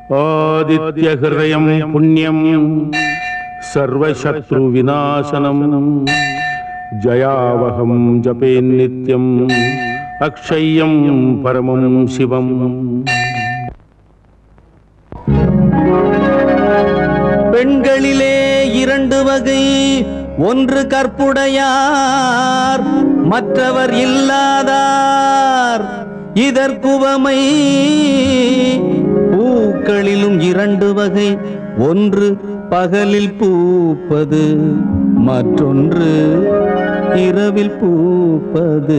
आदित्यहृदयं पुण्यं सर्वशत्रुविनाशनम् जयावहं जपेन्नित्यम् अक्षय्यं परमं शिवम् பெண்களிலே இரண்டு வகை ஒன்று கற்புடையார் மற்றவர் இல்லாதார் இதற்குவமை பூக்களிலும் இரண்டு வகை ஒன்று பகலில் பூப்பது மற்றொன்று இரவில் பூப்பது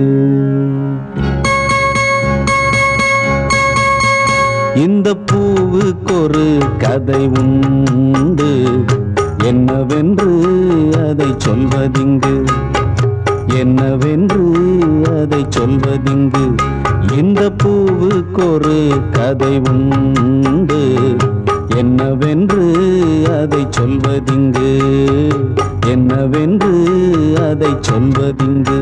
இந்த பூவுக்கொரு கதை உண்டு என்னவென்று அதை சொல்வதிங்கு என்னவென்று அதை சொல்வதிங்கு இந்த பூவுக்கொரு கதை உண்டு என்னவென்று அதை சொல்வதிங்கு என்னவென்று அதை சொல்வதிங்கு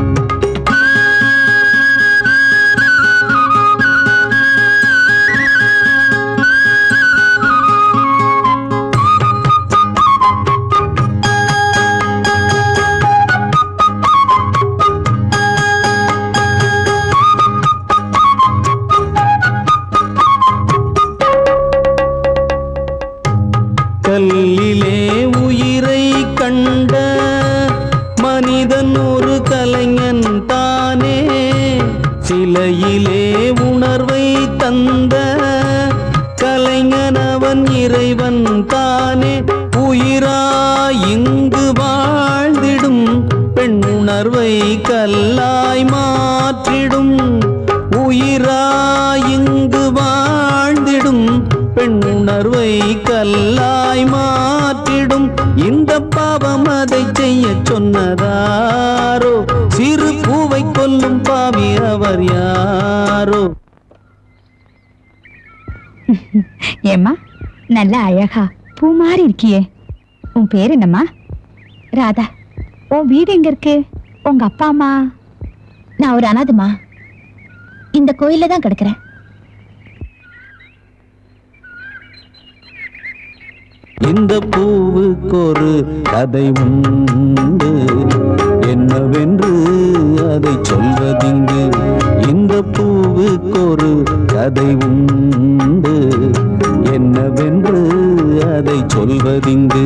கல்லிலே உயிரை கண்ட மனிதன் ஒரு கலைஞன் தானே சிலையிலே உணர்வை தந்த கலைஞன் அவன் இறைவன் தானே உயிராய் இங்கு வாழ்ந்திடும் பெண் உணர்வை கல்லாய் மாற்றிடும் உயிராய் இங்கு வாழ்ந்திடும் பெண் உணர்வை கல்லாய் மாற்றிடும் இந்த பாவம் அதை செய்ய சொன்னதாரோ சிறு பூவை கொல்லும் பாவி அவர் யாரோ ஏம்மா நல்ல அழகா பூ மாதிரி இருக்கியே உன் பேர் என்னம்மா ராதா உன் வீடு எங்க இருக்கு உங்க அப்பா அம்மா நான் ஒரு அனாதமா இந்த கோயில்ல தான் கிடக்குறேன் இந்த பூவுக்கொரு கதை உண்டு என்னவென்று அதை சொல்வதிங்கு இந்த பூவுக்கொரு கதை உண்டு என்னவென்று அதை சொல்வதிங்கு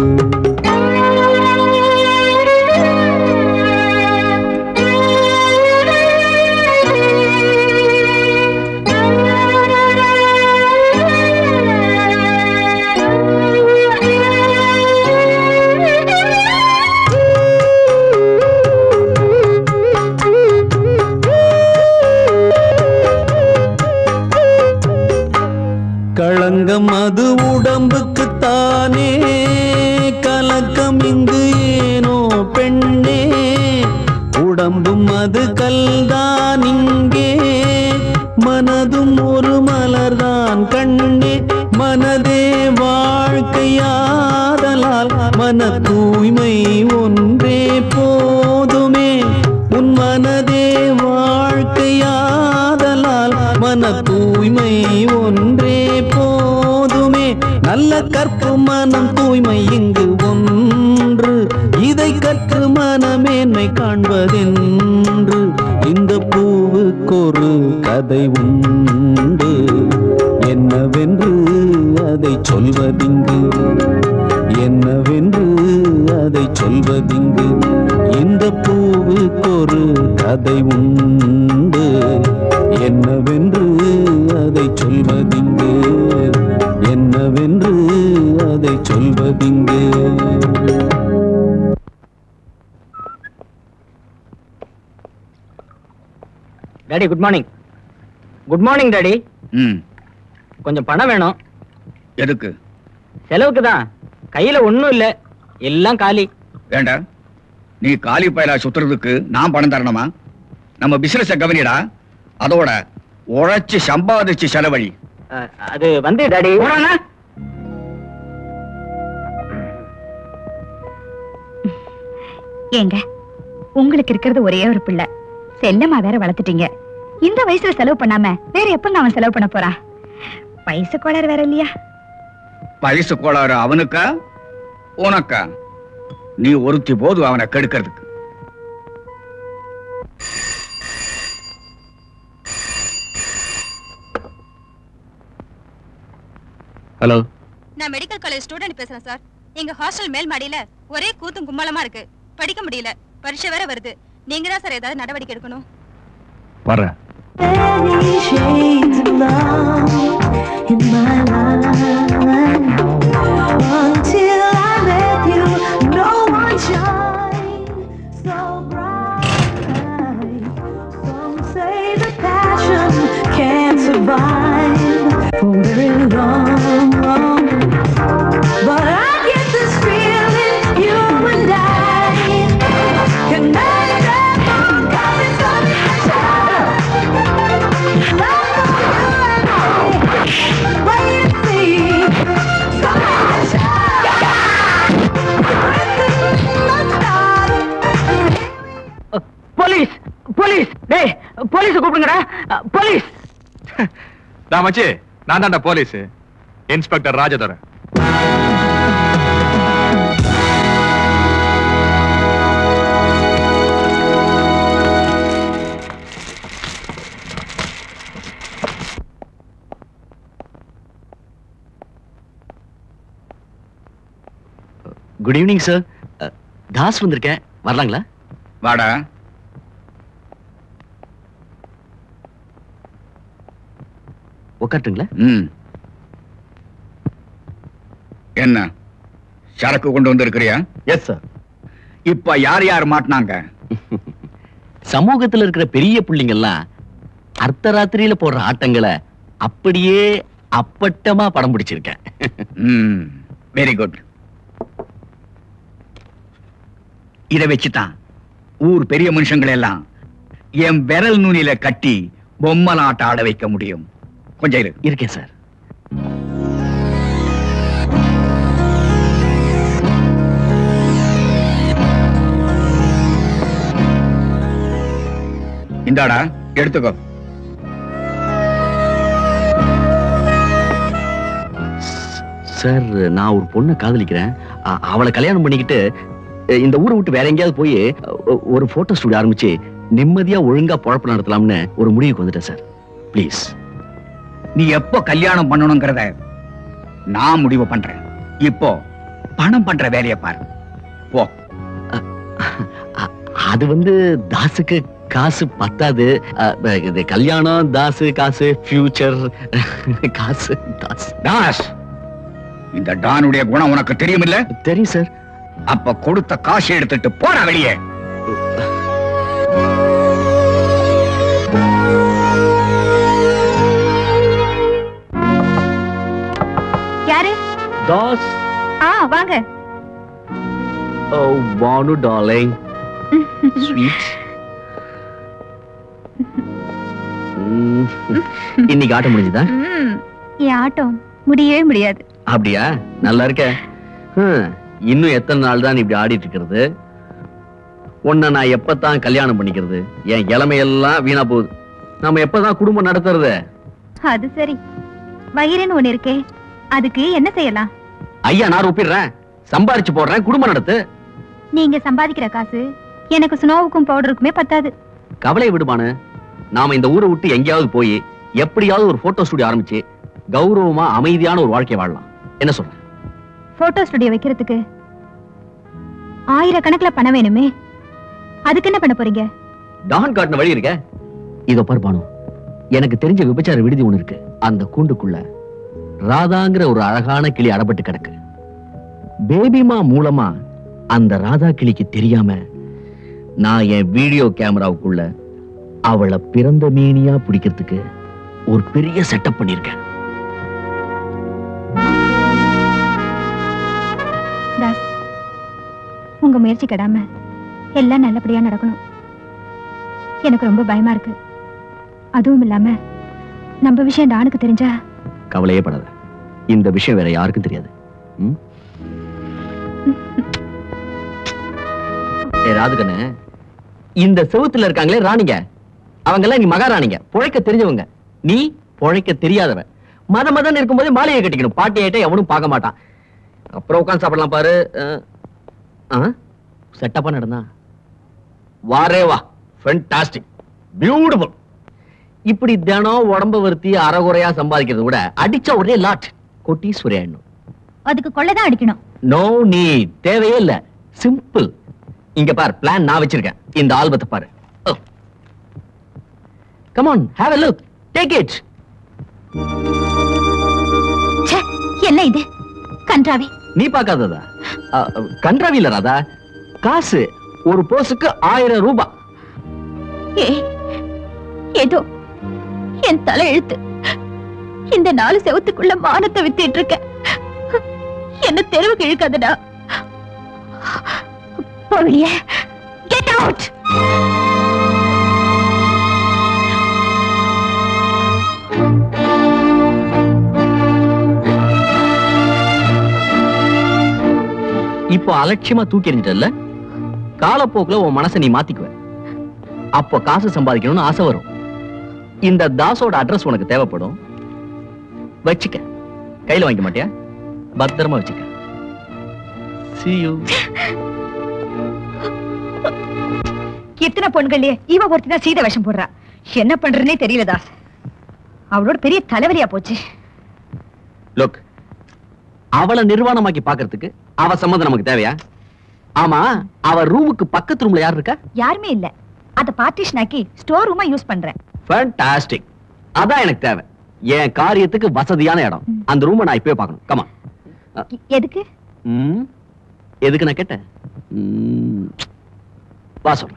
களங்கம் அது உடம்புக்கு தானே கலக்கம் இங்கு ஏனோ பெண்ணே உடம்பும் அது கல்தான் இங்கே மனதும் ஒரு மலர்தான் கண்ணே மனதே வாழ்க்கையாதலால் மன தூய்மை ஒன்றே போதுமே உன் மனதே வாழ்க்கையாதலால் மன தூய்மை ஒன்றே போதுமே நல்ல கற்பு மனம் தூய்மை இங்கு ஒன்று இதை கற்று மனமேன்மை காண்பதென்று இந்த பூவுக்கொரு கதை உண்டு என்னவென்று அதை சொல்வதிங்கு என்னவென்று அதை சொல்வதிங்கு இந்த பூவுக்கொரு கதை உண்டு என்னவென்று அதை சொல்வதிங்கு என்னவென்று அதை சொல்வதிங்கு daddy good morning good morning daddy ம் கொஞ்சம் பணம் வேணும் எதுக்கு செலவுக்கு தான் கையில ஒண்ணும் இல்ல எல்லாம் காலி வேண்டா நீ காலி பயலா சுத்துறதுக்கு நான் பணம் தரணுமா நம்ம பிசினஸ கவனிடா அதோட உழைச்சு சம்பாதிச்சு செலவழி அஹ், அது வந்து டாடி ஏங்க உங்களுக்கு இருக்கிறது ஒரே ஒரு பிள்ளை செல்லமா வேற வளர்த்துட்டீங்க இந்த வயசுல செலவு பண்ணாம வேற எப்ப அவன் செலவு பண்ண போறான் வயசு கோளாறு வேற இல்லையா வயசு கோளாறு அவனுக்கா உனக்கா நீ ஒருத்தி போது அவனை கெடுக்கிறதுக்கு ஹலோ நான் மெடிக்கல் காலேஜ் ஸ்டூடெண்ட் பேசுறேன் சார் எங்க ஹாஸ்டல் மேல் மாடியில ஒரே கூத்தும் கும்பலமா இருக்கு படிக்க முடியல பரீட்சை வேற வருது நீங்க தான் சார் ஏதாவது நடவடிக்கை எடுக்கணும் வர்றேன் Many shades of love in my life. Until I met you, no one shined so bright. Some say that passion can't survive for very long. But I get this feeling you and I can make that bond coming something special. Police police டேய் police கூப்பிடுங்கடா police டா மச்சி நான் தான்டா police inspector Rajadurai good evening sir Das வந்திருக்கேன் வரலாங்களா வாடா உட்காட்டுங்களா ம் என்ன சரக்கு கொண்டு வந்திருக்கிறியா எஸ் சார் இப்ப யார் யார் மாட்டினாங்க சமூகத்துல இருக்கிற பெரிய புள்ளிங்கெல்லாம் அர்த்தராத்திரியில போடுற ஆட்டங்களை அப்படியே அப்பட்டமா படம் பிடிச்சிருக்கேன் ம் வெரி குட் இத வச்சுதான் ஊர் பெரிய மனுஷங்களை எல்லாம் என் விரல் நுனியில கட்டி பொம்மலாட்ட ஆட வைக்க முடியும் கொஞ்சம் இரு இருக்கேன் சார் இந்தாடா எடுத்துக்கோ சார் நான் ஒரு பொண்ணை காதலிக்கிறேன் அ- அவளை கல்யாணம் பண்ணிக்கிட்டு அ, இந்த ஊரை விட்டு வேற எங்கேயாவது போய் அ, ஒரு போட்டோ ஸ்டுடியோ ஆரம்பிச்சு நிம்மதியா ஒழுங்கா பொழப்பு நடத்தலாம்னு ஒரு முடிவுக்கு வந்துட்டேன் சார் ப்ளீஸ் நீ எப்போ கல்யாணம் பண்ணணுங்கிறத நான் முடிவு பண்றேன் இப்போ பணம் பண்ற வேலையை பாரு போ அது வந்து தாசுக்கு காசு பத்தாது அ, ப- இது கல்யாணம் தாசு காசு ஃபியூச்சர் காசு தாஸ் தாஸ் இந்த டானுடைய குணம் உனக்கு தெரியுமில்ல தெரியும் சார் அப்ப கொடுத்த காசு எடுத்துட்டு போற வெளியே யாரு தாஸ் ஆ வாங்க ஓ பானு டார்லிங் ஸ்வீட் இன்னைக்கு ஆட்டம் முடிஞ்சுதா ம், என் ஆட்டம் முடியவே முடியாது அப்படியா நல்லா இருக்க ஹம், இன்னும் எத்தனை நாள் தான் நீ இப்படி ஆடிட்டு இருக்கிறது உன்னை நான் எப்பதான் கல்யாணம் பண்ணிக்கிறது என் இளமையெல்லாம் வீணா போகுது நாம எப்பதான் குடும்பம் நடத்துறது அது சரி வயிறுன்னு ஒண்ணு இருக்கே அதுக்கு என்ன செய்யலாம் ஐயா நான் ஒப்பிடுறேன் சம்பாரிச்சு போடுறேன் குடும்பம் நடத்து நீங்க சம்பாதிக்கிற காசு எனக்கு ஸ்னோவுக்கும் பவுடருக்குமே பத்தாது கவலை விடுமானு நாம இந்த ஊரை விட்டு எங்கேயாவது போய் எப்படியாவது ஒரு போட்டோ ஸ்டுடியோ ஆரம்பிச்சு கௌரவமா அமைதியான ஒரு வாழ்க்கை வாழலாம் என்ன சொல்ற போட்டோ ஸ்டுடியோ வைக்கிறதுக்கு ஆயிரக்கணக்குல பணம் வேணுமே அதுக்கு என்ன பண்ண போறீங்க டான் காட்டின வழி இருக்க இதோ பாரு பானு எனக்கு தெரிஞ்ச விபச்சார விடுதி ஒண்ணு இருக்கு அந்த கூண்டுக்குள்ள ராதாங்கிற ஒரு அழகான கிளி அடப்பட்டு கிடக்கு பேபிமா மூலமா அந்த ராதா கிளிக்கு தெரியாம நான் என் வீடியோ கேமராவுக்குள்ள அவளை பிறந்த மேனியா பிடிக்கிறதுக்கு ஒரு பெரிய செட்டப் பண்ணிருக்கேன் தாஸ் உங்க முயற்சி கெடாம எல்லாம் நல்லபடியா நடக்கணும் எனக்கு ரொம்ப பயமா இருக்கு அதுவும் இல்லாம நம்ம விஷயம் டானுக்கு தெரிஞ்சா கவலையே படாத இந்த விஷயம் வேற யாருக்கும் தெரியாது ம்? ஏ ராதுகண்ணு இந்த செவுத்துல இருக்காங்களே ராணிங்க அவங்க எல்லாம் நீ மகாராணிங்க பொழைக்க தெரிஞ்சவங்க நீ பொழைக்க தெரியாதவ மத மதன்னு இருக்கும்போது மாலையை கட்டிக்கணும் பாட்டி ஆயிட்டா எவனும் பார்க்க மாட்டான் அப்புறம் உட்காந்து சாப்பிடலாம் பாரு செட்டப்பா நடந்தா வாரே வா ஃபென்டாஸ்டிக் பியூட்டிஃபுல் இப்படி தினம் உடம்ப வருத்தி அறகுறையா சம்பாதிக்கிறத விட அடிச்சா ஒரே லாட் கொட்டீஸ்வரி ஆயிடணும் அதுக்கு கொள்ளைதான் அடிக்கணும் நோ நீ தேவையே இல்ல சிம்பிள் இங்க பார் பிளான் நான் வச்சிருக்கேன் இந்த ஆல்பத்தை பாரு come on have a look take it ச்சே, என்ன இது கன்றாவி நீ பார்க்காததா அ, அ, கன்றாவி இல்ல ராதா காசு ஒரு போஸுக்கு ஆயிரம் ரூபாய் ஏ ஏதோ என் தலை எழுத்து இந்த நாலு செவத்துக்குள்ள மானத்தை வித்திட்டு இருக்க என்ன தெருவுக்கு இழுக்காதடா போவிய கெட் அவுட் இப்போ அலட்சியமா தூக்கி எறிஞ்சிட்டல்ல காலப்போக்குல உன் மனசை நீ மாத்திக்குவ அப்போ காசு சம்பாதிக்கணும்னு ஆசை வரும் இந்த தாஸோட அட்ரஸ் உனக்கு தேவைப்படும் வச்சுக்க கையில வாங்கிக்க மாட்டியா பத்திரமா வச்சுக்க See you. எத்தனை பொண்கள்லயே இவ ஒருத்தி தான் சீத வேஷம் போடுறா என்ன பண்றதுனே தெரியல தாஸ் அவளோட பெரிய தலைவலியா போச்சு லுக் அவளை நிர்வாணமாக்கி பாக்குறதுக்கு அவ சம்மதம் நமக்கு தேவையா ஆமா அவ ரூமுக்கு பக்கத்து ரூம்ல யார் இருக்கா யாருமே இல்ல அத பார்ட்டிஷன் ஆக்கி ஸ்டோர் ரூமா யூஸ் பண்றேன் ஃபேண்டாஸ்டிக் அதான் எனக்கு தேவை என் காரியத்துக்கு வசதியான இடம் அந்த ரூமை நான் இப்பவே பார்க்கணும் கமா எ- எதுக்கு ம் எதுக்கு நான் கேட்டேன் ம், வா சொல்றேன்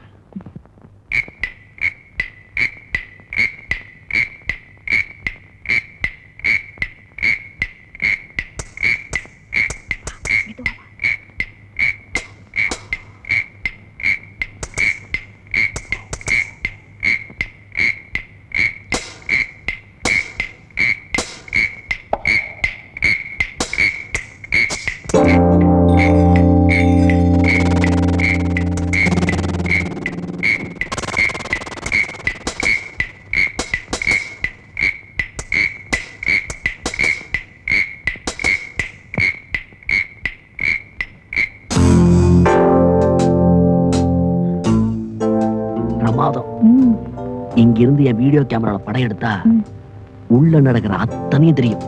பிரமாதம் இங்க இருந்து என் வீடியோ கேமரால படம் எடுத்தா ம். உள்ள நடக்கிற அத்தனையும் தெரியும்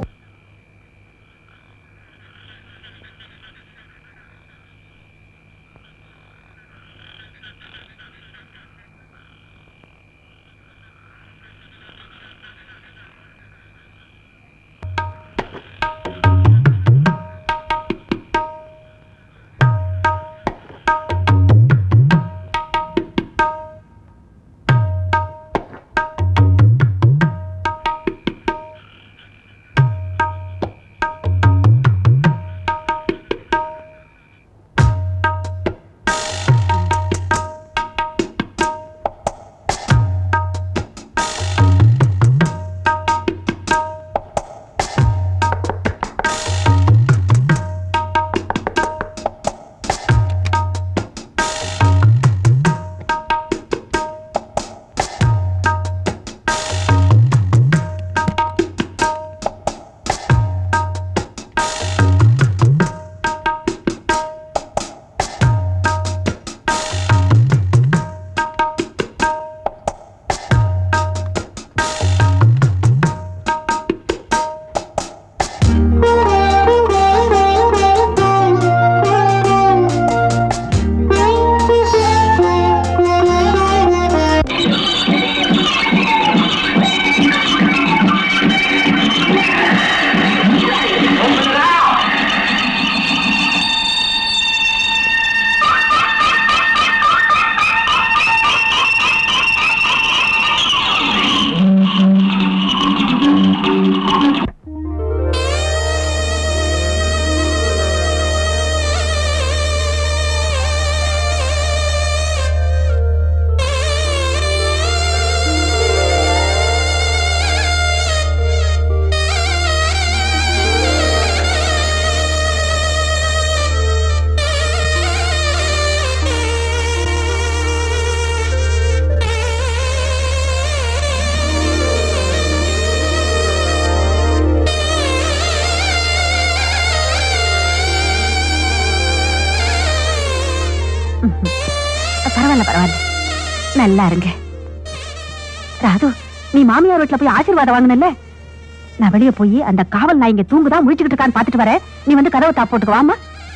பரவாயில்ல பரவாயில்ல நல்லா இருங்க ராது நீ மாமியார் வீட்டுல போய் ஆசீர்வாதம் வாங்கினல்ல நான் வெளியே போய் அந்த காவல் நான் இங்க தூங்குதான் முழிச்சுக்கிட்டு இருக்கான்னு பாத்துட்டு வரேன் நீ வந்து கதவை தாப் போட்டுக்கு வாமா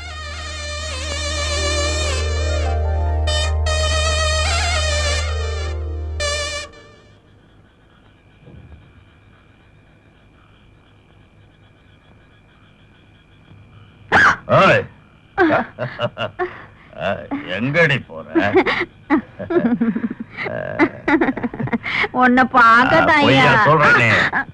ஓய் எங்கடி போற உன்னை பார்க்கதான் பொய்யா சொல்றேனே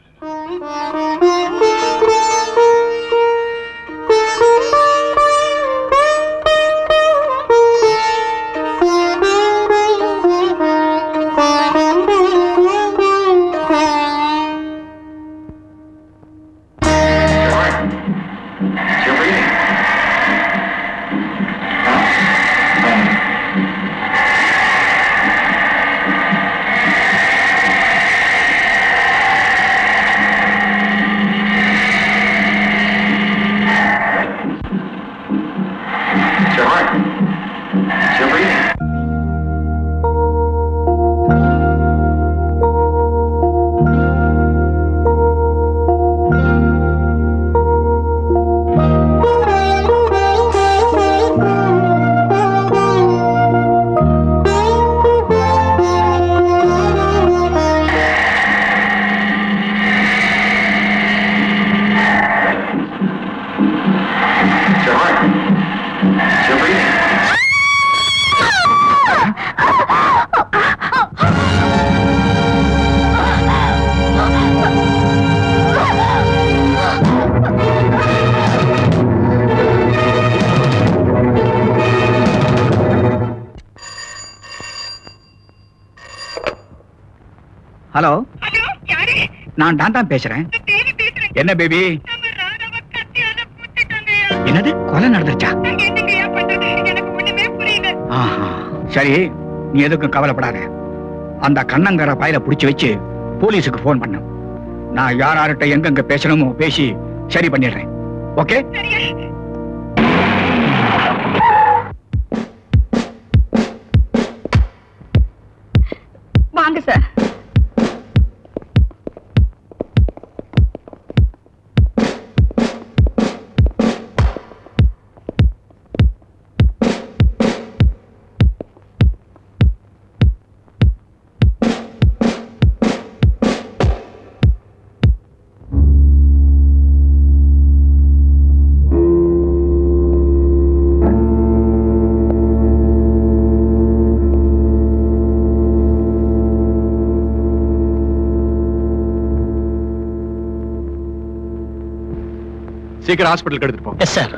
ஹலோ நான் தான் தான் பேசுறேன் என்ன பேபி என்னது கொலை நடந்துருச்சா ஆஹா. சரி நீ எதுக்கும் கவலைப்படாத அந்த கண்ணங்கர பாயில புடிச்சு வச்சு போலீஸுக்கு போன் பண்ண நான் யார் யார்கிட்ட எங்கெங்க பேசணுமோ பேசி சரி பண்ணிடுறேன் ஓகே வாங்க சார் சீக்கிரம் ஹாஸ்பிட்டலுக்கு எடுத்துட்டு போ எஸ் சார்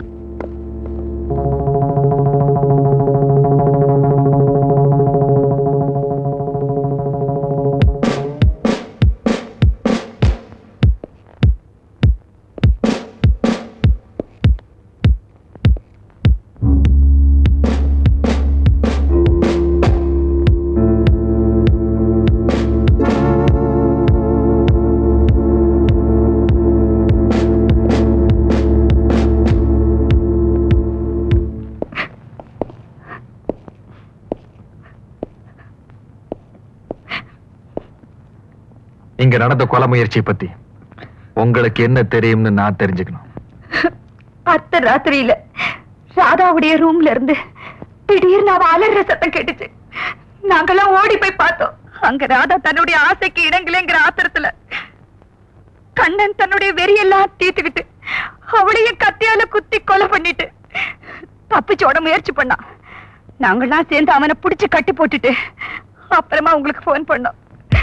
இங்க நடந்த கொலை முயற்சியை பத்தி உங்களுக்கு என்ன தெரியும்னு நான் தெரிஞ்சுக்கணும் அத்த ராத்திரியில ராதாவுடைய ரூம்ல இருந்து திடீர்னு அவ அலற சத்தம் கேட்டுச்சு நாங்கெல்லாம் ஓடி போய் பார்த்தோம் அங்க ராதா தன்னுடைய ஆசைக்கு இடங்களேங்கிற ஆத்திரத்துல கண்ணன் தன்னுடைய வெறியெல்லாம் தீர்த்துக்கிட்டு அவளையும் கத்தியால குத்தி கொலை பண்ணிட்டு தப்பிச்சோட முயற்சி பண்ணான் நாங்கெல்லாம் சேர்ந்து அவனை புடிச்சு கட்டி போட்டுட்டு அப்புறமா உங்களுக்கு போன் பண்ணோம்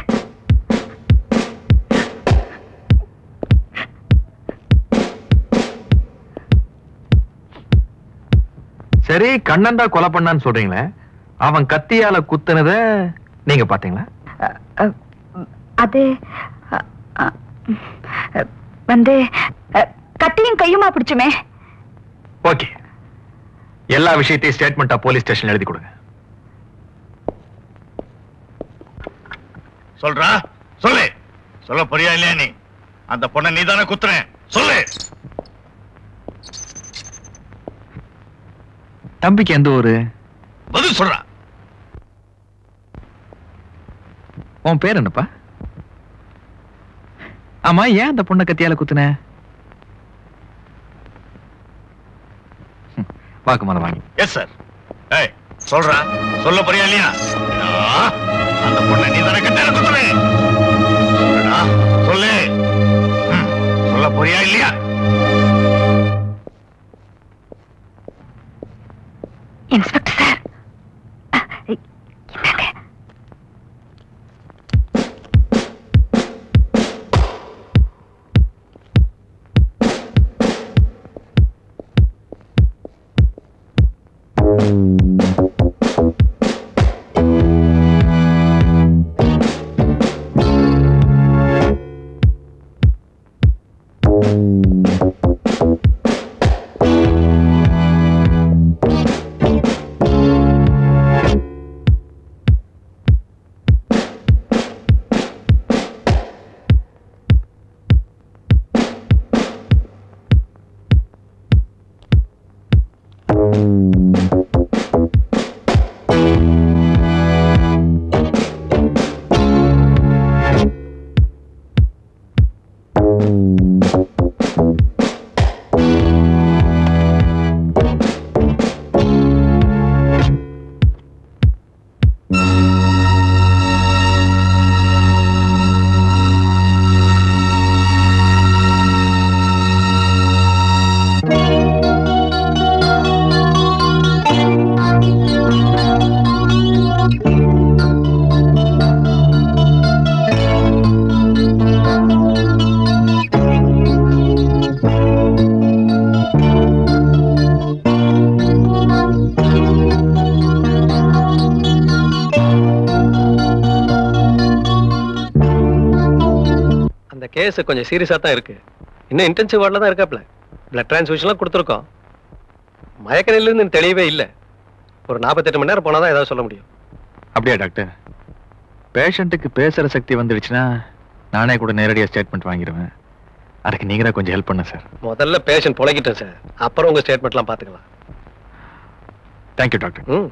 சரி கண்ணன் தான் கொலை பண்ணான்னு சொல்றீங்களே அவன் கத்தியால குத்துனத நீங்க பாத்தீங்களா அது அ, அ, வந்து அ, கத்தியும் கையுமா பிடிச்சுமே ஓகே எல்லா விஷயத்தையும் ஸ்டேட்மெண்டா போலீஸ் ஸ்டேஷன் எழுதி கொடுங்க சொல்றா சொல்லு சொல்ல போறியா இல்லையா நீ அந்த பொண்ணை நீ தானே குத்துறேன் சொல்லு தம்பிக்கு எந்த ஊரு பதில் சொல்றா உன் பேர் என்னப்பா ஆமா ஏன் அந்த பொண்ணை கத்தியால குத்துன ஹம், வாக்கு மேல வாங்கி எஸ் சார் ஏய் சொல்றா சொல்ல போறியா இல்லையா ஆ, அந்த பொண்ணை நீ தானே கட்டால குத்துன சொல்லுடா சொல்லு ம், சொல்ல போறியா இல்லையா இன்ஸ்பெக்டர் சார் என்னங்க அந்த கேஸ் கொஞ்சம் சீரியஸா தான் இருக்கு இன்னும் இன்டென்சிவ் வார்டில் தான் இருக்காப்ல பிளட் டிரான்ஸ்ஃபியூஷன்லாம் கொடுத்துருக்கோம் மயக்க நிலையிலிருந்து தெளிவே இல்லை ஒரு நாற்பத்தெட்டு மணி நேரம் போனால் தான் ஏதாவது சொல்ல முடியும் அப்படியா டாக்டர் பேஷண்ட்டுக்கு பேசுற சக்தி வந்துடுச்சுன்னா நானே கூட நேரடியாக ஸ்டேட்மெண்ட் வாங்கிடுவேன் அதுக்கு நீங்க தான் கொஞ்சம் ஹெல்ப் பண்ண சார் முதல்ல பேஷண்ட் புழங்கிட்டேன் சார் அப்புறம் உங்க ஸ்டேட்மெண்ட்லாம் பார்த்துக்கலாம் தேங்க்யூ டாக்டர் ம்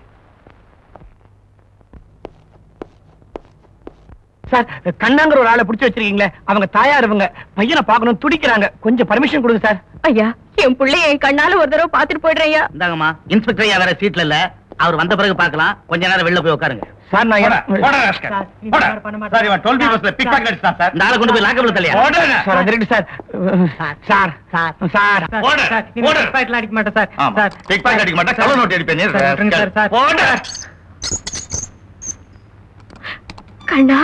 சார் கண்ணாங்கிற ஒரு ஆளை பிடிச்சி வச்சிருக்கீங்களே அவங்க தாயார் இவங்க பையனை பார்க்கணும் துடிக்கிறாங்க கொஞ்சம் பர்மிஷன் கொடுங்க சார் ஐயா என் பிள்ளைய என் கண்ணால ஒரு தடவை பாத்துட்டு போயிடுறேன் ஐயா இந்தாங்கம்மா இன்ஸ்பெக்டர் ஐயா வேற சீட்ல இல்ல அவர் வந்த பிறகு பார்க்கலாம் கொஞ்ச நேரம் வெளில போய் உட்காருங்க சார் நான் போடா, போடா, ராஸ்கல். போடா. சார், இவன் 12 பஸ்ல pickpocket அடிச்சிட்டான், சார். இந்த ஆளை கொண்டு போய் லாக்கப்ல தலையா போடுங்க. சார் அது இருக்கு சார் சார் சார் சார் போடு, போடு. அடிக்க மாட்டேன் சார் ஆமா. pickpocket அடிக்க மாட்டா, கள்ள நோட்டு அடிப்பேன், நீ ராஸ்கல். போடு. கண்ணா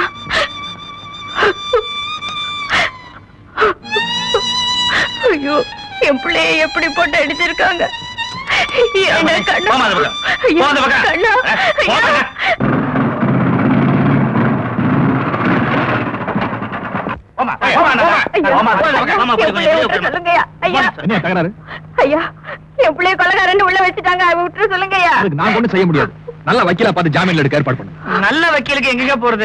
ஐயோ என் பிள்ளைய எப்படி போட்டு அடிச்சிருக்காங்க ஏண்டா கண்ணா போம்மா அந்த பக்கம். ஐயா, போ அந்த பக்கம். கண்ணா அஹ், ஐயா. போங்க. போம்மா, போம்மா அந்த பக்கம். ஐயா, போம்மா அந்த பக்கம். மாமா, போய் என் கொஞ்சம் பிள்ளைய வெளிய விட்டு உட்காருங்க. சொல்லுங்கய்யா ஐயா என்ன தகராறு ஐயா என் பிள்ளைய கொலகாரன்னு உள்ள வச்சுட்டாங்க அவ விட்டு சொல்லுங்கய்யா அதுக்கு நான் ஒன்றும் செய்ய முடியாது நல்ல வக்கீலா பார்த்து ஜாமீன்ல எடுக்க ஏற்பாடு பண்ணு நல்ல வக்கீலுக்கு எங்கங்க போறது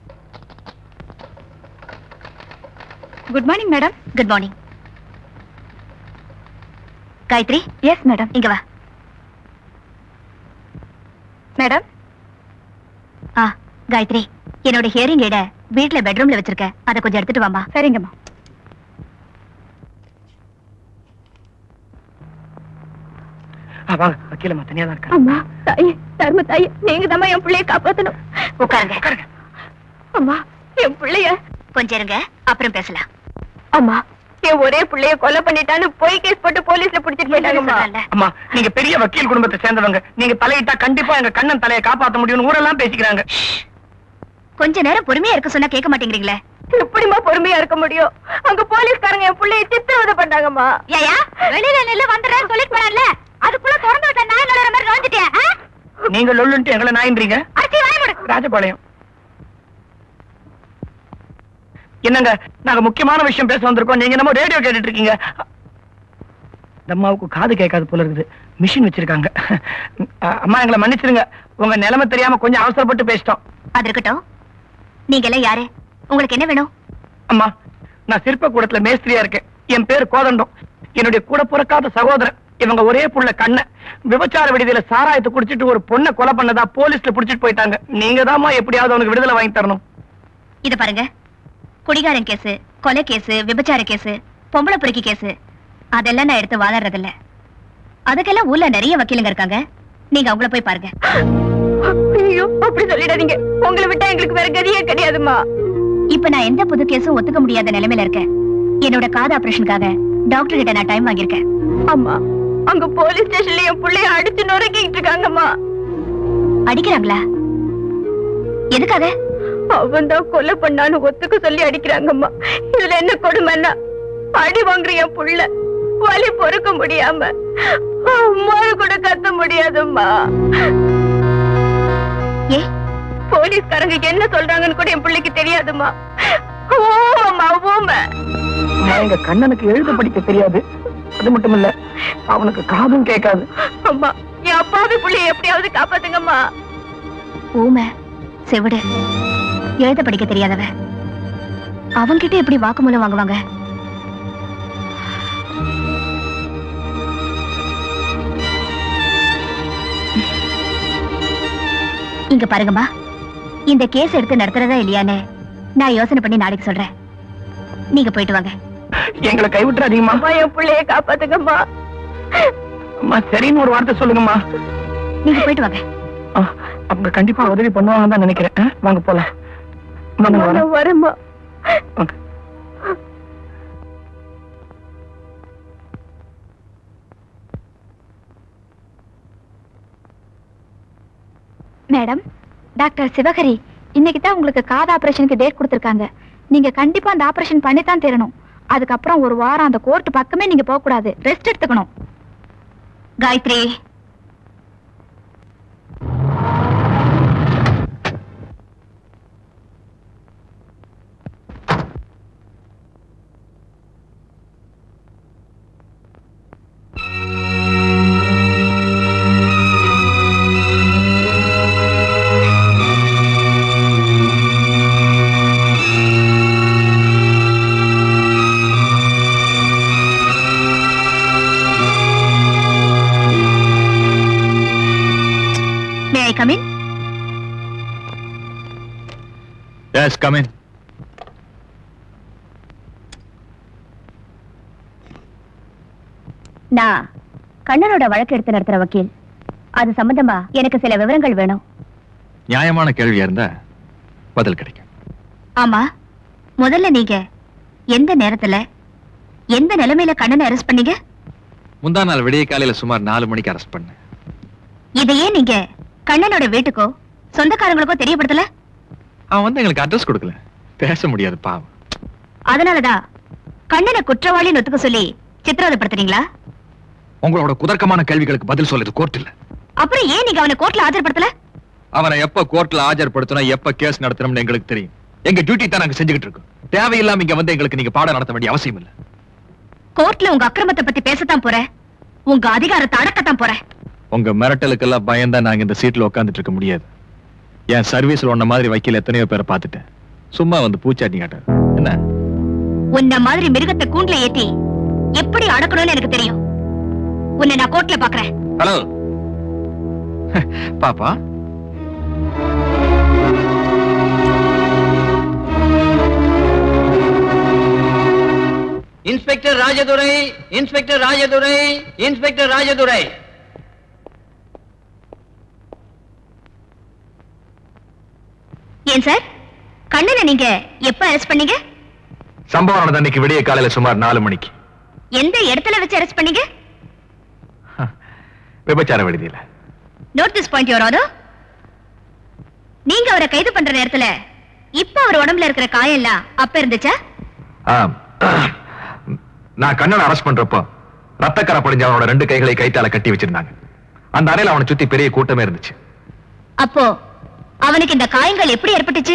good morning madam good morning Gayathri yes madam இங்க வா மேடம் ஆ காயத்ரி என்னோட ஹியரிங் எய்ட வீட்ல பெட்ரூம்ல வச்சிருக்க அதை கொஞ்சம் எடுத்துட்டு வாமா சரிங்கம்மா ஆ, வாங்க வக்கீலம்மா தனியா தான் இருக்காங்க அம்மா தாயே தர்ம தாயே நீங்க தான் என் பிள்ளைய காப்பாத்தணும் உட்காருங்க அம்மா என் பிள்ளைய கொஞ்சம் இருங்க அப்புறம் பேசலாம் அம்மா என் ஒரே பிள்ளைய கொலை பண்ணிட்டான்னு போய் கேஸ் போட்டு போலீஸ்ல புடிச்சிட்டு போயிட்டாங்கம்மா சொல்றேன்ல. அம்மா நீங்க பெரிய வக்கீல் குடும்பத்தை சேர்ந்தவங்க நீங்க தலையிட்டா கண்டிப்பா எங்க கண்ணன் தலையை காப்பாத்த முடியும்னு ஊரெல்லாம் பேசிக்கிறாங்க கொஞ்ச நேரம் பொறுமையா இருக்க சொன்னா கேட்க மாட்டேங்கிறீங்களே எப்படிம்மா பொறுமையா இருக்க முடியும் அங்க போலீஸ்காரங்க என் பிள்ளைய சித்திரவதை பண்ணாங்கம்மா ஏயா வெளியில நெல்லு வந்துடுறேன்னு சொல்லிட்டு போனான்ல அதுக்குள்ள திறந்து விட்ட நாய் நுழைற மாதிரி நுழைஞ்சிட்டியா ஆ? நீங்க லொல்லுன்ட்டு எங்களை நாயின்றீங்க அடிச்சு வாய மூடு. ராஜபாளையம் என்னங்க நாங்க முக்கியமான விஷயம் பேச வந்திருக்கோம் நீங்க நம்ம ரேடியோ கேட்டுட்டு இருக்கீங்க இந்த அம்மாவுக்கு காது கேட்காது போல இருக்குது மிஷின் வச்சிருக்காங்க அ- அம்மா எங்களை மன்னிச்சிருங்க உங்க நிலைமை தெரியாம கொஞ்சம் அவசரப்பட்டு பேசிட்டோம் அது இருக்கட்டும் நீங்க எல்லாம் யாரு உங்களுக்கு என்ன வேணும் அம்மா நான் சிற்ப கூடத்துல மேஸ்திரியா இருக்கேன் என் பேர் கோதண்டம் என்னுடைய கூட பிறக்காத சகோதரன் இவங்க ஒரே புள்ள கண்ண விபச்சார விடுதியில சாராயத்தை குடிச்சிட்டு ஒரு பொண்ணை கொலை பண்ணதா போலீஸ்ல புடிச்சிட்டு போயிட்டாங்க நீங்க தாம்மா எப்படியாவது அவனுக்கு விடுதலை வாங்கி தரணும் இத பாருங்க குடிகாரன் கேஸ் கொலை கேஸ் விபச்சார கேஸ் பொம்பளை பொறுக்கி கேஸ் அதெல்லாம் நான் எடுத்து வாதாடுறதில்ல அதுக்கெல்லாம் ஊர்ல நிறைய வக்கீலுங்க இருக்காங்க நீங்க அவங்கள போய் பாருங்க ஐயோ அப்படி சொல்லிடாதீங்க உங்களை விட்டா எங்களுக்கு வேற கதியே கிடையாதுமா இப்ப நான் எந்த புது கேஸும் ஒத்துக்க முடியாத நிலைமையில இருக்கேன் என்னோட காது ஆபரேஷனுக்காக டாக்டர் கிட்ட நான் டைம் வாங்கியிருக்கேன் அம்மா அங்க போலீஸ் ஸ்டேஷன்ல என் புள்ளைய அடிச்சு நொறுக்கிட்டு இருக்காங்கம்மா அடிக்கிறாங்களா எதுக்காக அவன் தான் கொலை பண்ணான்னு ஒத்துக்க சொல்லி அடிக்கிறாங்கம்மா இதுல என்ன கொடுமைன்னா அடி வாங்குற என் புள்ள வலி பொறுக்க முடியாம அம்மா கூட கத்த முடியாதும்மா ஏ போலீஸ்காரங்க என்ன சொல்றாங்கன்னு கூட என் பிள்ளைக்கு தெரியாதும்மா ஓமா ஓமா நான் எங்க கண்ணனுக்கு எழுத படிக்க தெரியாது அது மட்டும் இல்ல அவனுக்கு காதும் கேட்காது அம்மா என் அப்பாவி புள்ளைய எப்படியாவது காப்பாத்துங்கம்மா ஊமை செவிடு எழுத படிக்க தெரியாதவ அவன்கிட்ட எப்படி வாக்குமூலம் வாங்குவாங்க இங்க பாருங்கம்மா இந்த கேஸ் எடுத்து நடத்துறதா இல்லையான்னு நான் யோசனை பண்ணி நாளைக்கு சொல்றேன் நீங்க போயிட்டு வாங்க எங்களை கைவிட்டுறாதீங்கம்மா அம்மா என் பிள்ளைய காப்பாத்துங்கம்மா அம்மா சரின்னு ஒரு வார்த்தை சொல்லுங்கம்மா நீங்க போயிட்டு வாங்க ஆ, அவங்க கண்டிப்பா உதவி பண்ணுவாங்கன்னு தான் நினைக்கிறேன் ஆ, வாங்க போலாம் வாங்க, வரேன். நான் வரேம்மா வாங்க. மேடம் டாக்டர் சிவகரி இன்னைக்கு தான் உங்களுக்கு காது ஆபரேஷனுக்கு டேட் கொடுத்துருக்காங்க நீங்க கண்டிப்பா அந்த ஆபரேஷன் பண்ணி தான் தரணும் அதுக்கப்புறம் ஒரு வாரம் அந்த கோர்ட் பக்கமே நீங்க போக கூடாது ரெஸ்ட் எடுத்துக்கணும் Gayathri may I come in yes come in நான் கண்ணனோட வழக்கு எடுத்து நடத்துற வக்கீல் அது சம்பந்தமா எனக்கு சில விவரங்கள் வேணும் நியாயமான கேள்வியா இருந்தா பதில் கிடைக்கும் ஆமா முதல்ல நீங்க எந்த நேரத்துல எந்த நிலைமையில கண்ணனை அரெஸ்ட் பண்ணீங்க முந்தா நாள் விடிய காலையில சுமார் நாலு மணிக்கு அரெஸ்ட் பண்ணேன் இதையே நீங்க கண்ணனோட வீட்டுக்கோ சொந்தக்காரங்களுக்கோ தெரியப்படுத்தல அவன் வந்து எங்களுக்கு அட்ரஸ் கொடுக்கல பேச முடியாது பாவம் அதனாலதான் கண்ணனை குற்றவாளின்னு ஒத்துக்க சொல்லி சித்திரவதைப்படுத்துறீங்களா உங்களோட குதர்க்கமான கேள்விகளுக்கு பதில் சொல்லுது கோர்ட் இல்ல அப்புறம் ஏன் நீங்க அவனை கோர்ட்ல ஆஜர்படுத்தல அவனை எப்ப கோர்ட்ல ஆஜர்படுத்தணும் எப்ப கேஸ் நடத்தணும்னு எங்களுக்கு தெரியும் எங்க டியூட்டி தான் நாங்க செஞ்சுக்கிட்டு இருக்கோம் தேவையில்லாம இங்க வந்து எங்களுக்கு நீங்க பாடம் நடத்த வேண்டிய அவசியம் இல்ல கோர்ட்ல உங்க அக்கிரமத்தை பத்தி பேசத்தான் போற உங்க அதிகாரத்தை அடக்கத்தான் போற உங்க மிரட்டலுக்கெல்லாம் பயந்தா நாங்க இந்த சீட்ல உட்கார்ந்துட்டு இருக்க முடியாது என் சர்வீஸ்ல உன்ன மாதிரி வக்கீல் எத்தனையோ பேரை பார்த்துட்டேன் சும்மா வந்து பூச்சாட்டி காட்டாரு என்ன உன்ன மாதிரி மிருகத்தை கூண்டுல ஏத்தி எப்படி அடக்கணும்னு எனக்கு தெரியும் உன்னை நான் கோர்ட்ல பாக்குறேன் ஹலோ பாப்பா inspector Rajadurai inspector Rajadurai inspector Rajadurai ஏன் சார் கண்ணனை நீங்க எப்ப அரெஸ்ட் பண்ணீங்க சம்பவம் நடந்த அன்னைக்கு விடிய காலையில சுமார் நாலு மணிக்கு எந்த இடத்துல வச்சு அரெஸ்ட் பண்ணீங்க விபச்சார விடுதியில note this point your order நீங்க அவரை கைது பண்ற நேரத்துல இப்ப அவர் உடம்புல இருக்கிற காயம் எல்லாம் அப்ப இருந்துச்சா ஆம். நான் கண்ணனை அரெஸ்ட் பண்றப்போ ரத்தக்கரை படிஞ்ச அவனோட ரெண்டு கைகளை கைத்தால கட்டி வச்சிருந்தாங்க அந்த அறையில அவனை சுத்தி பெரிய கூட்டமே இருந்துச்சு அப்போ அவனுக்கு இந்த காயங்கள் எப்படி ஏற்பட்டுச்சு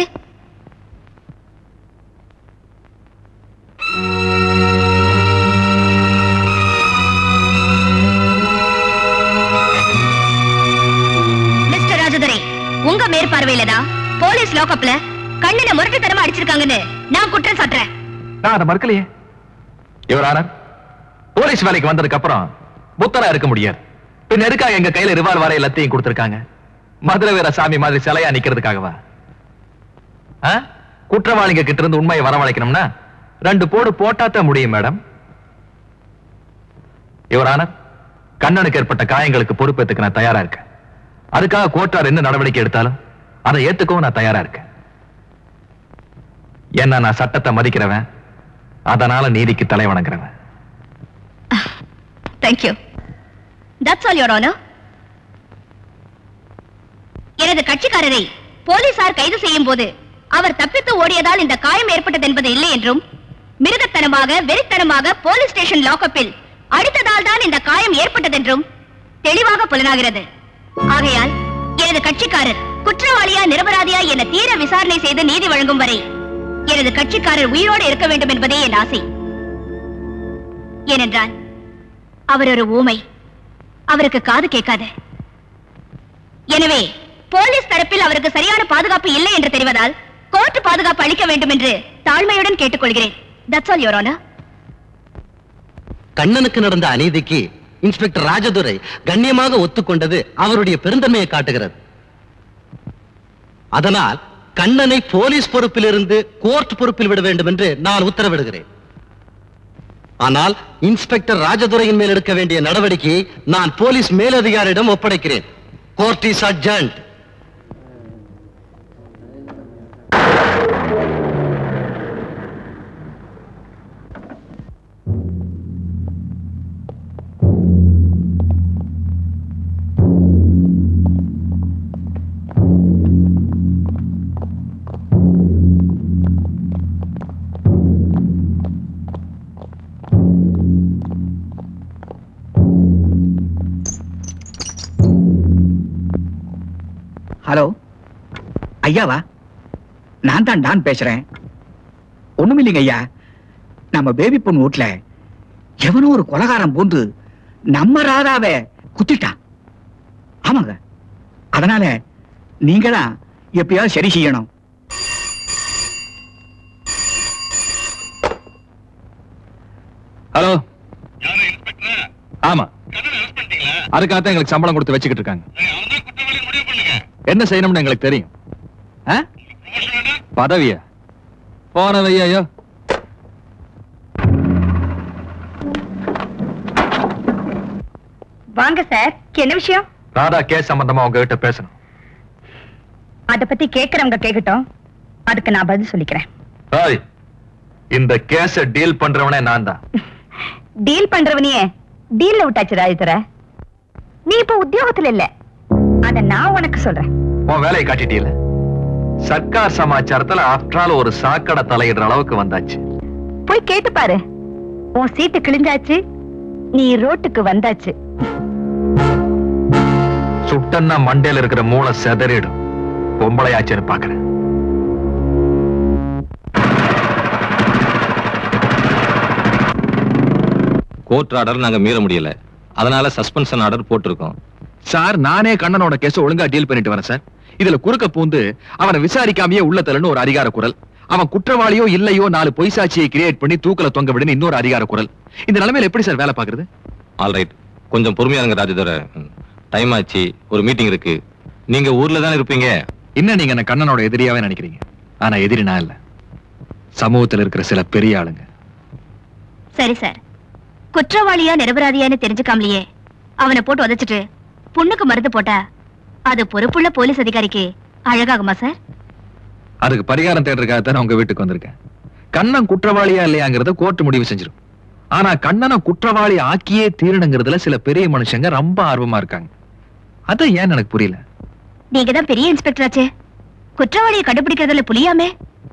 மிஸ்டர் ராஜதுரை உங்க மேற்பார்வையில தான் போலீஸ் லாக்அப்ல கண்ணனை முரட்டுத்தனமா அடிச்சிருக்காங்கன்னு நான் குற்றம் சாட்டுறேன் நான் அதை மறுக்கலையே இவர் ஆனர் போலீஸ் வேலைக்கு வந்ததுக்கு அப்புறம் புத்தரா இருக்க முடியாது பின் எதுக்காக எங்க கையில ரிவால் வர எல்லாத்தையும் கொடுத்திருக்காங்க மதுரை வீர சாமி மாதிரி சிலையா நிக்கிறதுக்காகவா ஆ? குற்றவாளிங்க கிட்ட இருந்து உண்மையை வரவழைக்கணும்னா ரெண்டு போடு போட்டாத்தான் முடியும் மேடம் இவரான கண்ணனுக்கு ஏற்பட்ட காயங்களுக்கு பொறுப்பேத்துக்க நான் தயாரா இருக்கேன் அதுக்காக கோட்டார் என்ன நடவடிக்கை எடுத்தாலும் அதை ஏத்துக்கவும் நான் தயாரா இருக்கேன் என்ன நான் சட்டத்தை மதிக்கிறவன் அதனால நீதிக்கு தலை வணங்குறவன் thank you that's all your honour எனது கட்சிக்காரரை போலீசார் கைது செய்யும் போது அவர் தப்பித்து ஓடியதால் இந்த காயம் ஏற்பட்டது என்பது இல்லை என்றும் மிருகத்தனமாக வெறித்தனமாக போலீஸ் ஸ்டேஷன் லாக்கப்பில் அடித்ததால் தான் இந்த காயம் ஏற்பட்டதென்றும் தெளிவாக புலனாகிறது ஆகையால் எனது கட்சிக்காரர் குற்றவாளியா நிரபராதியா என தீர விசாரணை செய்து நீதி வழங்கும் வரை எனது கட்சிக்காரர் உயிரோடு இருக்க வேண்டும் என்பதே என் ஆசை ஏனென்றால் அவர் ஒரு ஊமை அவருக்கு காது கேட்காது எனவே போலீஸ் தரப்பில் அவருக்கு சரியான பாதுகாப்பு இல்லை என்று தெரிவதால் கோர்ட் பாதுகாப்பு அளிக்க வேண்டும் என்று தாழ்மையுடன் கேட்டுக்கொள்கிறேன் தட்ஸ் ஆல் யோர் ஆனர் கண்ணனுக்கு நடந்த அநீதிக்கு இன்ஸ்பெக்டர் ராஜதுரை கண்ணியமாக ஒத்துக்கொண்டது அவருடைய பெருந்தன்மையை காட்டுகிறது அதனால் கண்ணனை போலீஸ் பொறுப்பிலிருந்து கோர்ட் பொறுப்பில் விட வேண்டும் என்று நான் உத்தரவிடுகிறேன் ஆனால் இன்ஸ்பெக்டர் ராஜதுரையின் மேல் எடுக்க வேண்டிய நடவடிக்கையை நான் போலீஸ் மேலதிகாரியிடம் ஒப்படைக்கிறேன் கோர்ட் இஸ் அட்ஜண்ட் ஹலோ ஐயாவா நான் தான் டான் பேசுறேன் ஒண்ணுமில்லைங்க ஐயா நம்ம பேபி பொண்ணு வீட்டுல எவனோ ஒரு கொலகாரம் பூந்து நம்ம ராதாவை குத்திட்டான் ஆமாங்க அதனால நீங்க தான் எப்பயாவது சரி செய்யணும் ஹலோ ஆமா அதுக்காக தான் எங்களுக்கு சம்பளம் கொடுத்து வச்சுக்கிட்டு இருக்காங்க என்ன செய்யணும்னு எங்களுக்கு தெரியும் ஆ? பதவியா போன வையோ வாங்க சார் என்ன விஷயம் ராதா கேஸ் சம்பந்தமா உங்ககிட்ட பேசணும் அத பத்தி கேக்குறவங்க கேக்கட்டும் அதுக்கு நான் பதில் சொல்லிக்கிறேன் ஹாய் இந்த கேஸ டீல் பண்றவனே நான் தான் டீல் பண்றவனையே டீல்ல விட்டாச்சு ராஜதுர நீ இப்ப உத்தியோகத்துல இல்ல அத நான் உனக்கு சொல்றேன் உன் வேலையை காட்டிட்டீல சர்க்கார் சமாச்சாரத்துல ஆஃப்டர் ஆல் ஒரு சாக்கடை தலையிடுற அளவுக்கு வந்தாச்சு போய் கேட்டு பாரு உன் சீட்டு கிழிஞ்சாச்சு நீ ரோட்டுக்கு வந்தாச்சு சுட்டன்னா மண்டையில இருக்கிற மூளை செதறிடும் பொம்பளையாச்சுன்னு பாக்குறேன் கோர்ட் ஆர்டர் நாங்க மீற முடியல அதனால சஸ்பென்ஷன் ஆர்டர் போட்டிருக்கோம் சார் நானே கண்ணனோட கேஸ ஒழுங்கா டீல் பண்ணிட்டு வரேன் சார் இதுல குறுக்க பூந்து அவனை விசாரிக்காமயே உள்ள தள்ளுன்னு ஒரு அதிகார குரல் அவன் குற்றவாளியோ இல்லையோ நாலு பொய் சாட்சியை கிரியேட் பண்ணி தூக்கல தொங்க விடுன்னு இன்னொரு அதிகார குரல் இந்த நிலைமையில எப்படி சார் வேலை பாக்குறது ஆல்ரைட் கொஞ்சம் பொறுமையா இருங்க ராஜதுரை டைம் ஆச்சு ஒரு மீட்டிங் இருக்கு நீங்க ஊர்ல தானே இருப்பீங்க இன்னும் நீங்க என்ன கண்ணனோட எதிரியாவே நினைக்கிறீங்க ஆனா எதிரி நான் இல்ல சமூகத்துல இருக்கிற சில பெரிய ஆளுங்க சரி சார் குற்றவாளியா நிரபராதியான்னு தெரிஞ்சுக்காமலேயே அவனை போட்டு உதைச்சிட்டு புண்ணுக்கு மருந்து போட்டா அது பொறுப்புள்ள போலீஸ் அதிகாரிக்கு அழகாகுமா சார் அதுக்கு பரிகாரம் தேடுறதுக்காக தான் உங்க வீட்டுக்கு வந்திருக்கேன் கண்ணன் குற்றவாளியா இல்லையாங்கிறத கோர்ட் முடிவு செஞ்சிடும் ஆனா கண்ணனை குற்றவாளி ஆக்கியே தீரணுங்கிறதுல சில பெரிய மனுஷங்க ரொம்ப ஆர்வமா இருக்காங்க அத ஏன் எனக்கு புரியல நீங்க தான் பெரிய இன்ஸ்பெக்டர் ஆச்சே குற்றவாளியை கண்டுபிடிக்கிறதுல புலியாமே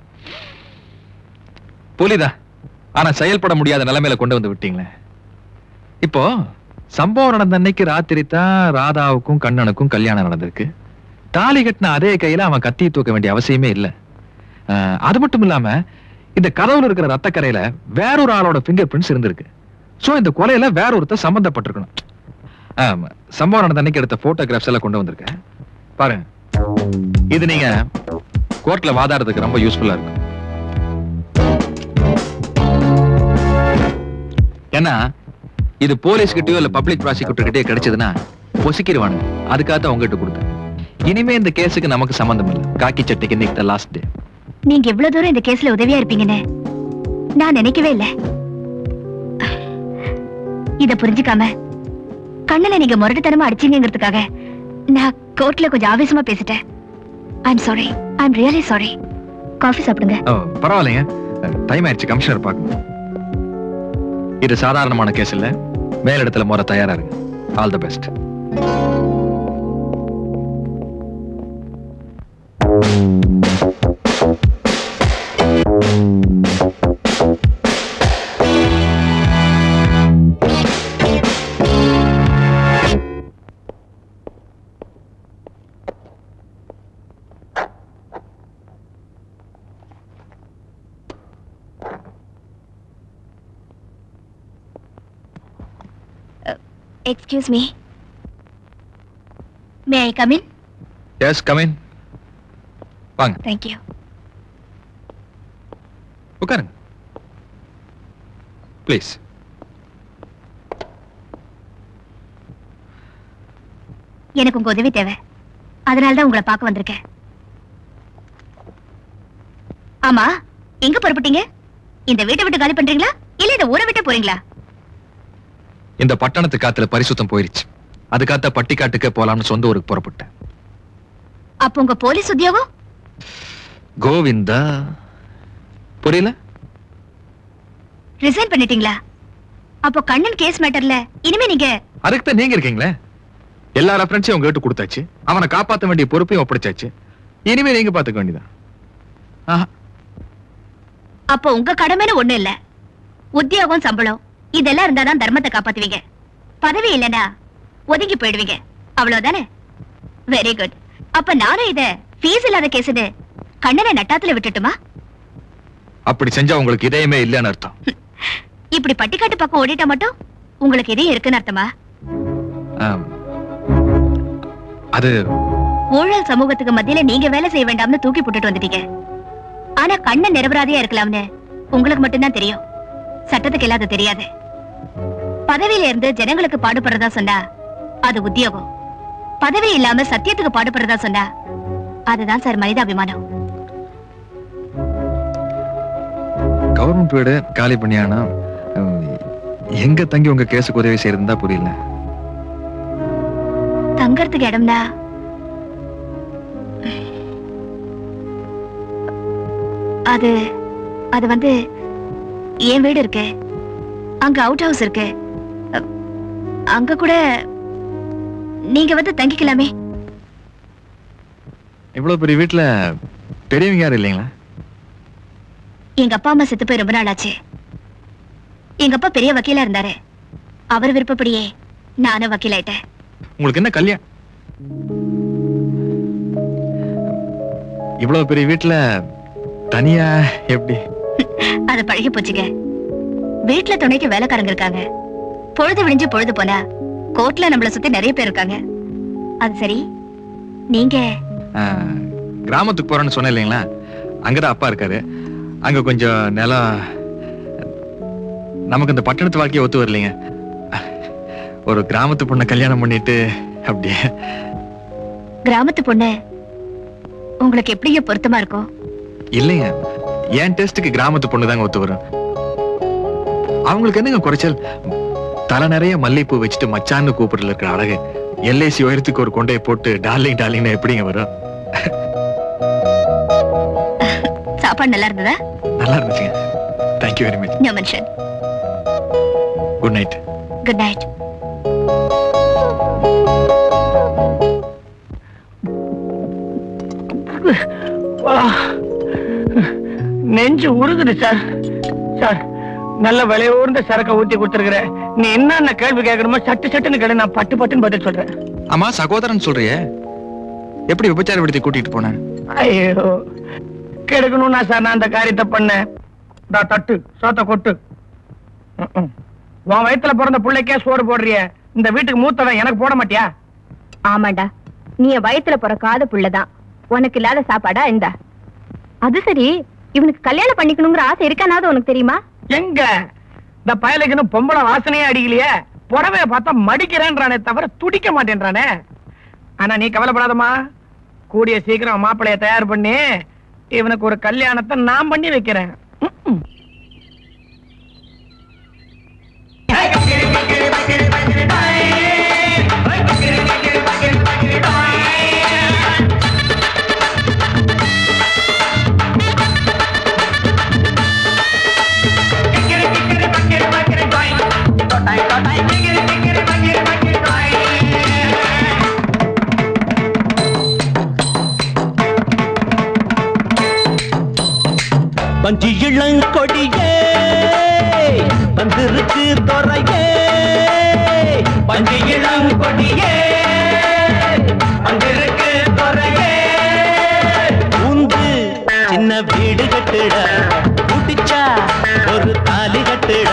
புரியுதா ஆனா செயல்பட முடியாத நிலைமையில கொண்டு வந்து விட்டீங்களே இப்போ சம்பவம் நடந்த அன்னைக்கு ராத்திரி தான் ராதாவுக்கும் கண்ணனுக்கும் கல்யாணம் நடந்திருக்கு தாலி கட்டின அதே கையில அவன் கத்தி தூக்க வேண்டிய அவசியமே இல்ல அஹ், அது மட்டும் இல்லாம இந்த கதவுல இருக்கிற ரத்தக்கரையில வேறொரு ஆளோட ஃபிங்கர் பிரிண்ட்ஸ் இருந்திருக்கு சோ இந்த கொலையில வேற ஒருத்தர் சம்பந்தப்பட்டிருக்கணும் ஆமா, சம்பவம் நடந்த அன்னைக்கு எடுத்த போட்டோகிராஃப்ஸ் எல்லாம் கொண்டு வந்திருக்கேன் பாருங்க இது நீங்க கோர்ட்ல வாதாடுறதுக்கு ரொம்ப யூஸ்ஃபுல்லா இருக்கும் ஏன்னா இது போலீஸ் கிட்டயோ இல்ல பப்ளிக் ப்ராசிக்யூட்டர் கிட்டயோ கிடைச்சதுன்னா பொசிக்கிடுவானுங்க அதுக்காக தான் உங்ககிட்ட கொடுத்தேன் இனிமே இந்த கேஸுக்கு நமக்கு சம்பந்தம் இல்லை காக்கி சட்டைக்கு இன்னைக்கு லாஸ்ட் டே நீங்க இவ்வளவு தூரம் இந்த கேஸ்ல உதவியா இருப்பீங்கன்னு நான் நினைக்கவே இல்ல இத புரிஞ்சுக்காம கண்ணனை நீங்க முரட்டுத்தனமா அடிச்சீங்கிறதுக்காக நான் கோர்ட்ல கொஞ்சம் ஆவேசமா பேசிட்டேன் I'm sorry I'm really sorry coffee சாப்பிடுங்க ஓ பரவாயில்லைங்க டைம் ஆயிடுச்சு கமிஷனர் பார்க்கணும் இது சாதாரணமான கேஸ் இல்ல மேலிடத்துல முறை தயாரா இருக்கு all the best excuse me may I come in yes come in வாங்க தேங்க் யூ உட்காருங்க ப்ளீஸ் எனக்கு உங்க உதவி தேவை அதனால தான் உங்களை பார்க்க வந்திருக்கேன் ஆமா எங்க புறப்பட்டீங்க இந்த வீட்டை விட்டு காலி பண்றீங்களா இல்ல இந்த ஊரை விட்டு போறீங்களா இந்த பட்டணத்து காத்துல பரிசுத்தம் போயிருச்சு அதுக்காத்த பட்டிக்காட்டுக்கே போலாம்னு சொந்த ஊருக்கு புறப்பட்டேன் அப்ப உங்க போலீஸ் உத்தியோகம் கோவிந்தா புரியல ரிசைன் பண்ணிட்டீங்களா அப்போ கண்ணன் கேஸ் மேட்டர்ல இனிமே நீங்க அதுக்கு தான் நீங்க இருக்கீங்களே எல்லா ரெஃபரன்ஸையும் உங்ககிட்ட கொடுத்தாச்சு அவனை காப்பாத்த வேண்டிய பொறுப்பையும் ஒப்படைச்சாச்சு இனிமே நீங்க பாத்துக்க வேண்டியதான் ஆஹா அப்போ உங்க கடமைன்னு ஒண்ணு இல்ல உத்தியோகம் சம்பளம் இதெல்லாம் இருந்தாதான் தர்மத்தை காப்பாத்துவீங்க பதவி இல்லனா ஒதுங்கி போயிடுவீங்க அவ்வளவுதானே வெரி குட் அப்ப நானும் இத ஃபீஸ் இல்லாத கேஸ்னு கண்ணனை நட்டாத்துல விட்டுட்டுமா அப்படி செஞ்சா உங்களுக்கு இதயமே இல்லைன்னு அர்த்தம் இப்படி பட்டிக்காட்டு பக்கம் ஓடிட்டா மட்டும் உங்களுக்கு இதே இருக்குன்னு அர்த்தமா ஆம். அது ஊழல் சமூகத்துக்கு மத்தியில நீங்க வேலை செய்ய வேண்டாம்னு தூக்கி போட்டுட்டு வந்துட்டீங்க ஆனா கண்ணன் நிரபராதியா இருக்கலாம்னு உங்களுக்கு மட்டும்தான் தெரியும் சட்டத்துக்கு இல்லாத தெரியாது பதவியில இருந்து ஜனங்களுக்கு பாடுபடுறதா சொன்னா அது உத்தியோகம் பதவி இல்லாம சத்தியத்துக்கு பாடுபடுறதா சொன்னா அதுதான் சார் மனிதாபிமானம் கவர்மெண்ட் வீடு காலி பண்ணியானா அஹ், எங்க தங்கி உங்க கேஸுக்கு உதவி செய்யறதுன்னு தான் புரியல தங்கறதுக்கு இடம்னா அது அது வந்து என் வீடு இருக்கு அங்க அவுட் ஹவுஸ் இருக்கு அ- அங்க கூட நீங்க வந்து தங்கிக்கலாமே இவ்வளவு பெரிய வீட்டுல பெரியவங்க யாரும் இல்லைங்களா எங்க அப்பா அம்மா செத்து போய் ரொம்ப நாள் ஆச்சு எங்க அப்பா பெரிய வக்கீலா இருந்தாரு அவர் விருப்பப்படியே நானும் வக்கீலாயிட்டேன் உங்களுக்கு என்ன கல்யாணம் இவ்வளவு பெரிய வீட்டுல தனியா எப்படி அது பழகி போச்சுங்க வீட்ல துணைக்கு வேலைக்காரங்க இருக்காங்க பொழுது விடிஞ்சு பொழுது போனா கோர்ட்ல நம்மள சுத்தி நிறைய பேர் இருக்காங்க அது சரி நீங்க அஹ், கிராமத்துக்கு போறேன்னு சொன்னேன் இல்லைங்களா அங்கதான் அப்பா இருக்காரு அங்க கொஞ்சம் நிலம் நமக்கு இந்த பட்டணத்து வாழ்க்கையை ஒத்து வரலைங்க ஒரு கிராமத்து பொண்ணை கல்யாணம் பண்ணிட்டு அப்படியே கிராமத்து பொண்ணு உங்களுக்கு எப்படிங்க பொருத்தமா இருக்கும் இல்லைங்க என் டெஸ்ட்டுக்கு கிராமத்து பொண்ணு தாங்க ஒத்து வரும் அவங்களுக்கு என்னங்க குறைச்சல் தலை நிறைய மல்லிகைப்பூ வச்சுட்டு மச்சான்னு கூப்பிடல இருக்கிற அழகு எல்ஐசி உயரத்துக்கு ஒரு கொண்டையை போட்டு டார்லிங் டார்லிங்னு எப்படிங்க வரும் சாப்பாடு நல்லா இருந்ததா நல்லா இருந்துச்சுங்க thank you very much no mention good night good night ஆ, நெஞ்சு உருகுது சார் சார் நல்ல விலையூர்ந்த சரக்க ஊத்தி கொடுத்துருக்குற நீ என்னென்ன கேள்வி கேட்கணுமோ சட்டு சட்டுன்னு கேளு நான் பட்டு பட்டுன்னு பதில் சொல்றேன் ஆமா சகோதரன் சொல்றியே எப்படி விபச்சார விடுதி கூட்டிட்டு போனேன் ஐயோ கெடுக்கணும்னா சார் நான் அந்த காரியத்தை பண்ணேன் டா தட்டு சோத்த கொட்டு ம், ம். உன் வயித்துல பிறந்த பிள்ளைக்கே சோறு போடுறிய இந்த வீட்டுக்கு மூத்தவன் எனக்கு போட மாட்டியா ஆமாண்டா நீ என் வயித்துல பிறக்காத புள்ளதான் உனக்கு இல்லாத சாப்பாடா இந்தா அது சரி இவனுக்கு கல்யாணம் பண்ணிக்கணுங்கிற ஆசை இருக்கானாவது உனக்கு தெரியுமா எங்க இந்த பயலுக்குன்னு பொம்பளை வாசனையே அடிக்கலையே புடவைய பார்த்தா மடிக்கிறேன்றானே தவிர துடிக்க மாட்டேன்றானே ஆனா நீ கவலைப்படாதம்மா கூடிய சீக்கிரம் மாப்பிளைய தயார் பண்ணி இவனுக்கு ஒரு கல்யாணத்தை நான் பண்ணி வைக்கிறேன் ம்ம். பஞ்சு இளங்கொடியே வந்திருக்கு துறையே பஞ்சு இளங்கொடியே வந்திருக்கு துறையே உந்து சின்ன வீடு கட்டுட குடிச்சா ஒரு தாலி கட்டுட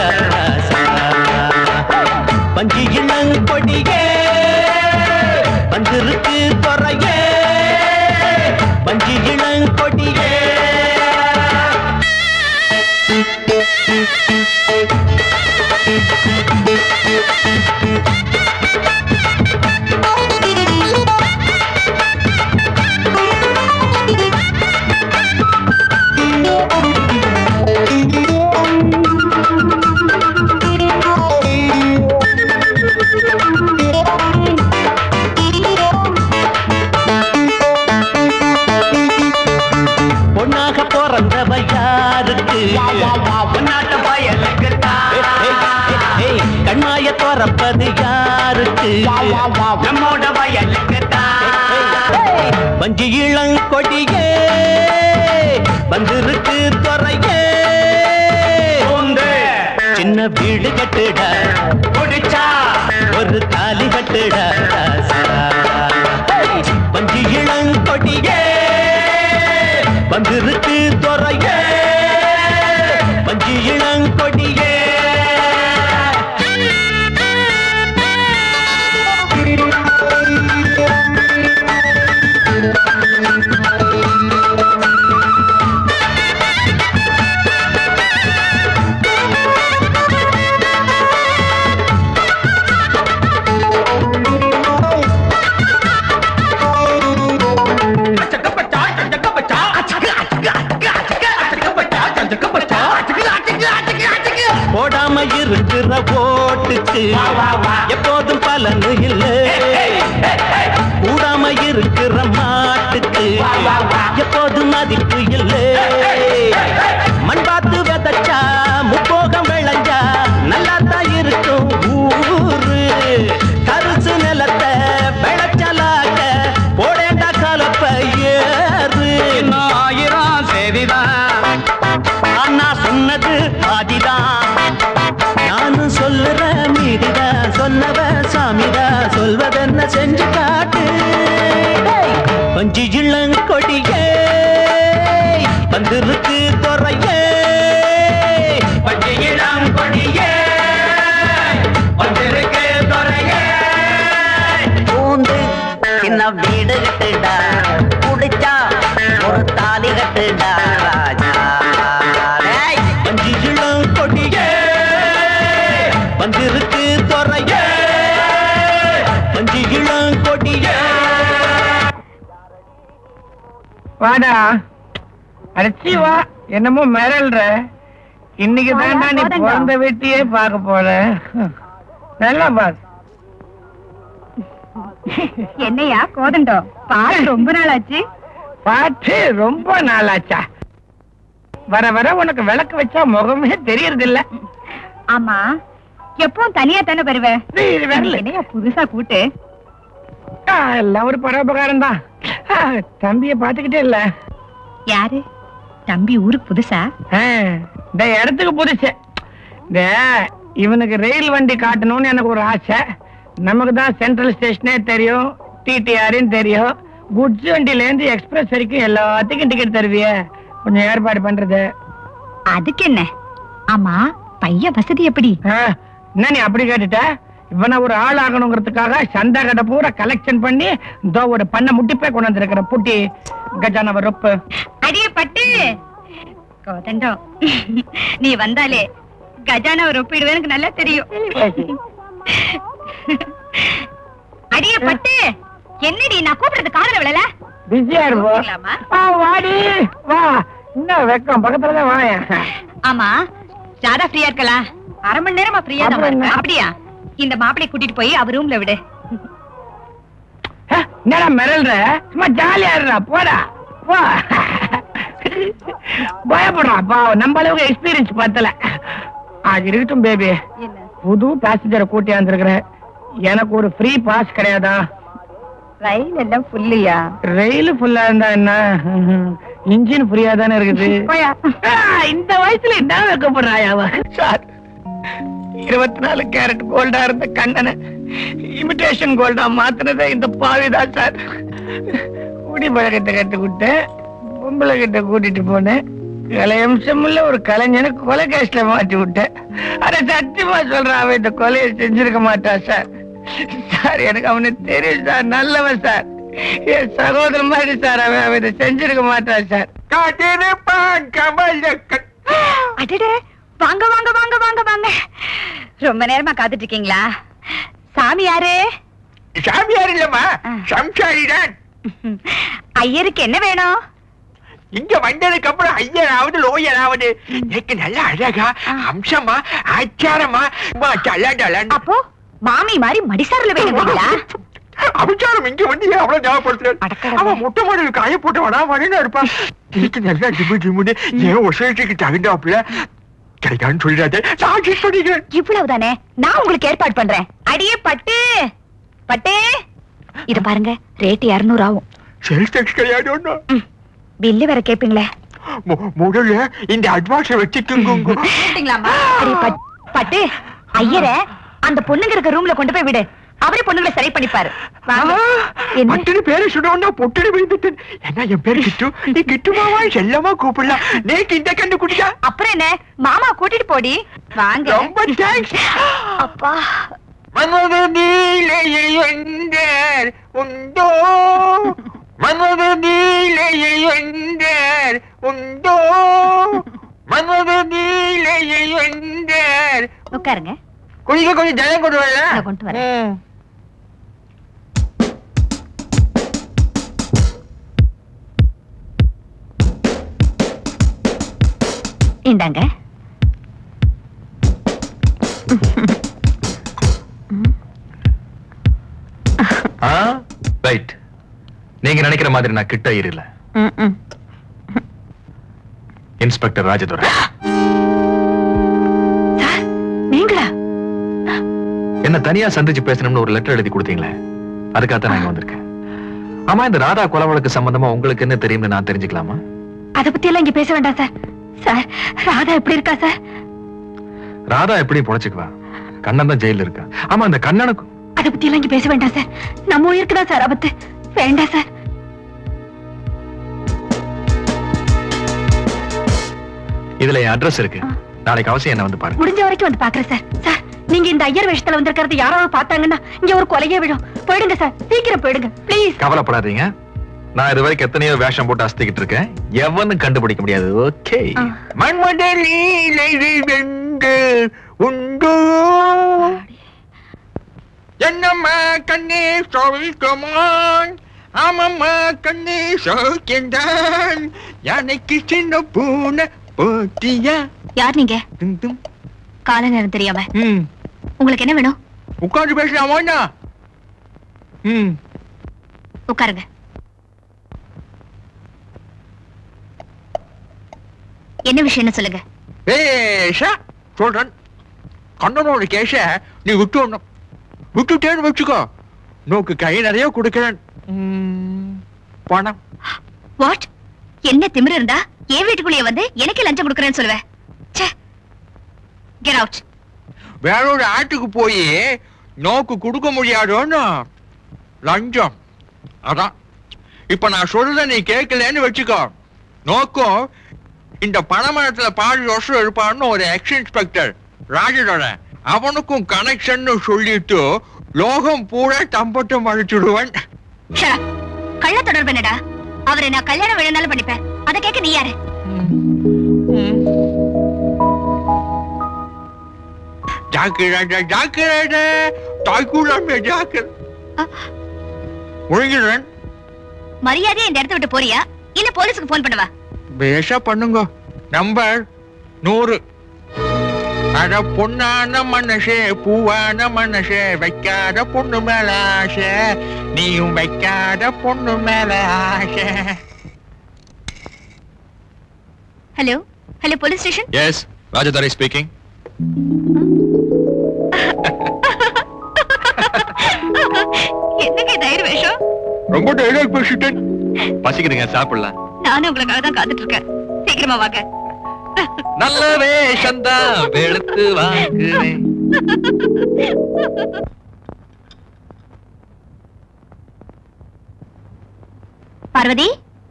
பஞ்சு இளங்கொடியே வந்திருக்கு துறையே பஞ்சு இளங்கொடியே பொண்ணாக பிறந்தவ யாருக்கு பொன்னாட்ட பயலுக்கு கண்மாய துறப்பது யாருக்கு நம்மோட வயலுக்கு பஞ்சு இளங்கொடியே வந்திருக்கு துறையே சின்ன வீடு கட்டுட குடிச்சா ஒரு தாலி கட்டுட பஞ்சு இளங்கொடியே வந்திருக்கு துறையே பஞ்சு இளங்கொடியே போடாம இருக்கிற ஓட்டுக்கு எப்போதும் பலனு இல்லை கூடாம இருக்கிற மாட்டுக்கு எப்போதும் மதிப்பு இல்லை மண் பார்த்து விதைச்சா முப்போகம் விளைஞ்சா நல்லா தான் இருக்கும் ஊரு தரிசு நிலத்தை விளைச்சலாக்க போடேண்டா கலப்ப ஏறு ஆயிரம் சரிதான் ஆனா சொன்னது பாதிதான் நானும் சொல்லுற மீதிதான் சொன்னவ சாமிதான் சொல்வதென்ன செஞ்சு காட்டு பஞ்சு இளங்கொடியே வந்திருக்கு துறையே பஞ்சு இளங்கொடியே வந்திருக்கு துறையே பூந்து சின்ன வீடு கட்டுடா குடிச்சா ஒரு தாலி கட்டுடா ராஜா டேய், பஞ்சு இளங்கொடியே வந்திருக்கு துறையே பஞ்சு இளங்கொடியே வாடா அடிச்சி வா என்னமோ மிரல்ற இன்னைக்கு தாண்டா நீ போதுங்க. பிறந்த வீட்டையே பார்க்க போற நல்லா பாஸ் என்னையா கோதண்டம் பாட்டு ரொம்ப நாள் ஆச்சு பாட்டு ரொம்ப நாளாச்சா வர வர உனக்கு விளக்கு வச்சா முகமே தெரியறது இல்ல ஆமா எப்பவும் தனியா தானே வருவ இது வரல. என்னையா புதுசா கூட்டு எல்லாம் ஒரு பரோபகாரம் தான் தம்பிய பாத்துக்கிட்டே இல்ல யாரு தம்பி ஊருக்கு புதுசா ஆ, இந்த இடத்துக்கு புதுசு இந்த இவனுக்கு ரயில் வண்டி காட்டணும்னு எனக்கு ஒரு ஆசை நமக்கு தான் சென்ட்ரல் ஸ்டேஷனே தெரியும் டிடிஆர்னு தெரியும் குட்ஸ் வண்டில இருந்து எக்ஸ்பிரஸ் வரைக்கும் எல்லாத்துக்கும் டிக்கெட் தருவிய கொஞ்சம் ஏற்பாடு பண்றது அதுக்கு என்ன ஆமா பையன் வசதி எப்படி என்ன நீ அப்படி கேட்டுட்ட இவனை ஒரு ஆள் ஆகணுங்கிறதுக்காக சந்தா கடை பூரா கலெக்ஷன் பண்ணி இதோ ஒரு பண்ண முட்டிப்பே கொண்டு வந்திருக்கிற புட்டி கஜானவ ரொப்பு அடியே பட்டு கோதண்டம் நீ வந்தாலே கஜானா ஒப்பிடுவேன் எனக்கு நல்லா தெரியும் அடியே பட்டு என்னடி நான் கூப்பிடுறது காதல விழல பிஸியா இருப்போம் வா வாடி வா என்ன வெக்கம் பக்கத்துல தான் வாயேன் ஆமா ராதா ஃப்ரீயா இருக்கலாம் அரை மணி நேரமா ஃப்ரீயா தான் அப்புறம் என்ன? இருக்கேன். அப்படியா இந்த மாப்பிளை கூட்டிட்டு போய் அவர் ரூம்ல விடு என்னடா மிரல்ற சும்மா ஜாலியா இருடா போடா போ பயப்படுறான் பா நம்ம அளவுக்கு எக்ஸ்பீரியன்ஸ் பத்தல அது இருக்கட்டும் பேபி புது பேசஞ்சரை கூட்டி வந்திருக்கிறேன் எனக்கு ஒரு ஃப்ரீ பாஸ் கிடையாதா ரயில் எல்லாம் ஃபுல்லியா ரயில் ஃபுல்லா இருந்தா என்ன இன்ஜின் ஃப்ரீயா தானே இருக்குது ஆ, இந்த வயசுல என்ன வைக்கப்படுறாயா சார் இருபத்தி நாலு கேரட் கோல்டா இருந்த கண்ணனை இமிடேஷன் கோல்டா மாத்தினதே இந்த பாவிதான் சார் குடி பழக்கத்தை கத்துக்கிட்டேன் பொம்பளை கிட்ட கூட்டிட்டு போனேன் கலையம்சமுள்ள ஒரு கலைஞனை கொலை கேஸ்ல மாட்டி விட்டேன் அட சத்தியமா சொல்றான் அவன் இந்த கொலையை செஞ்சிருக்க மாட்டான் சார் சார் எனக்கு அவனை தெரியும் சார் நல்லவன் சார் என் சகோதரன் மாதிரி சார் அவன் அவன் இதை செஞ்சிருக்க மாட்டான் சார் காட்டிருப்பான் கமலக்கண் அடடே வாங்க வாங்க வாங்க வாங்க வாங்க ரொம்ப நேரமா காத்துட்டு இருக்கீங்களா சாமி யாரு சாமியார் இல்லம்மா சம்சாரி தான் ஐயருக்கு என்ன வேணும் இங்க வந்ததுக்கு அப்புறம் ஐயராவது லோயராவது எனக்கு நல்ல அழகா அம்சமா ஆச்சாரமா அம்மா, டலடலன்னு. அப்போ மாமி மாதிரி மடிசாரில் வேணுங்களா அபிச்சாரம் இங்க வந்து ஏன் அவ்வளவு ஞாபகப்படுத்துறேன் அவன் முட்டை மாடல் காய போட்டு வடா வரேன்னு இருப்பான் எனக்கு நல்லா ஜிம்மு ஜிம்முன்னு ஏன் ஒசைட்டுக்கு தகுந்தாப்புல கிடைக்கான்னு சொல்லிடாதே நான் adjust பண்ணிக்கிறேன் இவ்வளவுதானே நான் உங்களுக்கு ஏற்பாடு பண்றேன் அடியே பட்டு பட்டு இது பாருங்க ரேட் இருநூறு ஆகும் சேல்ஸ் டேக்ஸ் கிடையாது ஒண்ணும் பில்லு வேற கேப்பீங்களே மு- முதல்ல இந்த அட்வான்ஸை வச்சுக்குங்க அடே, பட்- பட்டு ஐயர அந்த பொண்ணுங்க இருக்க ரூம்ல கொண்டு போய் விடு அவரே பொண்ணுங்களை சரி பண்ணிப்பாரு வாங்க. என்ன? பட்டுனு பேரை சொன்னோன்னா பொட்டுனு விழுந்துட்டேன் என்ன என் பேர் கிட்டு நீ கிட்டுமாவா செல்லமா கூப்பிடலாம் நேக்கு இந்த கண்டு குடிச்சா அப்புறம் என்ன மாமா கூட்டிட்டு போடி வாங்க ரொம்ப தேங்க்ஸ் அப்பா மன்மத நீலையில் என்றார் உண்டோ மன்மத நீலையில் என்றார் உண்டோ மன்மத நீலையில் என்றார் உட்காருங்க குடிக்க கொஞ்சம் ஜலம் கொண்டு வரல நான் கொண்டு வரேன் இந்தாங்க ரைட் நீங்க நினைக்கிற மாதிரி நான் கிட்ட இருல இன்ஸ்பெக்டர் ராஜதுரை நீங்களா என்ன தனியா சந்திச்சு பேசணும்னு ஒரு லெட்டர் எழுதி கொடுத்தீங்களே அதுக்காக நான் இங்க வந்திருக்கேன் ஆமா இந்த ராதா கொலை வழக்கு சம்பந்தமா உங்களுக்கு என்ன தெரியும்னு நான் தெரிஞ்சுக்கலாமா அத பத்தி எல்லாம் இங்க பேச வேண்டாம் சார் சார் ராதா எப்படி இருக்கா சார் ராதா எப்படி பொழைச்சுக்குவா கண்ணன் தான் ஜெயில இருக்கா ஆமா அந்த கண்ணனுக்கும் அத பத்தி எல்லாம் இங்க பேச வேண்டாம் சார் நம்ம உயிருக்கு தான் சார் ஆபத்து வேண்டாம் சார் இதுல என் அட்ரஸ் இருக்கு நாளைக்கு அவசியம் என்ன வந்து பாருங்க முடிஞ்ச வரைக்கும் வந்து பாக்குறேன் சார் சார் நீங்க இந்த ஐயர் வேஷத்துல வந்திருக்கிறது யாராவது பார்த்தாங்கன்னா இங்க ஒரு கொலையே விடும் போயிடுங்க சார் சீக்கிரம் போயிடுங்க ப்ளீஸ் கவலைப்படாதீங்க நான் இது வரைக்கும் எத்தனையோ வேஷம் போட்டு அஸ்திக்கிட்டு இருக்கேன் எவனும் கண்டுபிடிக்க முடியாது ஓகே மன்மத நீலையில் வென்று உண்டோ என்னம்மா கண்ணே சொல்லுமான் ஆமாம்மா கண்ணே சோக்கியந்தான் யானைக்கு சின்ன பூனை போட்டியா யார் நீங்க கால நேரம் தெரியாம உங்களுக்கு என்ன வேணும் உட்காந்து பேசலாமா ம் உட்காருங்க என்ன விஷயம்னு சொல்லுங்க பேஷா சொல்றேன் கண்ணனோட கேஷ நீ விட்டு விட்டுட்டேன்னு வச்சுக்கோ நோக்கு கை நிறைய கொடுக்கிறேன் ம், பணம் வாட் என்ன திமிரு இருந்தா என் வீட்டுக்குள்ளேயே வந்து எனக்கு லஞ்சம் கொடுக்கறேன்னு சொல்லுவேன் கெட் அவுட் வேறொரு ஆட்டுக்கு போய் நோக்கு கொடுக்க முடியாதோன்னு லஞ்சம் அதான் இப்ப நான் சொல்றத நீ கேட்கலன்னு வச்சுக்கோ நோக்கம் இந்த பணமரத்துல பாதி வருஷம் இருப்பான்னு ஒரு எக்ஸ் இன்ஸ்பெக்டர் ராஜனோட அவனுக்கும் கனெக்ஷன் சொல்லிட்டு லோகம் பூரா தம்பட்டம் அழிச்சுடுவன் கள்ள தொடர்பு என்னடா அவரை நான் கல்யாணம் வேணும்னாலும் பண்ணிப்பேன் அதை கேட்க நீ யாரு ஜாக்கிரதை ஜாக்கிரதை தாய்க்குள்ளமே ஜாக்கிரதை முழுங்கிடுறேன் மரியாதையா இந்த இடத்த விட்டு போறியா இல்ல போலீஸுக்கு போன் பண்ணவா பேஷா பண்ணுங்க நம்பர் நூறு அட பொண்ணான மனசே பூவான மனசே வைக்காத பொண்ணு மேல ஆசை நீயும் வைக்காத பொண்ணு மேல ஆசை hello hello police station yes Rajadurai speaking என்னங்க தயிர் வேஷம் ரொம்ப டைலாக் பேசிட்டேன் பசிக்குதுங்க சாப்பிடலாம் நானும் உங்களுக்காக தான் காத்துட்டு இருக்கேன் சீக்கிரமா வாங்க நல்ல வேஷந்தான் வெளுத்து வாங்குறேன் பார்வதி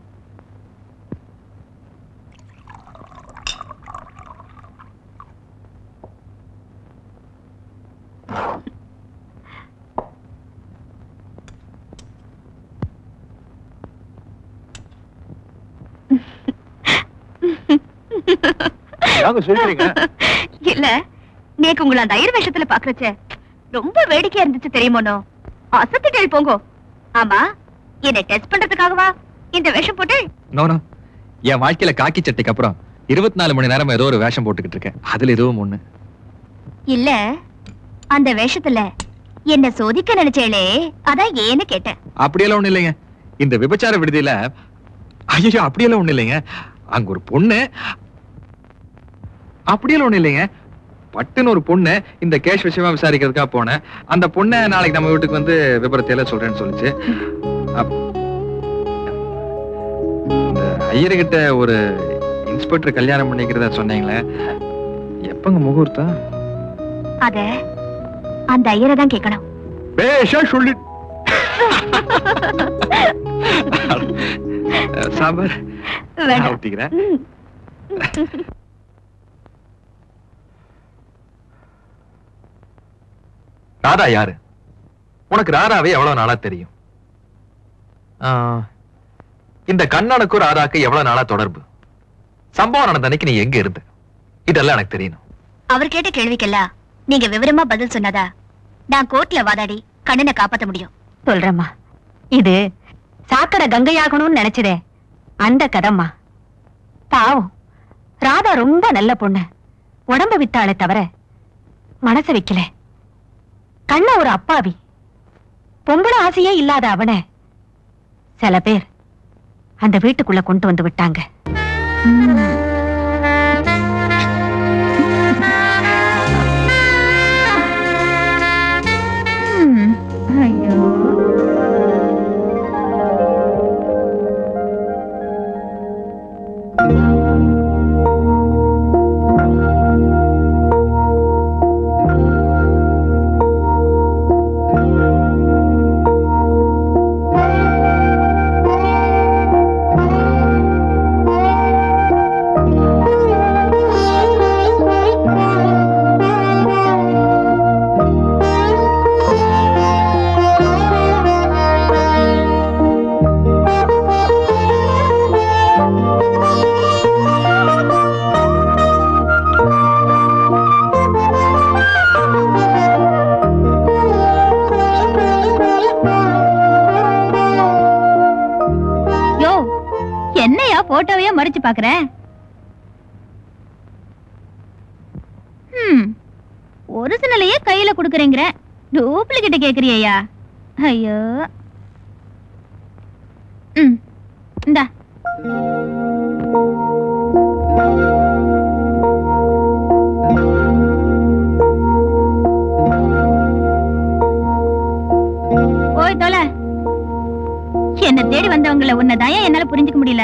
யாங்க சொல்றீங்க இல்ல நேக்கு உங்களை அந்த ஐயர் வேஷத்துல பாக்குறச்ச ரொம்ப வேடிக்கையா இருந்துச்சு தெரியுமோனோ அசத்திட்டேள் போங்கோ ஆமா என்னை டெஸ்ட் பண்றதுக்காகவா இந்த வேஷம் போட்டு நோ நோ என் வாழ்க்கையில காக்கி சட்டைக்கு அப்புறம் இருபத்தி நாலு மணி நேரம் ஏதோ ஒரு வேஷம் போட்டுக்கிட்டு இருக்கேன் அதுல எதுவும் ஒண்ணு இல்ல அந்த வேஷத்துல என்ன சோதிக்க நினைச்சேளே அதான் ஏன்னு கேட்டேன் அப்படியெல்லாம் ஒண்ணு இல்லைங்க இந்த விபச்சார விடுதியில ஐயோ அப்படியெல்லாம் ஒண்ணு இல்லைங்க அங்க ஒரு பொண்ணு அப்படியெல்லாம் ஒண்ணு இல்லைங்க பட்டுன்னு ஒரு பொண்ணு இந்த கேஷ் விஷயமா விசாரிக்கிறதுக்காக போனேன் அந்த பொண்ணை நாளைக்கு நம்ம வீட்டுக்கு வந்து விபரத்தையெல்லாம் சொல்றேன்னு சொல்லுச்சு அப்- இந்த ஐயர்கிட்ட ஒரு இன்ஸ்பெக்டர் கல்யாணம் பண்ணிக்கிறதா சொன்னீங்களே எப்பங்க முகூர்த்தம் அத அந்த ஐயரை தான் கேட்கணும் பேஷா சொல்லி சாம்பார் நான் வேண்டாம். ஊத்திக்கிறேன் ராதா யாரு உனக்கு ராதாவே எவ்வளவு நாளா தெரியும் ஆ, இந்த கண்ணனுக்கும் ராதாக்கு எவ்வளவு நாளா தொடர்பு சம்பவம் நடந்த அன்னைக்கு நீ எங்க இருந்த இதெல்லாம் எனக்கு தெரியணும் அவர் கேட்ட கேள்விக்கெல்லாம் நீங்க விவரமா பதில் சொன்னதா நான் கோர்ட்ல வாதாடி கண்ணனை காப்பாத்த முடியும் சொல்றேம்மா இது சாக்கடை கங்கையாகணும்னு நினைச்சதே அந்த கதம்மா பாவம் ராதா ரொம்ப நல்ல பொண்ணு உடம்ப வித்தாளே தவிர மனச வைக்கல கண்ண ஒரு அப்பாவி பொம்பளை ஆசையே இல்லாத அவனை சில பேர் அந்த வீட்டுக்குள்ள கொண்டு வந்து விட்டாங்க ஐயோ யோ என்னையா போட்டோவையே மறைச்சு பாக்குற ம் ஒரிஜினலையே கையில குடுக்குறேங்கிற டூப்ளிகேட் கேக்குறியா ஐயோ ம் இந்தா போய் தொலை என்ன தேடி வந்தவங்கள உன்னதாயா என்னால புரிஞ்சுக்க முடியல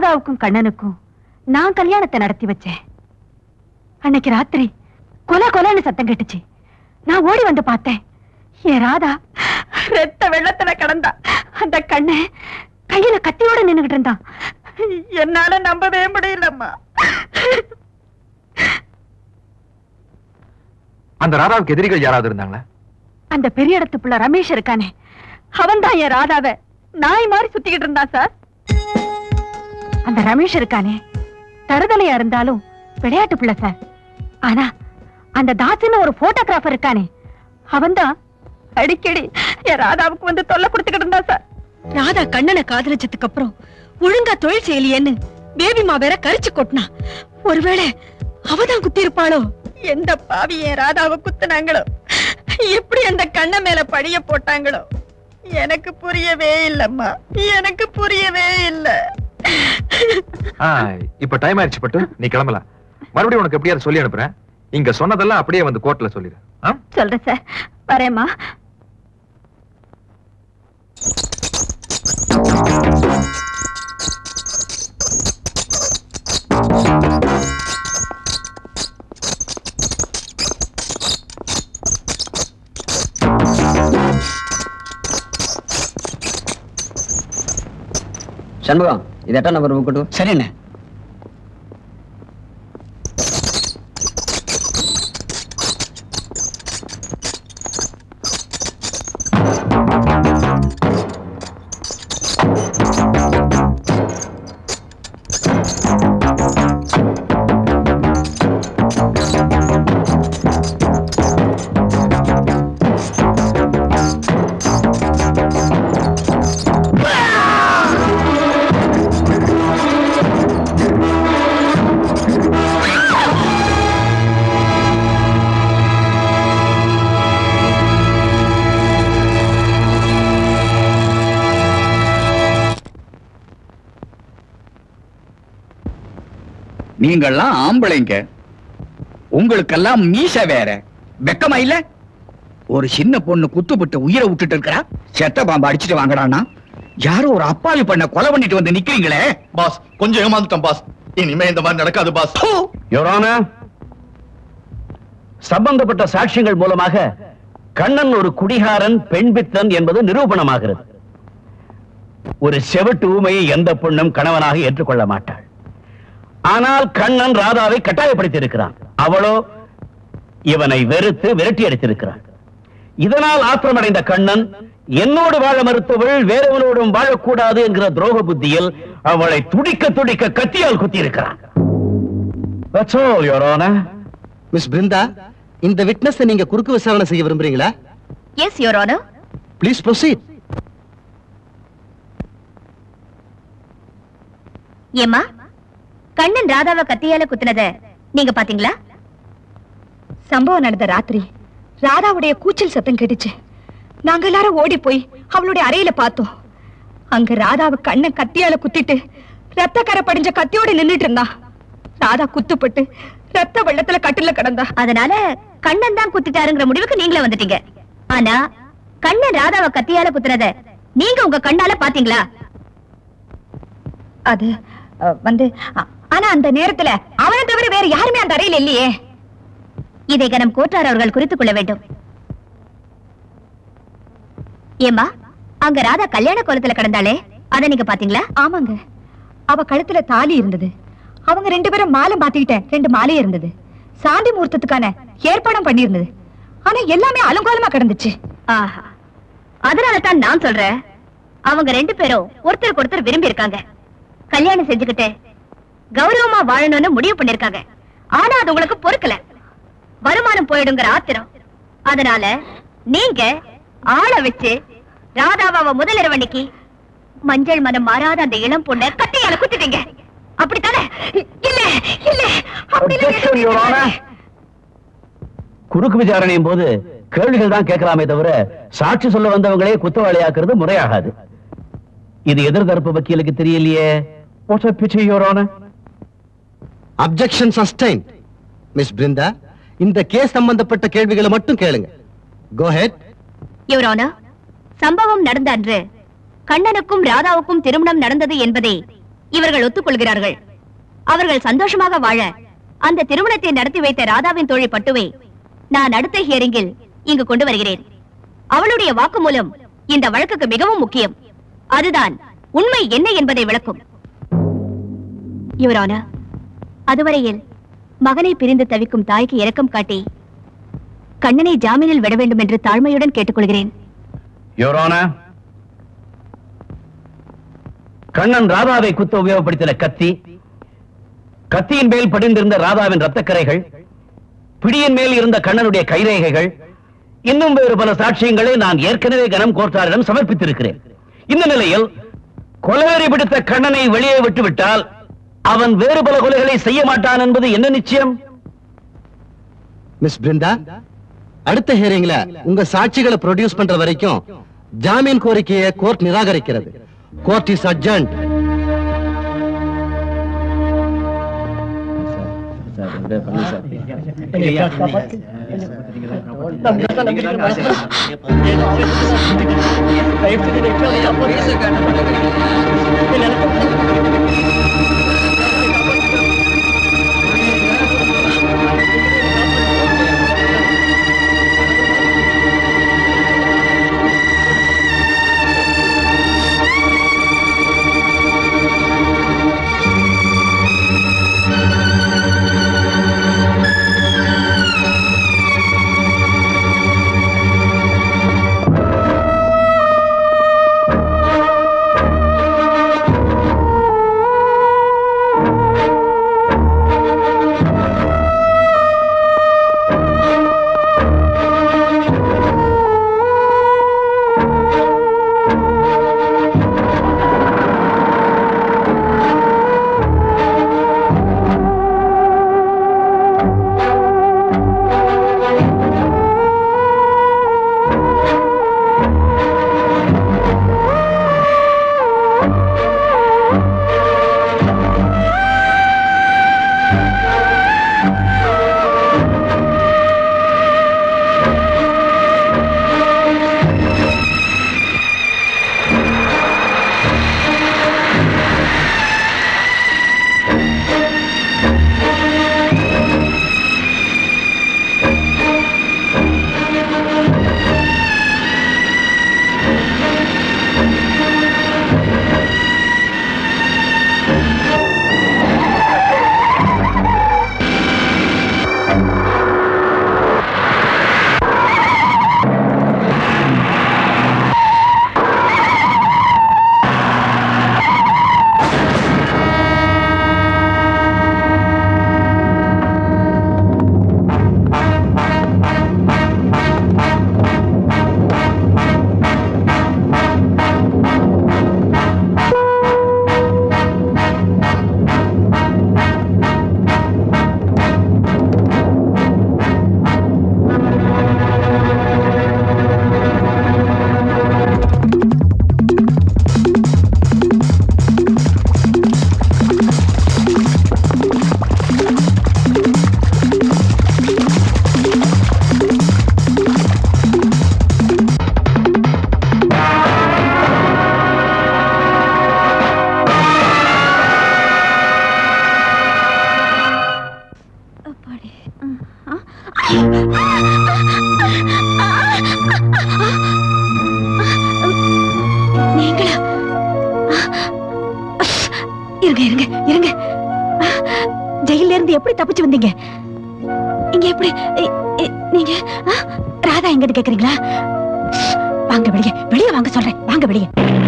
ராதாவுக்கும் கண்ணனுக்கும் நான் கல்யாணத்தை நடத்தி வச்சேன் அன்னைக்கு ராத்திரி கொலை கொலைன்னு சத்தம் கேட்டுச்சு நான் ஓடி வந்து பார்த்தேன் என் ராதா ரத்த வெள்ளத்துல கிடந்தா அந்த கண்ணை கையில கத்தியோட நின்னுகிட்டு இருந்தான் என்னால நம்பவே முடியலம்மா அந்த ராதாவுக்கு எதிரிகள் யாராவது இருந்தாங்களா அந்த பெரிய இடத்து புள்ள ரமேஷ் இருக்கானே அவன் தான் என் ராதாவ நாய் மாதிரி சுத்திக்கிட்டு இருந்தான் சார் அந்த ரமேஷ் இருக்கானே தருதலையா இருந்தாலும் விளையாட்டு புள்ள சார் ஆனா அந்த தாசுன்னு ஒரு போட்டோகிராஃபர் இருக்கானே அவன்தான் அடிக்கடி என் ராதாவுக்கு வந்து தொல்லை கொடுத்துக்கிட்டு இருந்தா சார் ராதா கண்ணனை காதலிச்சதுக்கு அப்புறம் ஒழுங்கா தொழில் செய்யலையேன்னு பேபிமா வேற கரிச்சு கொட்டினா ஒருவேளை அவதான் குத்தி இருப்பாளோ எந்த பாவி என் ராதாவை குத்துனாங்களோ எப்படி அந்த கண்ண மேல பழிய போட்டாங்களோ எனக்கு புரியவே இல்லம்மா எனக்கு புரியவே இல்ல ஆ, இப்ப டைம் ஆயிடுச்சு பட்டு நீ கிளம்பலாம் மறுபடியும் உனக்கு எப்படியாவது சொல்லி அனுப்புறேன் இங்க சொன்னதெல்லாம் அப்படியே வந்து கோர்ட்ல சொல்லிடு ஆ? சொல்றேன் சார் வரேம்மா சண்முகம் இது எட்டாம் நம்பர் புக் கொடு சரிண்ணே நீங்கெல்லாம் ஆம்பளைங்க உங்களுக்கெல்லாம் மீச வேற வெக்கமா இல்ல ஒரு சின்ன பொண்ணு குத்துப்பட்டு உயிரை விட்டுட்டு இருக்கா செத்த பாம்பு அடிச்சிட்டு வாங்கடான்னா யாரோ ஒரு அப்பாவி பண்ண கொலை பண்ணிட்டு வந்து நிக்கிறீங்களே பாஸ் கொஞ்சம் ஏமாந்துட்டேன் பாஸ் இனிமே இந்த மாதிரி நடக்காது பாஸ் யோரான சம்பந்தப்பட்ட சாட்சியங்கள் மூலமாக கண்ணன் ஒரு குடிகாரன் பெண் பித்தன் என்பது நிரூபணமாகிறது ஒரு செவட்டு ஊமையை எந்த பெண்ணும் கணவனாக ஏற்றுக்கொள்ள மாட்டாள் ஆனால் கண்ணன் ராதாவை கட்டாயப்படுத்தி இருக்கிறான் அவளோ இவனை வெறுத்து விரட்டி அடித்திருக்கிறான் இதனால் ஆத்திரமடைந்த கண்ணன் என்னோடு வாழ மறுத்தவள் வேறவனோடும் வாழக்கூடாது என்கிற துரோக புத்தியில் அவளை துடிக்க துடிக்க கத்தியால் குத்தியிருக்கிறான் That's all, Your Honor. Miss Brinda இந்த விட்னஸ் நீங்க குறுக்கு விசாரணை செய்ய விரும்புறீங்களா yes your honour please proceed ஏம்மா கண்ணன் ராதாவை கத்தியால குத்துனத நீங்க பாத்தீங்களா சம்பவம் நடந்த ராத்திரி ராதாவுடைய கூச்சல் சத்தம் கேட்டுச்சு நாங்க எல்லாரும் ஓடி போய் அவளுடைய அறையில பார்த்தோம் அங்க ராதாவை கண்ணை கத்தியால குத்திட்டு ரத்த கரை படிஞ்ச கத்தியோட நின்னுட்டு இருந்தா ராதா குத்துப்பட்டு ரத்த வெள்ளத்துல கட்டில கிடந்தா அதனால கண்ணன் தான் குத்திட்டாருங்கிற முடிவுக்கு நீங்களே வந்துட்டீங்க ஆனா கண்ணன் ராதாவை கத்தியால குத்துனத நீங்க உங்க கண்ணால பாத்தீங்களா அது அஹ், வந்து அ- ஆனா அந்த நேரத்துல அவனை தவிர வேற யாருமே அந்த அறையில இல்லையே இதை கனம் கோட்டார் அவர்கள் குறித்துக் கொள்ள வேண்டும் ஏம்மா அங்க ராதா கல்யாண கோலத்துல கிடந்தாளே அத நீங்க பாத்தீங்களா ஆமாங்க அவ கழுத்துல தாலி இருந்தது அவங்க ரெண்டு பேரும் மாலை மாத்திக்கிட்ட ரெண்டு மாலை இருந்தது சாந்தி முகூர்த்தத்துக்கான ஏற்பாடும் பண்ணியிருந்தது ஆனா எல்லாமே அலங்கோலமா கிடந்துச்சு ஆஹா அதனால தான் நான் சொல்றேன் அவங்க ரெண்டு பேரும் ஒருத்தருக்கு ஒருத்தர் விரும்பி இருக்காங்க கல்யாணம் செஞ்சுக்கிட்டு கௌரவமா வாழணும்னு முடிவு பண்ணிருக்காங்க ஆனா அது உங்களுக்கு பொறுக்கல வருமானம் போயிடுங்கிற ஆத்திரம் அதனால நீங்க ஆளை வச்சு ராதாவை அவ முதலிரவணிக்கு மஞ்சள் மனம் மாறாத அந்த இளம் பொண்ண கட்டையால குத்திட்டீங்க அப்படித்தானே இல்ல இல்ல Objection, Your Honor. குறுக்கு விசாரணையும் போது கேள்விகள் தான் கேட்கலாமே தவிர சாட்சி சொல்ல வந்தவங்களே குத்தவாளியாக்குறது முறையாகாது இது எதிர்தரப்பு வக்கீலுக்கு தெரியலையே What a pity, Your Honor. Objection sustain miss Brinda இந்த கேஸ் சம்பந்தப்பட்ட கேள்விகளை மட்டும் கேளுங்க கோ ஹெட் யுவரானா சம்பவம் நடந்த அன்று கண்ணனுக்கும் ராதாவுக்கும் திருமணம் நடந்தது என்பதை இவர்கள் ஒத்துக்கொள்கிறார்கள் அவர்கள் சந்தோஷமாக வாழ அந்த திருமணத்தை நடத்தி வைத்த ராதாவின் தோழி பட்டுவை நான் அடுத்த ஹியரிங்கில் இங்கு கொண்டு வருகிறேன் அவளுடைய வாக்குமூலம் இந்த வழக்குக்கு மிகவும் முக்கியம் அதுதான் உண்மை என்ன என்பதை விளக்கும் யுவரான அதுவரையில் மகனை பிரிந்து தவிக்கும் தாய்க்கு இரக்கம் காட்டி கண்ணனை ஜாமீனில் விட வேண்டும் என்று தாழ்மையுடன் கேட்டுக்கொள்கிறேன் யோரான கண்ணன் ராதாவை குத்த உபயோகப்படுத்தின கத்தி கத்தியின் மேல் படிந்திருந்த ராதாவின் ரத்தக்கரைகள் பிடியின் மேல் இருந்த கண்ணனுடைய கைரேகைகள் இன்னும் வேறு பல சாட்சியங்களை நான் ஏற்கனவே கனம் கோர்ட்டாரிடம் சமர்ப்பித்திருக்கிறேன் இந்த நிலையில் கொலைவெறி பிடித்த கண்ணனை வெளியே விட்டுவிட்டால் அவன் வேறு பல கொலைகளை செய்ய மாட்டான் என்பது என்ன நிச்சயம் மிஸ் பிருந்தா அடுத்த ஹியரிங்ல உங்க சாட்சிகளை ப்ரொடியூஸ் பண்ற வரைக்கும் ஜாமீன் கோரிக்கையை கோர்ட் நிராகரிக்கிறது கோர்ட் இஸ் அர்ஜென்ட் நீங்களா இருங்க இருங்க இருங்க ஜெயில இருந்து எப்படி தப்பிச்சு வந்தீங்க இங்க எப்படி இ- இ- நீங்க ஆ, ராதா எங்கிட்ட கேக்குறீங்களா வாங்க வெளியே வெளியே வாங்க சொல்றேன் வாங்க வெளியே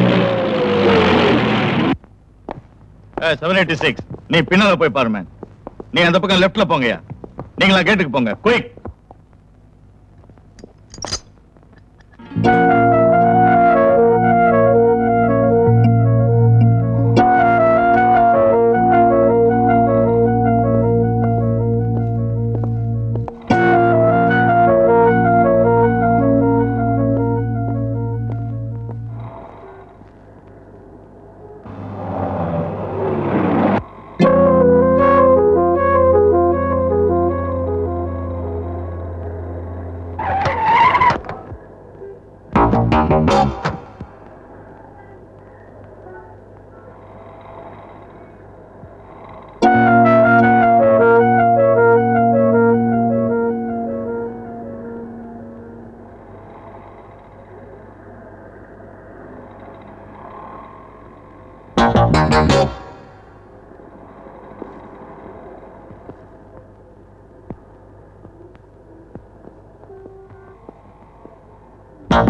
செவன் எயிட்டி சிக்ஸ் நீ பின்னால போய் பாரு மேன் நீ அந்த பக்கம் லெஃப்ட்ல போங்கயா நீங்களா கேட்டுக்கு போங்க குயிக்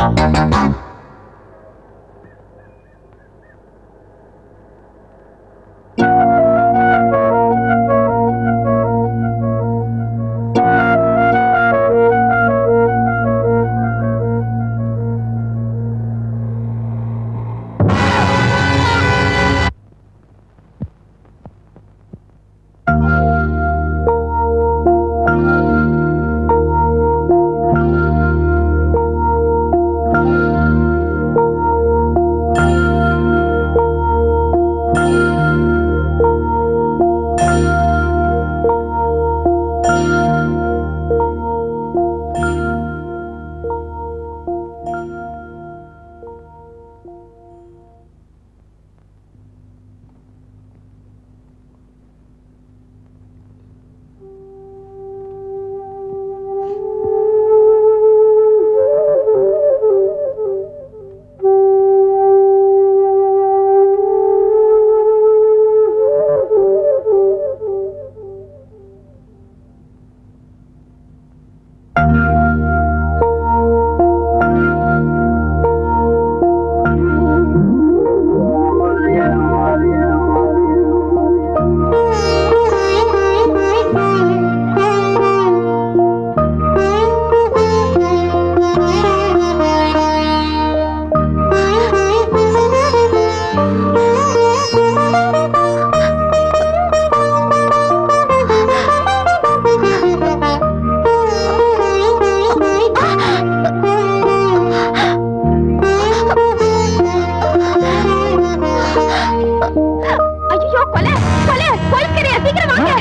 ஐயோ கொலை கொலை கொல்கிறியா சீக்கிரம் வாங்க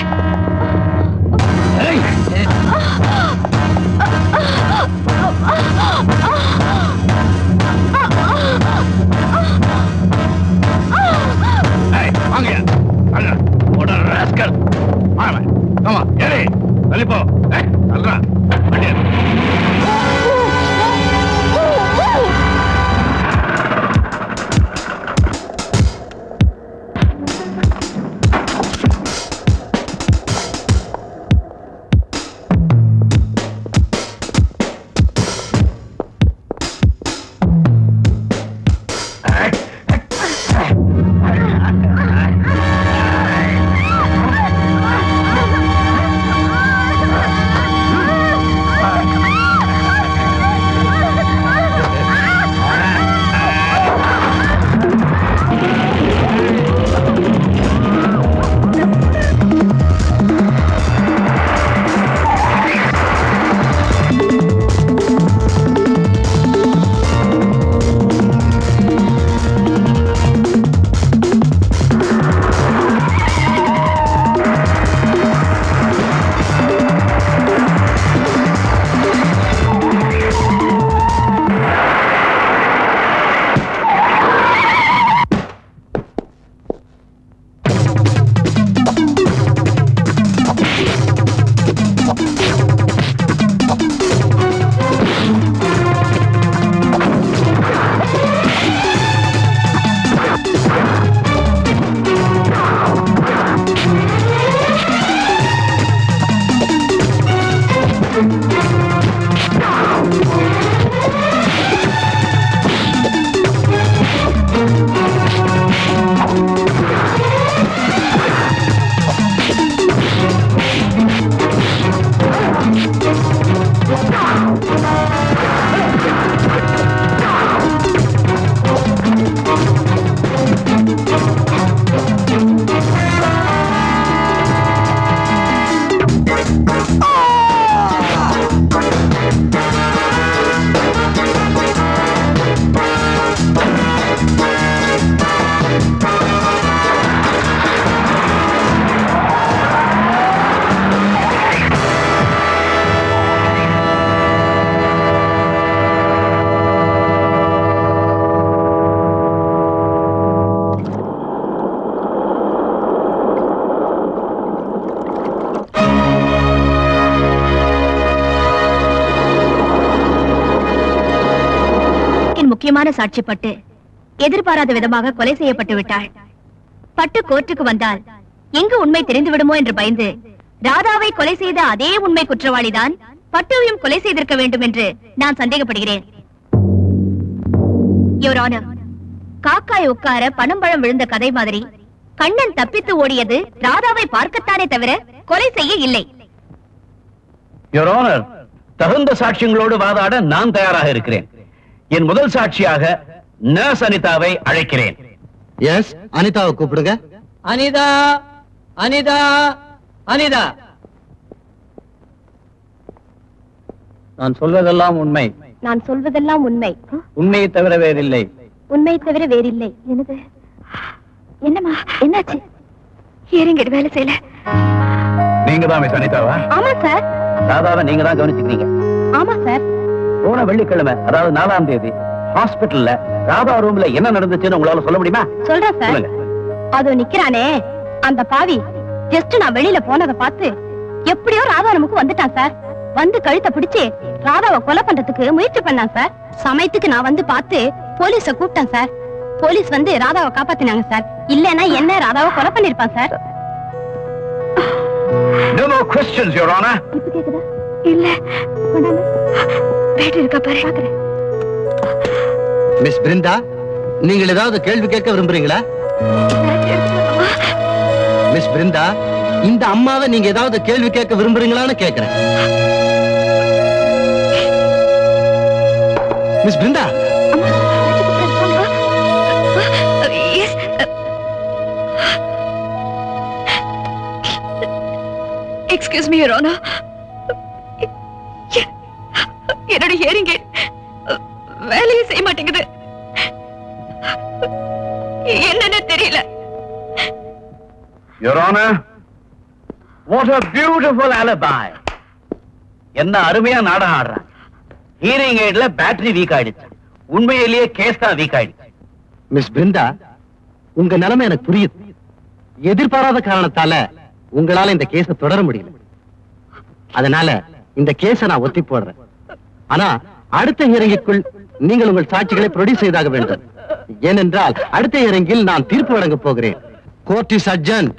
வாங்க அண்ணா ஓட ராஸ்கல் வாங்க ஆமா ஏறி தள்ளி போ ஏய் தள்ளுறா வண்டி எடு. வழக்கின் முக்கியமான சாட்சி பட்டு எதிர்பாராத விதமாக கொலை செய்யப்பட்டு விட்டாள் பட்டு கோர்ட்டுக்கு வந்தால் எங்கு உண்மை தெரிந்து விடுமோ என்று பயந்து ராதாவை கொலை செய்த அதே உண்மை குற்றவாளிதான் பட்டுவையும் கொலை செய்திருக்க வேண்டும் என்று நான் சந்தேகப்படுகிறேன் யுவர் ஆனர் காக்காய் உட்கார பனம்பழம் விழுந்த கதை மாதிரி கண்ணன் தப்பித்து ஓடியது ராதாவை பார்க்கத்தானே தவிர கொலை செய்ய இல்லை யுவர் ஆனர் தகுந்த சாட்சியங்களோடு வாதாட நான் தயாராக இருக்கிறேன் என் முதல் சாட்சியாக நர்ஸ் அனிதாவை அழைக்கிறேன் எஸ் அனிதாவை கூப்பிடுங்க அனிதா அனிதா அனிதா நான் சொல்வதெல்லாம் உண்மை நான் சொல்வதெல்லாம் உண்மை உண்மையை தவிர வேறில்லை உண்மை தவிர வேறில்லை எனது என்னம்மா என்னாச்சு ஹியரிங் வேலை செய்யல நீங்க தான் மிஸ் அனிதாவா ஆமா சார் ராதாவை நீங்க தான் கவனிச்சுக்கிறீங்க ஆமா சார் போன வெள்ளிக்கிழமை அதாவது நாலாம் தேதி ஹாஸ்பிடல்ல ராதா ரூம்ல என்ன நடந்துச்சுன்னு உங்களால சொல்ல முடியுமா சொல்றேன் சார் சொல்லுங்க அது நிக்கிறானே அந்த பாவி ஜஸ்ட் நான் வெளியில போனதை பார்த்து எப்படியோ ராதா நமக்கு வந்துட்டான் சார் வந்து கழுத்தை பிடிச்சு ராதாவை கொலை பண்றதுக்கு முயற்சி பண்ணான் சார் சமயத்துக்கு நான் வந்து பார்த்து போலீஸ கூப்பிட்டேன் சார் போலீஸ் வந்து ராதாவை காப்பாத்தினாங்க சார் இல்லன்னா என்ன ராதாவை கொலை பண்ணிருப்பான் sir No more questions, Your Honor. இல்ல பேட்டரி இருக்கா பாரு பாக்குறேன் மிஸ் பிருந்தா நீங்கள் ஏதாவது கேள்வி கேட்க விரும்புறீங்களா மிஸ் பிருந்தா இந்த அம்மாவை நீங்க ஏதாவது கேள்வி கேட்க விரும்புறீங்களான்னு கேக்குறேன் miss Brinda yes excuse me your honour என்னோட ஹியரிங் வேலையை செய்ய மாட்டேங்குது என்னன்னு தெரியல Your Honor, what a beautiful alibi. என்ன அருமையா நாடகம் ஆடுறான் ஹீரிங் எய்ட்ல பேட்டரி வீக் ஆயிடுச்சு உண்மையிலேயே கேஸ் தான் வீக் ஆயிடுச்சு மிஸ் பிருந்தா உங்க நிலைமை எனக்கு புரியுது எதிர்பாராத காரணத்தால உங்களால இந்த கேஸ தொடர முடியல அதனால இந்த கேஸ நான் ஒத்தி போடுறேன் ஆனா அடுத்த இறங்கிக்குள் நீங்கள் உங்கள் சாட்சிகளை ப்ரொடியூஸ் செய்தாக வேண்டும் ஏனென்றால் அடுத்த இறங்கில் நான் தீர்ப்பு வழங்க போகிறேன் கோர்ட் இஸ் அர்ஜென்ட்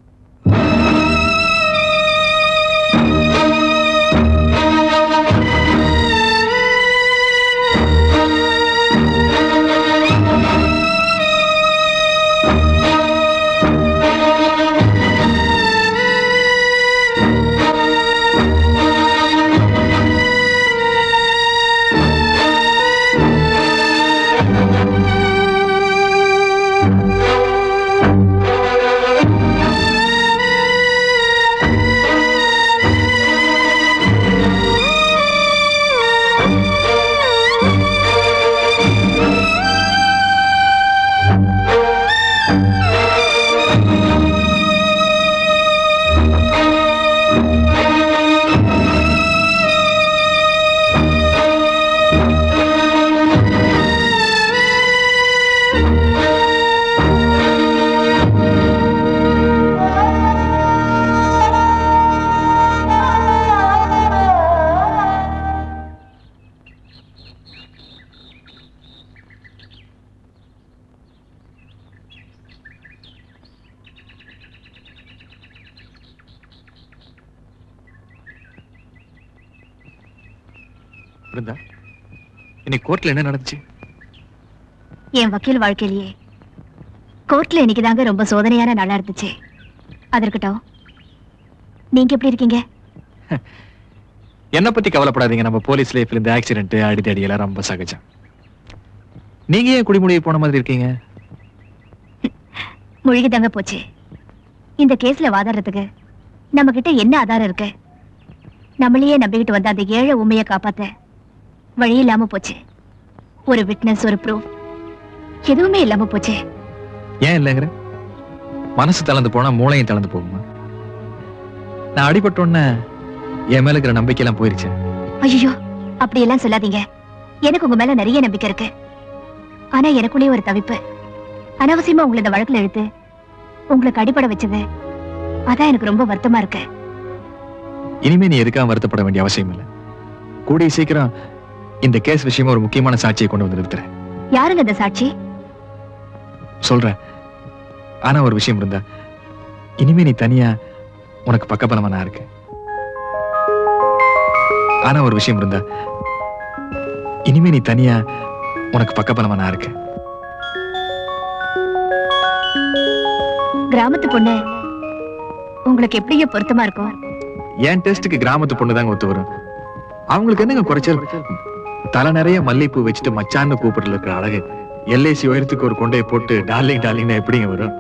பிருந்தா இன்னைக்கு கோர்ட்ல என்ன நடந்துச்சு என் வக்கீல் வாழ்க்கையிலேயே கோர்ட்ல இன்னைக்கு தாங்க ரொம்ப சோதனையான நாளா இருந்துச்சு அது இருக்கட்டும் நீங்க எப்படி இருக்கீங்க என்ன பத்தி கவலைப்படாதீங்க நம்ம போலீஸ் லைஃப்ல இந்த ஆக்சிடென்ட் அடிதடி எல்லாம் ரொம்ப சகஜம் நீங்க ஏன் குடிமொழியை போன மாதிரி இருக்கீங்க முழுகி தாங்க போச்சு இந்த கேஸ்ல வாதாடுறதுக்கு நம்ம கிட்ட என்ன ஆதாரம் இருக்கு நம்மளையே நம்பிக்கிட்டு வந்த அந்த ஏழை உண்மையை காப்பாத்த வழி இல்லாம போச்சு ஒரு விட்னஸ் ஒரு ப்ரூஃப் எதுவுமே இல்லாம போச்சு ஏன் இல்லைங்கிற மனசு தளர்ந்து போனா மூளையும் தளர்ந்து போகுமா நான் அடிபட்டோன்ன என் மேல இருக்கிற நம்பிக்கையெல்லாம் போயிருச்சு ஐயோ அப்படி எல்லாம் சொல்லாதீங்க எனக்கு உங்க மேல நிறைய நம்பிக்கை இருக்கு ஆனா எனக்குள்ளேயே ஒரு தவிப்பு அனாவசியமா உங்களை இந்த வழக்குல இழுத்து உங்களுக்கு அடிபட வச்சது அதான் எனக்கு ரொம்ப வருத்தமா இருக்கு இனிமே நீ எதுக்காக வருத்தப்பட வேண்டிய அவசியம் இல்லை கூடிய சீக்கிரம் இந்த கேஸ் விஷயமா ஒரு முக்கியமான சாட்சியை கொண்டு வந்து நிறுத்துறேன் யாருங்க இந்த சாட்சி சொல்றேன் ஆனா ஒரு விஷயம் இருந்தா இனிமே நீ தனியா உனக்கு பக்கபலமா நான் இருக்கேன் ஆனா ஒரு விஷயம் இருந்தா இனிமே நீ தனியா உனக்கு பக்கபலமா நான் இருக்கேன் கிராமத்து பொண்ணு உங்களுக்கு எப்படிங்க பொருத்தமா இருக்கும் என் டெஸ்ட்டுக்கு கிராமத்து பொண்ணு தாங்க ஒத்து வரும் அவங்களுக்கு என்னங்க குறைச்சல் தலை நிறைய மல்லிகைப்பூ வச்சுட்டு மச்சான்னு கூப்பிடல இருக்கிற அழகு எல்ஐசி உயரத்துக்கு ஒரு கொண்டையை போட்டு டார்லிங் டார்லிங்னா எப்படிங்க வரும்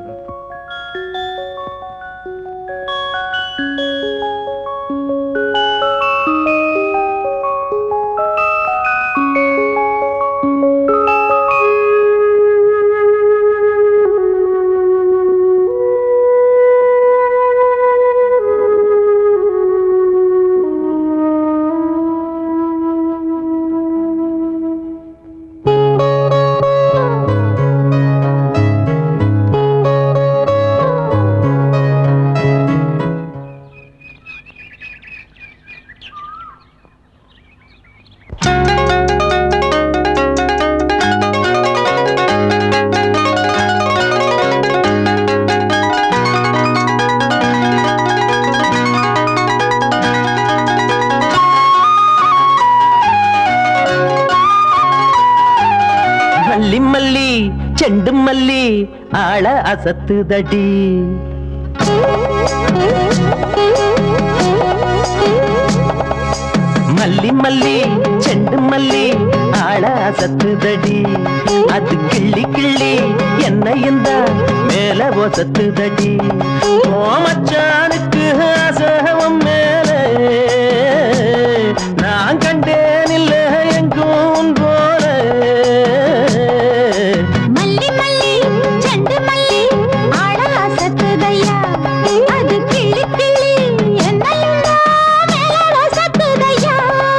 மல்லி மல்லி செண்டு மல்லி ஆள அசத்துதடி மல்லி மல்லி செண்டு மல்லி ஆள அசத்துதடி அது கிள்ளி கிள்ளி என்ன இந்த மேல ஒசத்துதடி ஓ மச்சானுக்கு ஆசகம் மேல நான் கண்டேன் இல்ல எங்கும் போல மல்லி மல்லி செண்டு மல்லி ஆள அசத்துதையா அது கிளி கிளி என்னையும் மேல ரசத்துதையா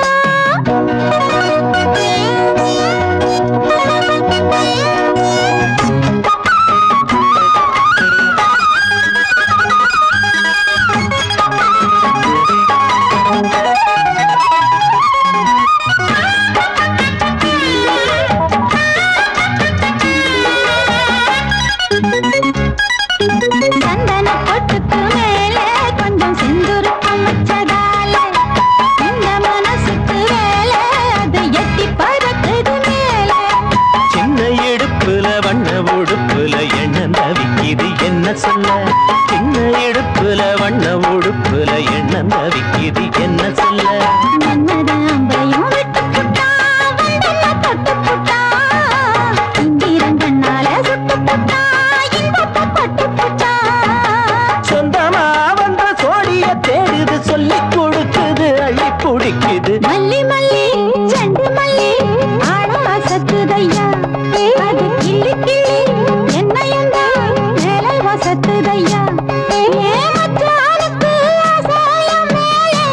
சந்தன பொட்டுக்கு மேலே கொஞ்சம் செந்துருக்கம் வச்சதால இந்த மனசுக்கு வேலை அது எட்டி பறக்குது மேலே சின்ன இடுப்புல வண்ண உடுப்புல எண்ணம் தவிக்குது என்ன சொல்ல சின்ன இடுப்புல வண்ண உடுப்புல எண்ணம் தவிக்குது என்ன சொல்ல மன்மத அம்பையும் விட்டு புட்டா வந்தன தொட்டு புட்டா இந்திரங்கண்ணால சுட்டு புட்டா இன்பத்தை பட்டு புட்டா சொந்தமா வந்த சோடிய தேடுது சொல்லி கொடுக்குது அள்ளி பிடிக்குது மல்லி மல்லி செண்டு மல்லி ஆழம் அசத்துதையா அது கிள்ளி கிள்ளி என்னையும் மேலே வசத்துதையா ஏ மச்சானுக்கு ஆசாயம் மேலே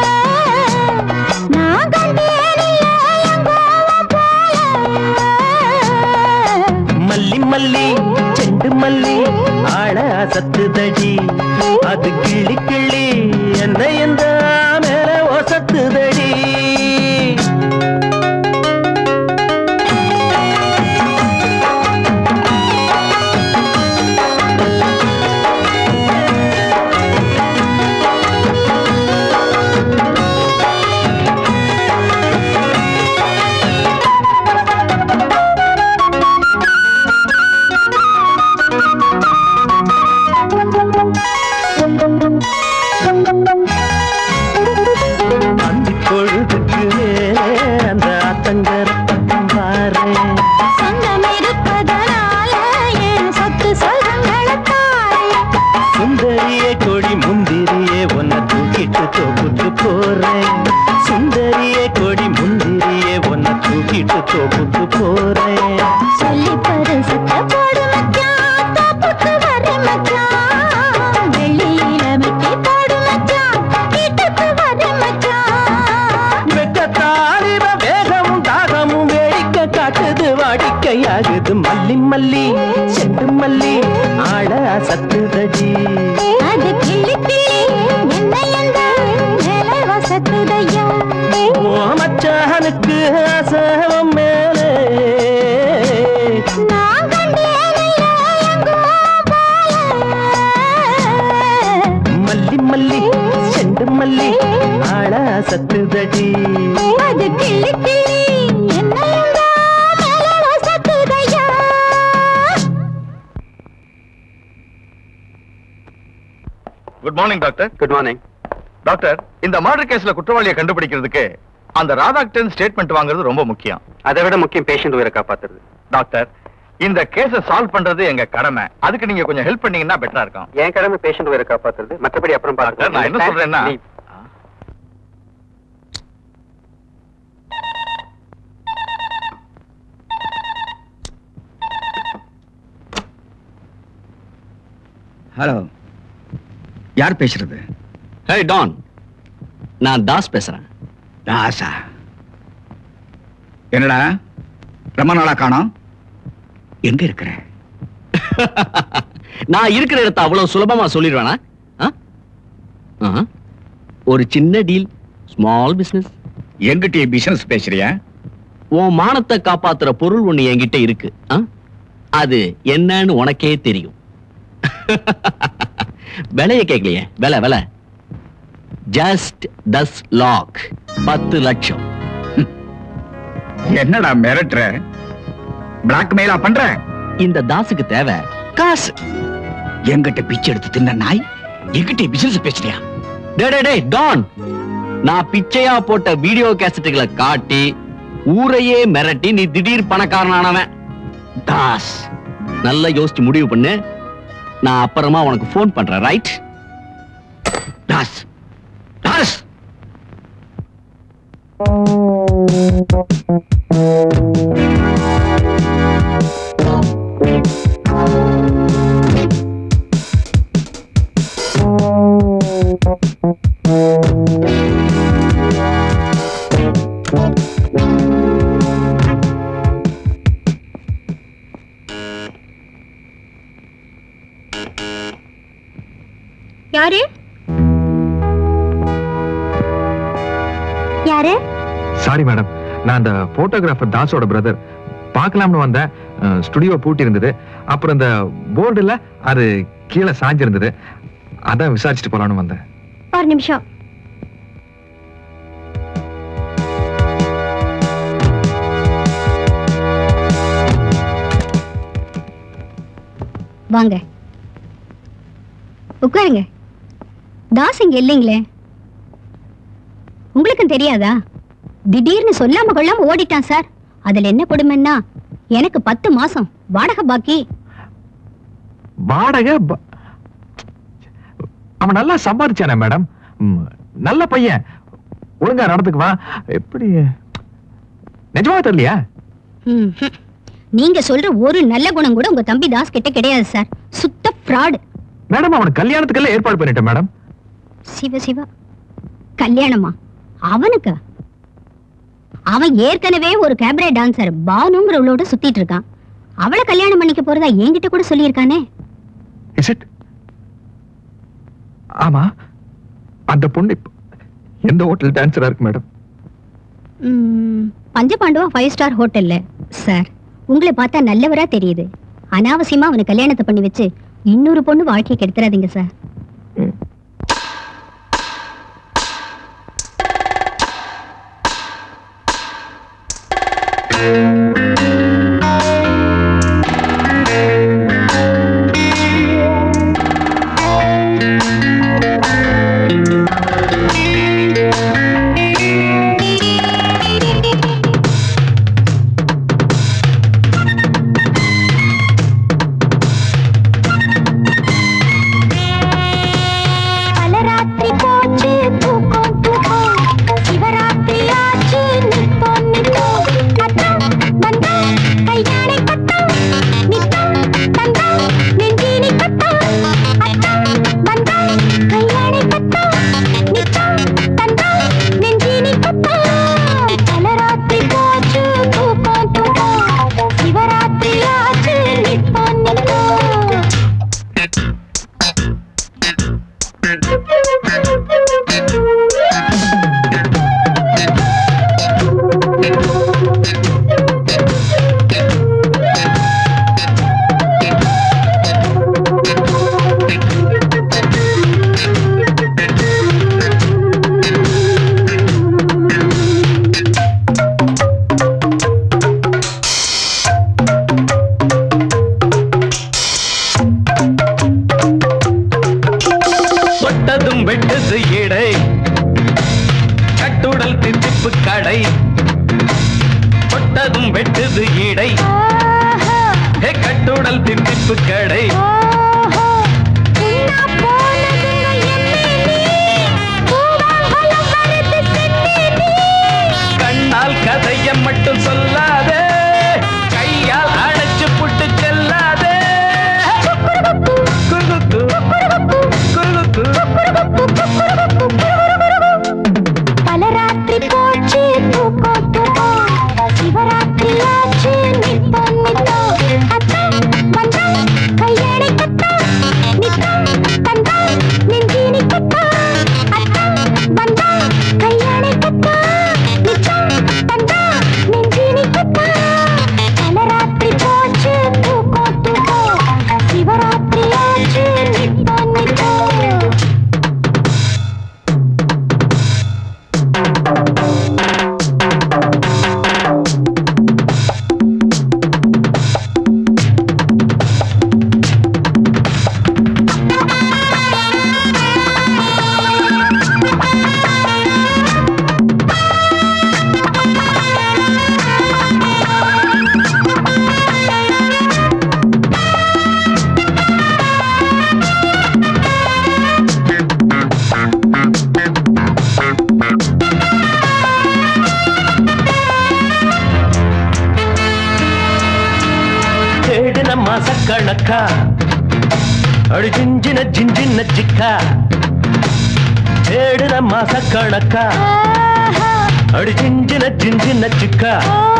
நான் கண்டேனில்ல எங்கோவம் போல மல்லி மல்லி செண்டு மல்லி ஆள அசத்துதடி அது கிள்ளி கிள்ளி என்ன எந்த மேல ஒசத்துதடி அந்தி பொழுதுக்கு மேலே அந்த அத்தங்கர பக்கம் பாரு சொந்தம் இருப்பதனால என் சொத்து சொல்றங்களத்தாய் சுந்தரியே கொடி முந்திரியே உன்னை தூக்கிட்டு தோப்புக்கு போறேன் சுந்தரியே கொடி முந்திரியே உன்னை தூக்கிட்டு தோப்புக்கு போறேன் சொல்லி பரிசுத்த போடு மச்சான் தோப்புக்கு வர மச்சான் வெள்ளியில மெட்டி போடு மச்சான் வீட்டுக்கு வர மச்சான் வெட்டத்தாலிவ வேகமும் தாகமும் வேடிக்கை காட்டுது வாடிக்கையாகுது மல்லி மல்லி செண்டு மல்லி ஆள அசத்துதடி அது கிள்ளி கிள்ளி என்ன எந்த மேலே வசத்துதையா ஓ மச்சானுக்கு அசவம் மேலே நான் கண்டேனில்ல எங்கோ மல்லி மல்லி செண்டு மல்லி ஆள சத்துதடி அது கிள்ளி கிள்ளி என்ன மேலே good morning doctor good morning doctor இந்த மர்டர் கேஸ்ல குற்றவாளியை கண்டுபிடிக்கிறதுக்கு அந்த ராதாகிட்டன் ஸ்டேட்மெண்ட் வாங்குறது ரொம்ப முக்கியம் அதை விட முக்கியம் பேஷண்ட் உயிரை காப்பாத்துறது டாக்டர் இந்த கேஸ சால்வ் பண்றது எங்க கடமை அதுக்கு நீங்க கொஞ்சம் ஹெல்ப் பண்ணீங்கன்னா பெட்டரா இருக்கும் என் கடமை பேஷண்ட் உயிரை காப்பாத்துறது மற்றபடி அப்புறம் டாக்டர் நான் என்ன சொல்றேன்னா நீ- ஹலோ யார் பேசுறது ஹே டான் நான் தாஸ் பேசுறேன் தாசா என்னடா ரொம்ப நாளா காணோம் எங்க இருக்கிற நான் இருக்கிற இடத்த அவ்வளவு சுலபமா சொல்லிடுவேனா ஆ? ஆஹா. ஒரு சின்ன டீல் ஸ்மால் பிசினஸ் எங்கிட்ட பிசினஸ் பேசுறியா உன் மானத்தை காப்பாத்துற பொருள் ஒண்ணு என்கிட்ட இருக்கு ஆ? அது என்னன்னு உனக்கே தெரியும் விலைய கேட்கலையே விலை விலை ஜஸ்ட் தஸ் லாக் பத்து லட்சம் என்னடா மிரட்டுற பிளாக்மெயிலா பண்ற இந்த தாசுக்கு தேவை காசு எங்கிட்ட பிச்சை எடுத்து தின்ன நாய் எங்கிட்ட பிசினஸ் பேசுறியா டே டே டே டான் நான் பிச்சையா போட்ட வீடியோ கேசட்டுகளை காட்டி ஊரையே மிரட்டி நீ திடீர் பணக்காரனானவன் தாஸ் நல்லா யோசிச்சு முடிவு பண்ணு நான் அப்புறமா உனக்கு ஃபோன் பண்றேன் ரைட் தாஸ் தாஸ் யாரு யாரு சாரி மேடம் நான் அந்த போட்டோகிராஃபர் தாஸோட பிரதர் பார்க்கலாம்னு வந்தேன் ஸ்டுடியோ பூட்டி இருந்தது அப்புறம் இந்த போர்டுல அது கீழே சாஞ்சிருந்தது அதான் விசாரிச்சுட்டு போலாம்னு வந்தேன் ஒரு நிமிஷம் வாங்க உட்காருங்க தாஸ் இங்க இல்லைங்களே உங்களுக்கும் தெரியாதா திடீர்னு சொல்லாம கொள்ளாம ஓடிட்டான் சார் அதுல என்ன கொடுமைன்னா எனக்கு பத்து மாசம் வாடகை பாக்கி வாடகை ப- அவன் நல்லா சம்பாதிச்சானே மேடம் ம், நல்ல பையன் ஒழுங்கா நடந்துக்குவான் எப்படி நிஜமா தெரியலையா ம், ஹம். நீங்க சொல்ற ஒரு நல்ல குணம் கூட உங்க தம்பி தாஸ் கிட்ட கிடையாது சார் சுத்த ஃப்ராடு மேடம் அவனுக்கு கல்யாணத்துக்கெல்லாம் ஏற்பாடு பண்ணிட்டேன் மேடம் சிவ சிவா கல்யாணமா அவனுக்கு அவன் ஏற்கனவே ஒரு கேபரே டான்சர் பானுங்கிறவளோட சுத்திட்டு இருக்கான் அவளை கல்யாணம் பண்ணிக்க போறதா என்கிட்ட கூட சொல்லியிருக்கானே இஸ் இட் ஆமா அந்த பொண்ணு இப்ப எந்த ஹோட்டல் டான்சரா இருக்கு மேடம் ம், பஞ்சபாண்டவா ஃபைவ் ஸ்டார் ஹோட்டல்ல சார் உங்களை பார்த்தா நல்லவரா தெரியுது அனாவசியமா அவனுக்கு கல்யாணத்தை பண்ணி வச்சு இன்னொரு பொண்ணு வாழ்க்கையை கெடுத்துறாதீங்க சார் பலராத்திரி போச்சு தூக்கம் தூக்கம் சிவராத்திரி ஆச்சு நிப்போம் நிப்போம் அத்தம் பந்தம் கையானை பத்தம் நித்தம் தந்தம் நெஞ்சினி பத்தம் அத்தம் பந்தம் கையானை பத்தம் நித்தம் தந்தம் நெஞ்சினி பத்தம் பலராத்திரி போச்சு தூக்கம் தூக்கம் சிவராத்திரி ஆச்சு நிப்போம் நிப்போம் தொட்ட தொட்டதும் வெட்டுது இடை கட்டுடல் தித்திப்பு கடை தொட்டதும் வெட்டுது இடை ஹே, கட்டுடல் தித்திப்பு கடை கண்ணால் கதைய மட்டும் சொல்லாதே கையால் அணைச்சு புட்டு செல்லாதே குறுகுக்கு, குறுகுக்கு. பல ராத்திரி போச்சு தூக்கம் தூக்கம் சிவராத்திரி ஆச்சு நித்தம் நித்தம் அத்தம் வந்தம் கையடை கத்தம் நித்தம் தந்தம் நெஞ்சினி கத்தம் அத்தம் வந்தம் கையடை கத்தம் நித்தம் தந்தம் நெஞ்சினி கத்தம் பல ராத்திரி போச்சு தூக்கம் தூக்கம் சிவராத்திரி ஆச்சு நித்தம் நித்தம் தேடின மாசக்கணக்கா அடி ஜிஞ்சின ஜிஞ்சின சிக்கா தேடின மாசக்கணக்கா அடி ஜிஞ்சின ஜிஞ்சின சிக்கா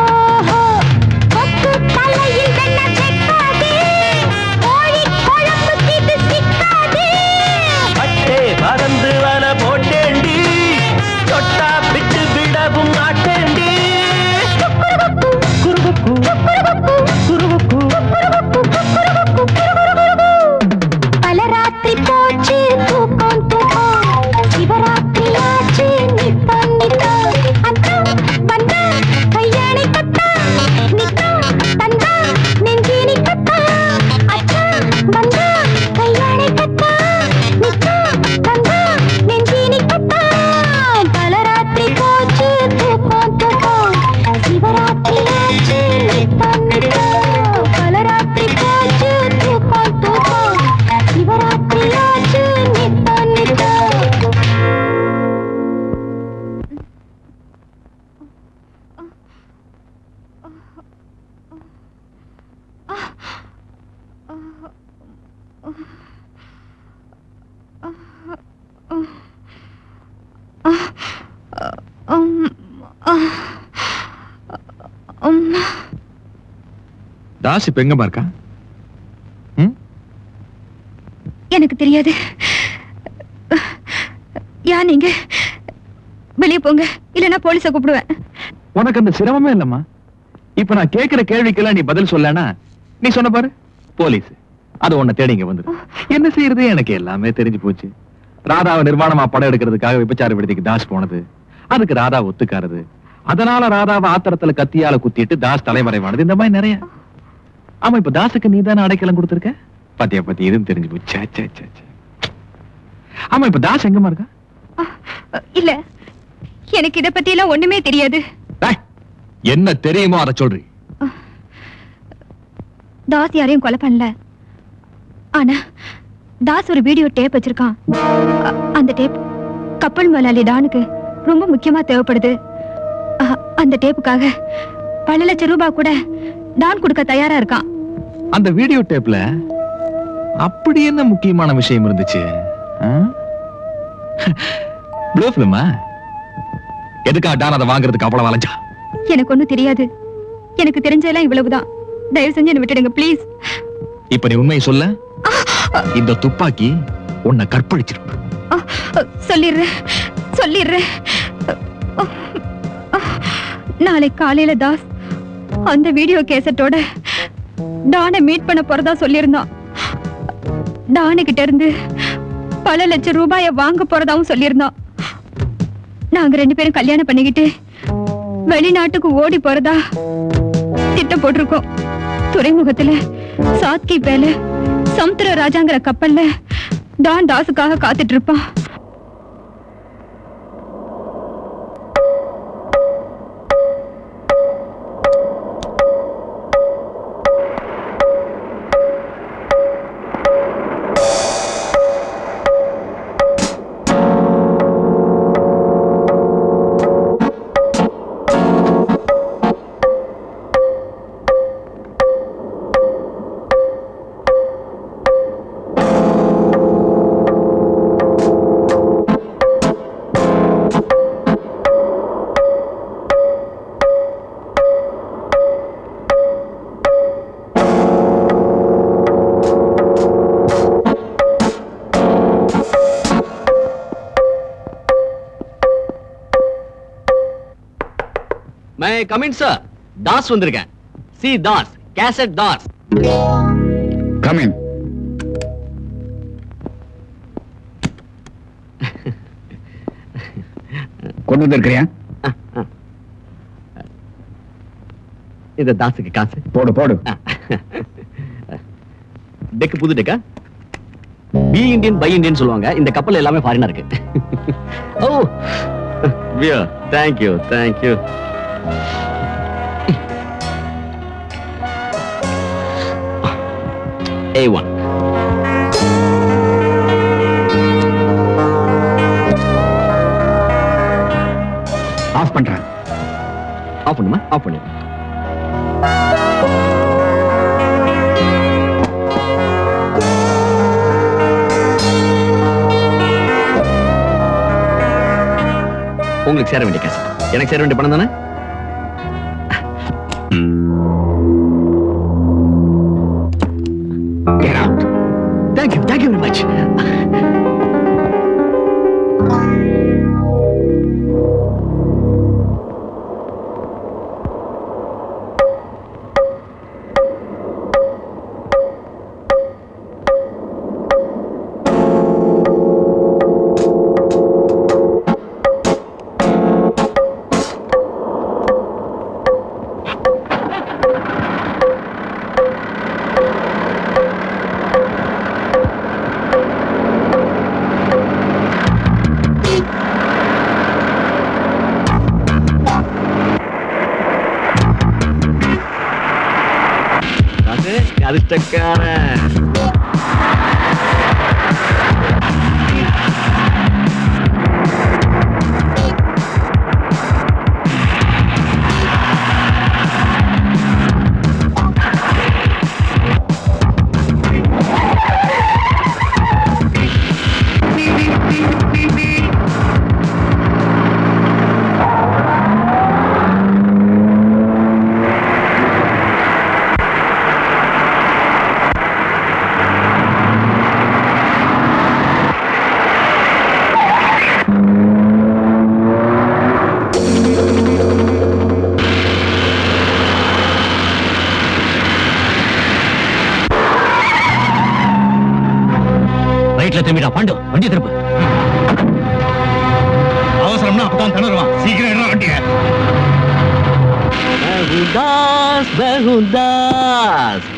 தலையில் வெண்ண செக்காதே கோழி குழம்பு தீட்டு சிக்காதே பட்டே பறந்து வர போட்டேண்டி தொட்டா விட்டு விடவும் மாட்டேண்டி குருவுக்கு குருவுக்கு பல ராத்திரி போச்சு தூக்கம் தூக்கம் சிவராத்திரி ஆச்சு நித்தம் நித்தம் அத்தம் வந்தா கையணை கத்தா நித்தம் தந்தா நெஞ்சினி கத்தா அத்தம் வந்தா கையணை கத்தா நித்தம் தந்தா நெஞ்சினி கத்தா பல ராத்திரி போச்சு தூக்கம் தூக்கம் சிவராத்திரி ஆச்சு நித்தம் நித்தம் பல ராத்திரி போச்சு தூக்கம் தூக்கம் சிவராத்திரி ஆச்சு நித்தம் நித்தம் தாஸ் இப்ப எங்கம்மா இருக்கா எனக்கு தெரியாது யா நீங்க வெளியே போங்க இல்லைன்னா போலீஸை கூப்பிடுவேன் உனக்கு அந்த சிரமமே இல்லம்மா இப்ப நான் கேக்குற கேள்விக்கெல்லாம் நீ பதில் சொல்லனா நீ சொன்ன பாரு போலீஸ் அது உன்னை தேடி இங்க வந்துரு என்ன செய்யறது எனக்கு எல்லாமே தெரிஞ்சு போச்சு ராதாவை நிர்வாணமா படம் எடுக்கிறதுக்காக விபச்சார விடுதிக்கு தாஸ் போனது அதுக்கு ராதா ஒத்துக்காருது அதனால ராதாவை ஆத்திரத்துல கத்தியால குத்திட்டு தாஸ் தலைமறைவானது இந்த மாதிரி நிறைய ஆமா இப்ப தாஸுக்கு நீ தானே அடைக்கலம் கொடுத்திருக்க பாத்தியா பத்தி எதுவும் தெரிஞ்சு போச்சு ச்சே, ச்சே, ச்சே, ச்சே. ஆமா இப்ப தாஸ் எங்கம்மா இருக்கா இல்ல எனக்கு இத பத்தி எல்லாம் ஒண்ணுமே தெரியாது என்ன தெரியுமோ அதை சொல்றி தாஸ் யாரையும் கொலை பண்ணல ஆனா தாஸ் ஒரு வீடியோ டேப் வச்சிருக்கான் அ- அந்த டேப் கப்பல் முதலாளி டானுக்கு ரொம்ப முக்கியமா தேவைப்படுது அ- அந்த டேப்புக்காக பல லட்சம் ரூபாய் கூட டான் கொடுக்க தயாரா இருக்கான் அந்த வீடியோ டேப்ல அப்படி என்ன முக்கியமான விஷயம் இருந்துச்சு ப்ளூ பிலிமா எதுக்கா டான் அதை வாங்குறதுக்கு அவ்வளவு அலைஞ்சா எனக்கு ஒண்ணும் தெரியாது எனக்கு தெரிஞ்சதெல்லாம் இவ்வளவுதான் தயவு செஞ்சு என்ன விட்டுடுங்க ப்ளீஸ் இப்ப நீ உண்மையை சொல்ல இந்த துப்பாக்கி உன்னை கற்பழிச்சிருக்கு சொல்லிடுறேன் சொல்லிடுறேன் நாளை காலையில தாஸ் அந்த வீடியோ கேசட்டோட டானை மீட் பண்ண போறதா சொல்லியிருந்தான் டானு கிட்ட இருந்து பல லட்சம் ரூபாய வாங்க போறதாவும் சொல்லியிருந்தான் நாங்க ரெண்டு பேரும் கல்யாணம் பண்ணிக்கிட்டு வெளிநாட்டுக்கு ஓடி போறதா திட்டம் போட்டிருக்கோம் துறைமுகத்துல சாத்கி பேல சமுத்திர ராஜாங்கிற கப்பல்ல டான் தாஸுக்காக காத்துட்டு இருப்பான் மே கமின் சார் தாஸ் வந்திருக்கேன் C Das cassette Das come in கொண்டு வந்திருக்கிறியா இந்த தாஸுக்கு காசு போடு போடு டெக்கு புது டெக்கா பி இந்தியன் பை இந்தியன் சொல்லுவாங்க இந்த கப்பல் எல்லாமே ஃபாரினா இருக்கு ஓ வியர் தேங்க் யூ தேங்க் யூ ஏ ஒன் ஆஃப் பண்றேன் ஆஃப் பண்ணுமா ஆஃப் பண்ணு உங்களுக்கு சேர வேண்டிய காசு எனக்கு சேர வேண்டிய பணம் தானே Get out. Thank you, thank you very much. அது அதிர்ஷ்டக்காரன் ரைட்ல திரும்பிடா பாண்டு வண்டி திருப்பு அவசரம்னா அப்பதான் திணறுவான் சீக்கிரம் என்ன வண்டிய பகுதாஸ் பகுதாஸ்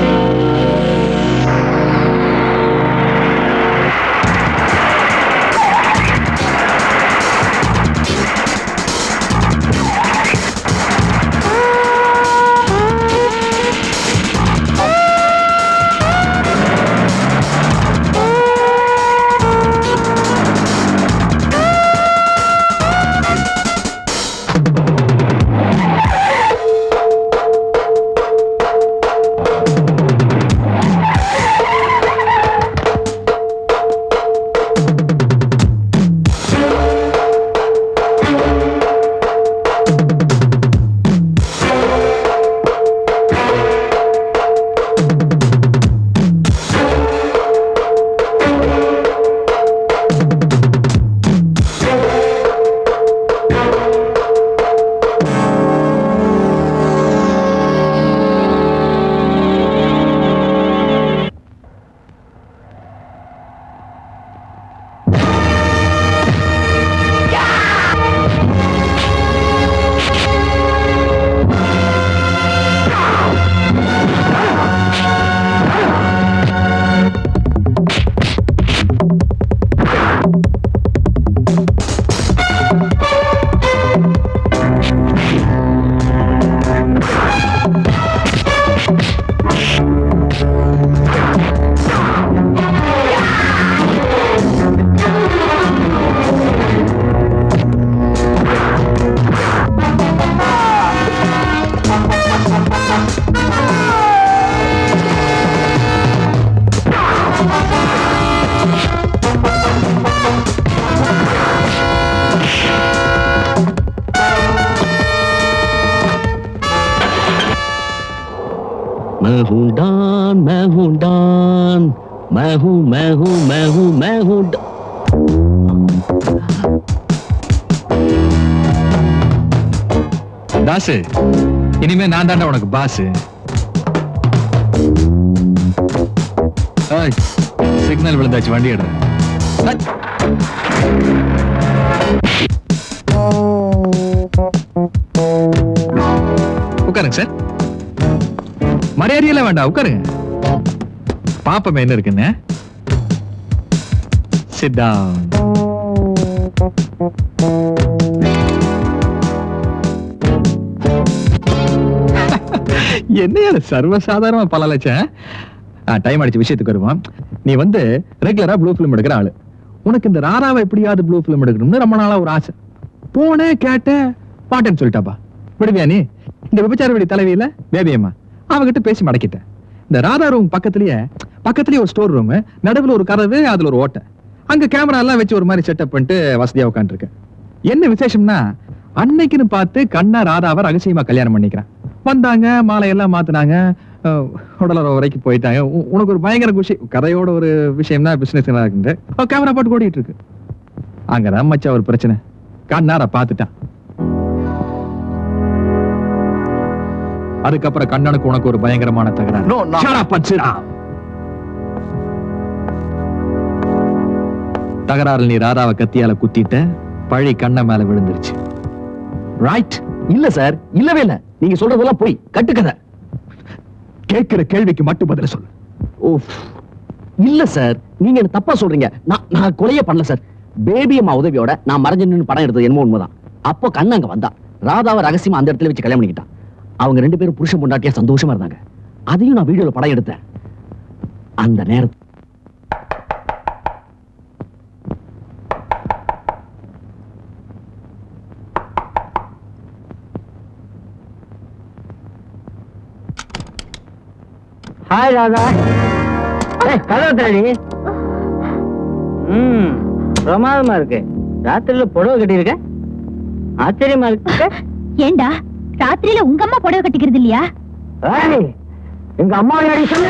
मैं हूँ डॉन मैं हूँ डॉन मैं हूँ मैं हूँ मैं हूँ मैं हूँ डॉन। தாசு இனிமே நான் தாண்டா உனக்கு பாஸ் சிக்னல் விழுந்தாச்சு வண்டி எடு உட்காருங்க சார் மரியாதையெல்லாம் வேண்டாம் உட்காருங்க பாப்பமே என்ன இருக்குன்னு சிட் டவுன் என்ன சர்வசாதாரணமா பல லட்சம் டைம் அடிச்ச விஷயத்துக்கு வருவோம் நீ வந்து ரெகுலரா ப்ளூ ஃபிலிம் எடுக்கிற ஆளு உனக்கு இந்த ராராவை எப்படியாவது ப்ளூ ஃபிலிம் எடுக்கணும்னு ரொம்ப நாளா ஒரு ஆசை போனேன் கேட்டேன் பாட்டேன்னு சொல்லிட்டாப்பா விடுவியா நீ இந்த விபச்சார வெடி தலைவியில பேபியம்மா அவகிட்ட பேசி மடக்கிட்டேன் இந்த ராதா ரூம் பக்கத்துலயே பக்கத்துலயே ஒரு ஸ்டோர் ரூம் நடுவுல ஒரு கதவு அதுல ஒரு ஓட்டை அங்க கேமரா எல்லாம் வச்சு ஒரு மாதிரி செட்டப் பண்ணிட்டு வசதியா உட்காந்துருக்கேன் என்ன விசேஷம்னா அன்னைக்குன்னு பார்த்து கண்ணா ராதாவை ரகசியமா கல்யாணம் பண்ணிக்கிறேன் வந்தாங்க மாலையெல்லாம் மாத்துனாங்க அஹ், உடலுறவு வரைக்கும் போயிட்டாங்க உ- உனக்கு ஒரு பயங்கர குஷி கதையோட ஒரு விஷயம்னா பிசினஸ் இருக்குது கேமரா போட்டு ஓடிட்டு இருக்கு அங்கதான் மச்சா ஒரு பிரச்சனை கண்ணார பார்த்துட்டான் அதுக்கப்புறம் கண்ணனுக்கு உனக்கு ஒரு பயங்கரமான தகராறு No, no. Shut up and sit down. தகராறுல நீ ராதாவை கத்தியால குத்திட்ட பழி கண்ண மேல விழுந்துருச்சு ரைட் இல்ல சார் இல்லவே இல்ல நீங்க சொல்றதெல்லாம் போய் கட்டுக்கதை கேட்கிற கேள்விக்கு மட்டும் பதில சொல்லு ஓஃப் இல்ல சார் நீங்க என்ன தப்பா சொல்றீங்க நான் நான் கொலையே பண்ணல சார் பேபி அம்மா உதவியோட நான் மறைஞ்சு நின்னு படம் எடுத்தது என்னமோ உண்மைதான் அப்போ கண்ணன் அங்க வந்தா ராதாவை ரகசியமா அந்த இடத்துல வச்சு கல்யாணம் பண்ணிக்கிட்டான் அவங்க ரெண்டு பேரும் புருஷன் பொண்டாட்டியா சந்தோஷமா இருந்தாங்க அதையும் நான் வீடியோல படம் எடுத்தேன் அந்த நேரத்துல ஹாய் ராதா ஏய் கதவை திறடி ம் பிரமாதமா இருக்கு ராத்திரில புடவை கட்டியிருக்க ஆச்சரியமா இருக்கு ஏண்டா ராத்திரியில உங்க அம்மா புடவை கட்டிக்கிறது இல்லையா ஏய், எங்க அம்மா யாரி சொல்லு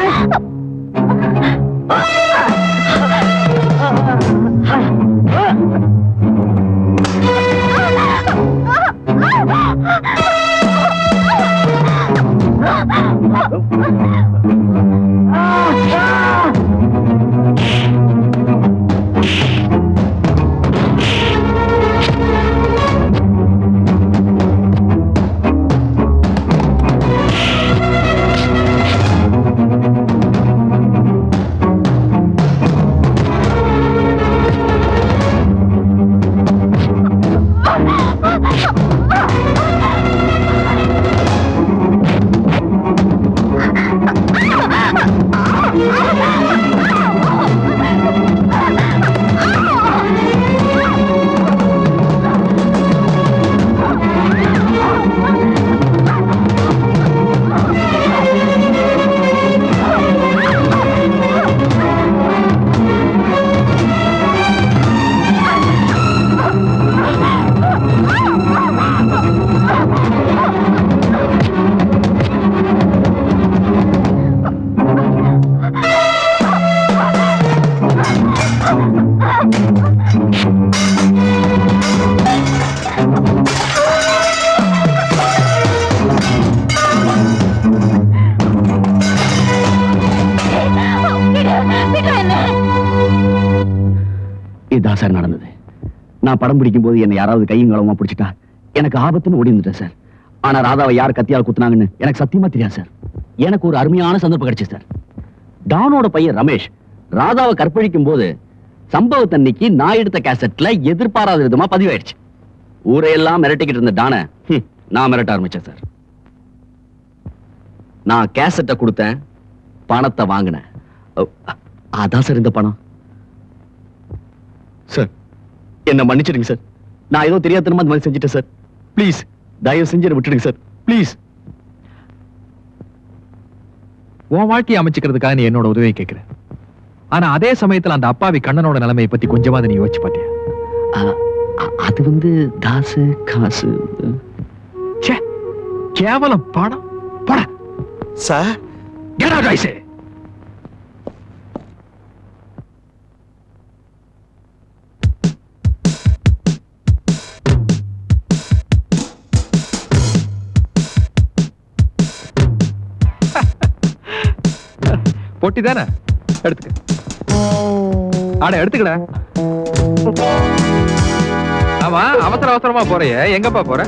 இதுதான் சார் நடந்தது நான் படம் பிடிக்கும் போது என்னை யாராவது கையும் களவுமா பிடிச்சிட்டா எனக்கு ஆபத்துன்னு ஓடி வந்துட்டேன் சார் ஆனா ராதாவை யார் கத்தியால் குத்துனாங்கன்னு எனக்கு சத்தியமா தெரியாது சார் எனக்கு ஒரு அருமையான சந்தர்ப்பம் கிடைச்சு சார் டானோட பையன் ரமேஷ் ராதாவை கற்பழிக்கும் போது சம்பவத்தன்னைக்கு நான் எடுத்த கேசட்ல எதிர்பாராத விதமா பதிவாயிடுச்சு ஊரையெல்லாம் மிரட்டிக்கிட்டு இருந்த டான ஹம், நான் மிரட்ட ஆரம்பிச்சேன் சார் நான் கேசட்டை கொடுத்தேன் பணத்தை வாங்கினேன் அ- அதான் சார் இந்த பணம் சார் என்ன மன்னிச்சிடுங்க சார் நான் ஏதோ தெரியாதனமா அந்த மாதிரி செஞ்சுட்டேன் சார் ப்ளீஸ் தயவு செஞ்சு என்னை விட்டுடுங்க சார் ப்ளீஸ் உன் வாழ்க்கையை அமைச்சுக்கிறதுக்காக நீ என்னோட உதவியை கேட்கிற ஆனா அதே சமயத்துல அந்த அப்பாவி கண்ணனோட நிலைமையை பத்தி கொஞ்சமாவது நீ யோசிச்சு பாத்தியா அது வந்து காசு காசு ச்சே, கேவலம் பணம் போட sir Get out, I say. பொட்டி தானே எடுத்துக்க ஆட எடுத்துக்கடா ஆமா அவசர அவசரமா போறியே எங்கப்பா போற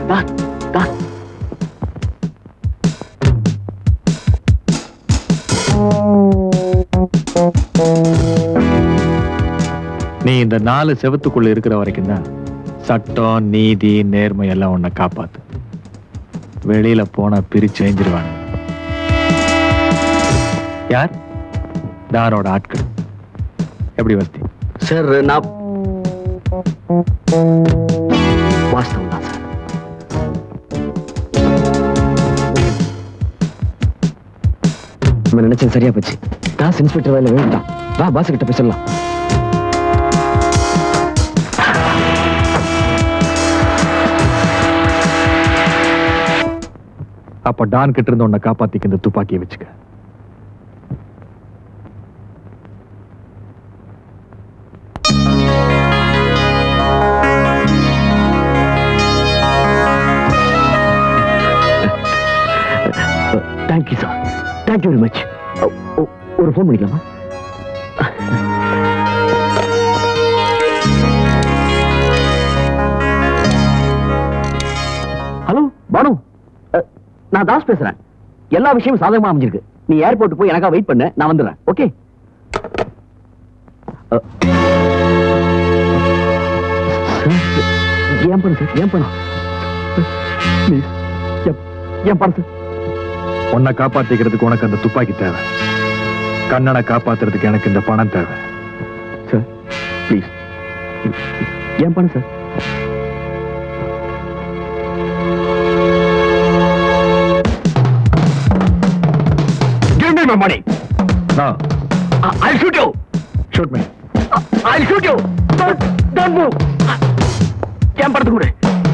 நீ இந்த நாலு செவத்துக்குள்ள இருக்கிற வரைக்கும் தான் சட்டம் நீதி நேர்மை எல்லாம் உன்னை காப்பாத்து வெளியில போனா பிரிச்சு எஞ்சிருவாங்க யார் தாரோட ஆட்கள் எப்படி வர்த்தி சார் நான் வாஸ்தவம் தான் சார் நம்ம நினைச்சது சரியா போச்சு தாஸ் இன்ஸ்பெக்டர் வேலை வேண்டாம் வா பாஸ் கிட்ட போய் சொல்லலாம் அப்ப டான் கிட்ட இருந்து உன்னை காப்பாத்திக்க இந்த துப்பாக்கியை வச்சுக்க thank you sir thank you very much ஒரு ஃபோன் பண்ணிக்கலாமா ஹலோ பானு அ, நான் தாஸ் பேசுறேன் எல்லா விஷயமும் சாதகமா அமைஞ்சிருக்கு நீ ஏர்போர்ட் போய் எனக்கா வெயிட் பண்ணு நான் வந்துடுறேன் ஓகே ஏன் பண்ணு சார் ஏன் பண்ணு ப்ளீஸ் ஏன் பண்ணு சார் உன்னை காப்பாத்திக்கிறதுக்கு உனக்கு அந்த துப்பாக்கி தேவை கண்ணனை காப்பாத்துறதுக்கு எனக்கு இந்த பணம் தேவை சார் ப்ளீஸ் ஏன் பண்ணு sir Give me my money. No. I- I'll shoot you. Shoot me. I'll shoot you. Don't, don't move. ஏன் படத்து கொடு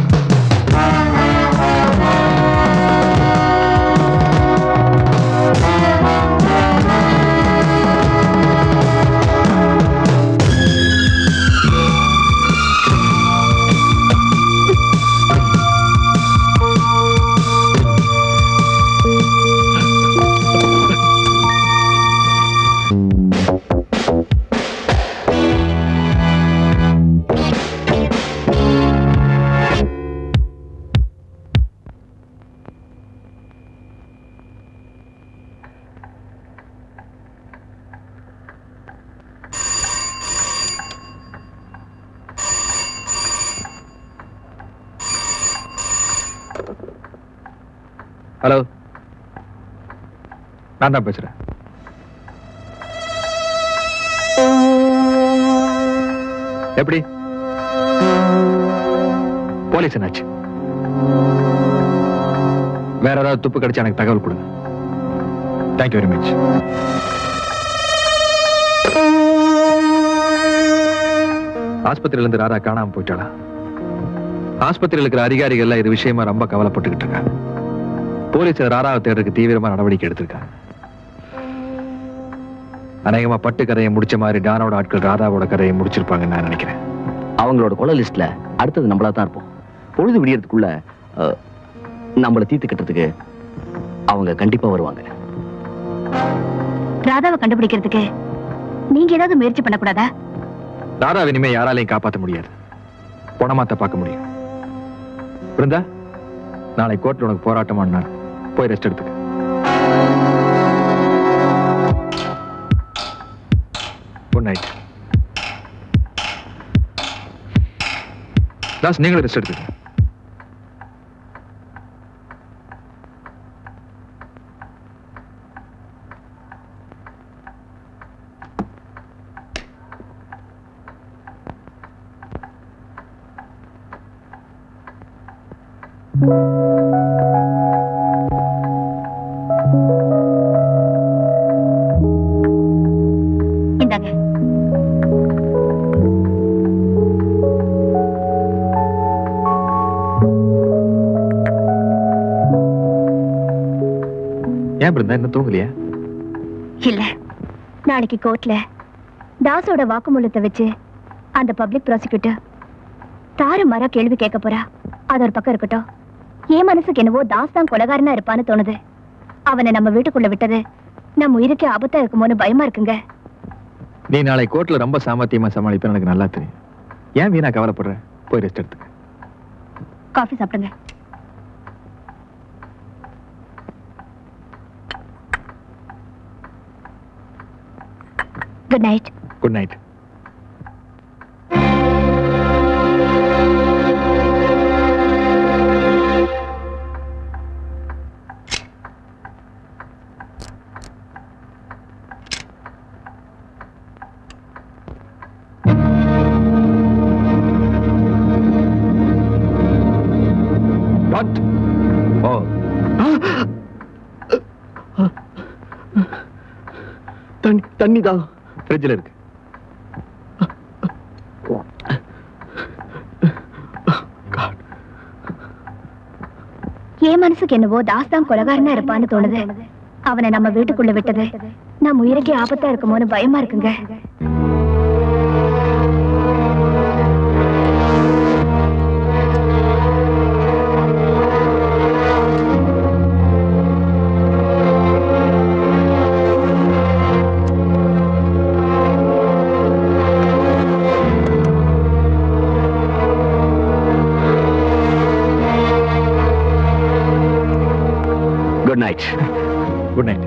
ஹலோ நான் தான் பேசுறேன் எப்படி போலீஸ் என்னாச்சு வேற ஏதாவது துப்பு கிடைச்சா எனக்கு தகவல் கொடுங்க தேங்க்யூ வெரி மச் ஆஸ்பத்திரியில இருந்து ராரா காணாம போயிட்டாளா ஆஸ்பத்திரியில் இருக்கிற அதிகாரிகள் எல்லாம் இது விஷயமா ரொம்ப கவலைப்பட்டுக்கிட்டு இருக்காங்க போலீஸ் ராராவை தேடுறதுக்கு தீவிரமா நடவடிக்கை எடுத்திருக்காங்க அநேகமா பட்டு கதையை முடிச்ச மாதிரி டானோட ஆட்கள் ராதாவோட கதையை முடிச்சிருப்பாங்கன்னு நான் நினைக்கிறேன் அவங்களோட கொலை லிஸ்ட்ல அடுத்தது நம்மளா தான் இருப்போம் பொழுது விடியறதுக்குள்ள அஹ், நம்மளை தீர்த்து கட்டுறதுக்கு அவங்க கண்டிப்பா வருவாங்க ராதாவை கண்டுபிடிக்கிறதுக்கு நீங்க ஏதாவது முயற்சி பண்ணக்கூடாதா ராதாவை இனிமே யாராலையும் காப்பாற்ற முடியாது பணமாத்த பார்க்க முடியும் பிருந்தா நாளை கோர்ட்ல உனக்கு போராட்டமானா போய் ரெஸ்ட் எடுத்துக்க குட் நைட் தாஸ் நீங்களும் ரெஸ்ட் எடுத்துக்க இந்தாங்க ஏன் பிருந்தா இன்னும் தூங்கலையா இல்ல நாளைக்கு கோர்ட்ல தாஸோட வாக்குமூலத்தை வச்சு அந்த பப்ளிக் ப்ராசிக்யூட்டர் தாறுமாறா கேள்வி கேட்க போறா அது ஒரு பக்கம் இருக்கட்டும் என் மனசுக்கு என்னவோ தாஸ் தான் கொலகாரனா இருப்பான்னு தோணுது அவனை நம்ம வீட்டுக்குள்ள விட்டது நம்ம உயிருக்கு ஆபத்தா இருக்குமோன்னு பயமா இருக்குங்க நீ நாளை கோர்ட்ல ரொம்ப சாமர்த்தியமா சமாளிப்பேன் எனக்கு நல்லா தெரியும் ஏன் வீணா கவலைப்படுற போய் ரெஸ்ட் எடுத்துக்க காஃபி சாப்பிடுங்க good night good night What? Oh. தண்ணி தண்ணி தான் ஃப்ரிட்ஜில் இருக்கு என் மனசுக்கு என்னவோ தாஸ் தான் கொலகாரனா இருப்பான்னு தோணுது அவனை நம்ம வீட்டுக்குள்ள விட்டது நம்ம உயிருக்கே ஆபத்தா இருக்குமோன்னு பயமா இருக்குங்க குட் நைட் குட் நைட்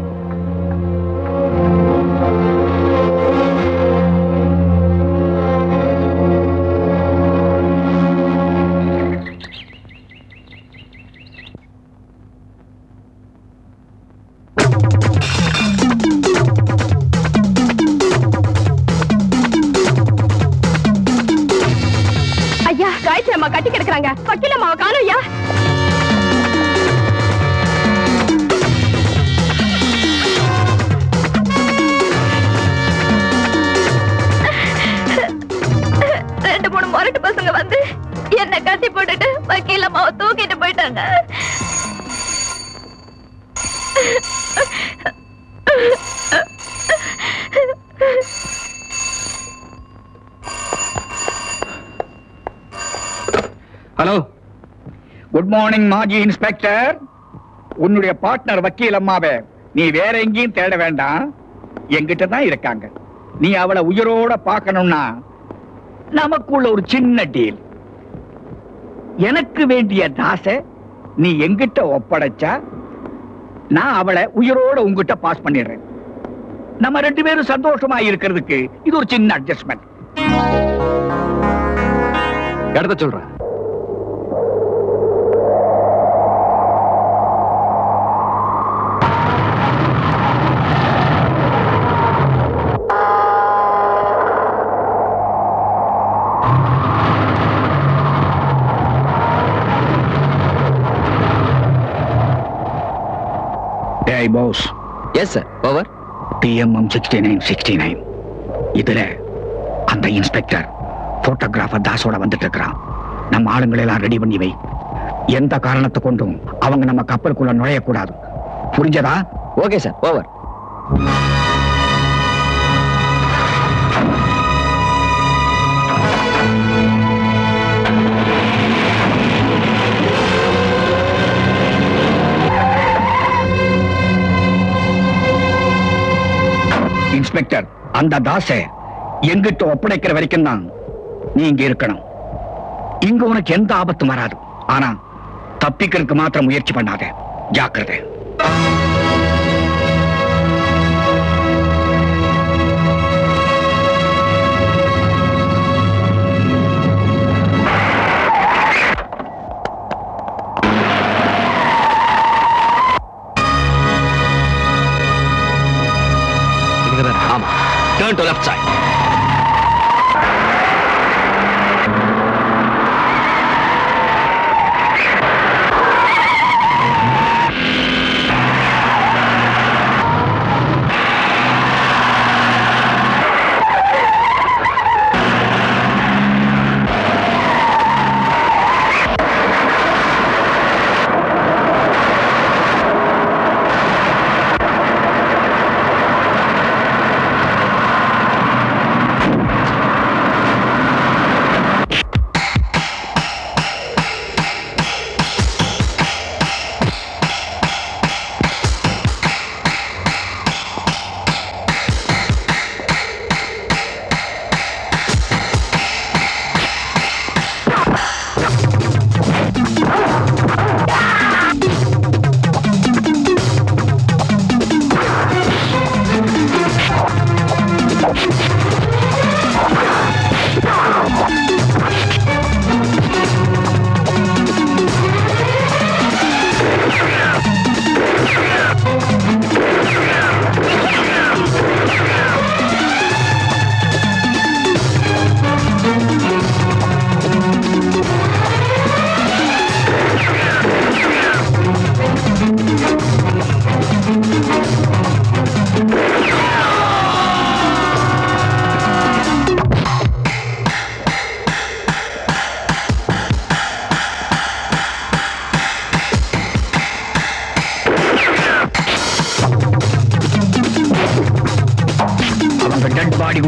ஐயா காயத்ரி அம்மா கட்டி கிடக்குறாங்க வக்கீல் அம்மாவை காணும் ஐயா ரெண்டு மூணு முரட்டு பசங்க வந்து என்ன கட்டி போட்டுட்டு வக்கீல் அம்மாவை தூக்கிட்டு போயிட்டாங்க ஹலோ குட் மார்னிங் மாஜி இன்ஸ்பெக்டர் உன்னுடைய பார்ட்னர் வக்கீல் அம்மாவை நீ வேற எங்கேயும் தேட வேண்டாம் என்கிட்ட தான் இருக்காங்க நீ அவளை உயிரோட பார்க்கணும்னா நமக்குள்ள ஒரு சின்ன டீல் எனக்கு வேண்டிய தாசை நீ எங்கிட்ட ஒப்படைச்சா நான் அவளை உயிரோட உங்ககிட்ட பாஸ் பண்ணிடுறேன் நம்ம ரெண்டு பேரும் சந்தோஷமா இருக்கிறதுக்கு இது ஒரு சின்ன அட்ஜஸ்ட்மெண்ட் இடத்த சொல்றேன் டேய் boss yes sir over TMM sixty nine sixty nine இதுல அந்த இன்ஸ்பெக்டர் போட்டோகிராஃபர் தாஸோட வந்துட்டு இருக்கிறான் நம்ம ஆளுங்களை எல்லாம் ரெடி பண்ணி வை எந்த காரணத்தை கொண்டும் அவங்க நம்ம கப்பலுக்குள்ள நுழையக்கூடாது புரிஞ்சதா ஓகே சார் ஓவர் இன்ஸ்பெக்டர் அந்த தாசை எங்கிட்ட ஒப்படைக்கிற வரைக்கும் தான் நீ இங்க இருக்கணும் இங்க உனக்கு எந்த ஆபத்தும் வராது ஆனா தப்பிக்கிறதுக்கு மாத்திரம் முயற்சி பண்ணாத ஜாக்கிரதை ஆமா டர்ன் டு லெஃப்ட் சைட்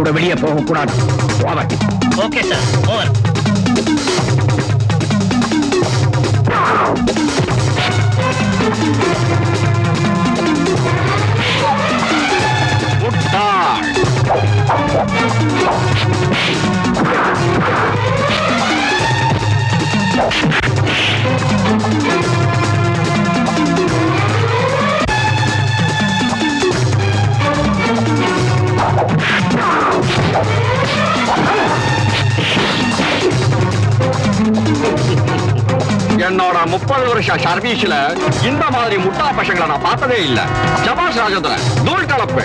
கூட வெளியே போக கூடாது ஓவர் ஓகே சார் ஓவர் என்னோட முப்பது வருஷம் சர்வீஸ்ல இந்த மாதிரி முட்டா பசங்களை நான் பார்த்ததே இல்ல ஜபாஸ் ராஜேந்திர தூள் கலப்பு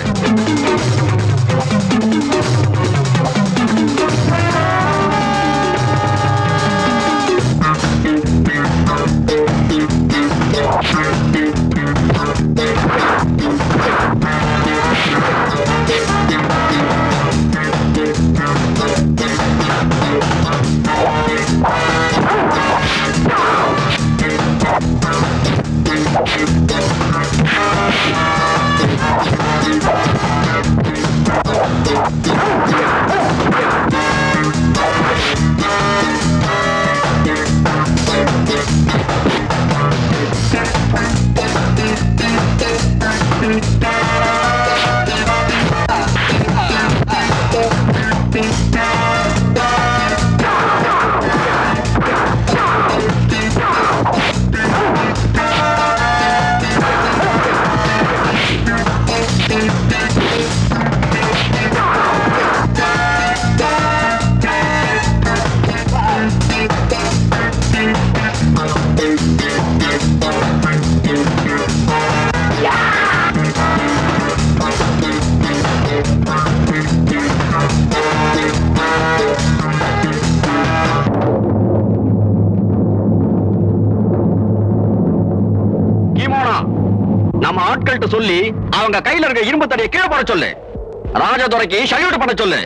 கீமோனா நம்ம ஆட்கள்கிட்ட சொல்லி அவங்க கையில இருக்க இரும்பு தடியை கீழே போட சொல்லு ராஜதுரைக்கு சல்யூட் பண்ண சொல்லு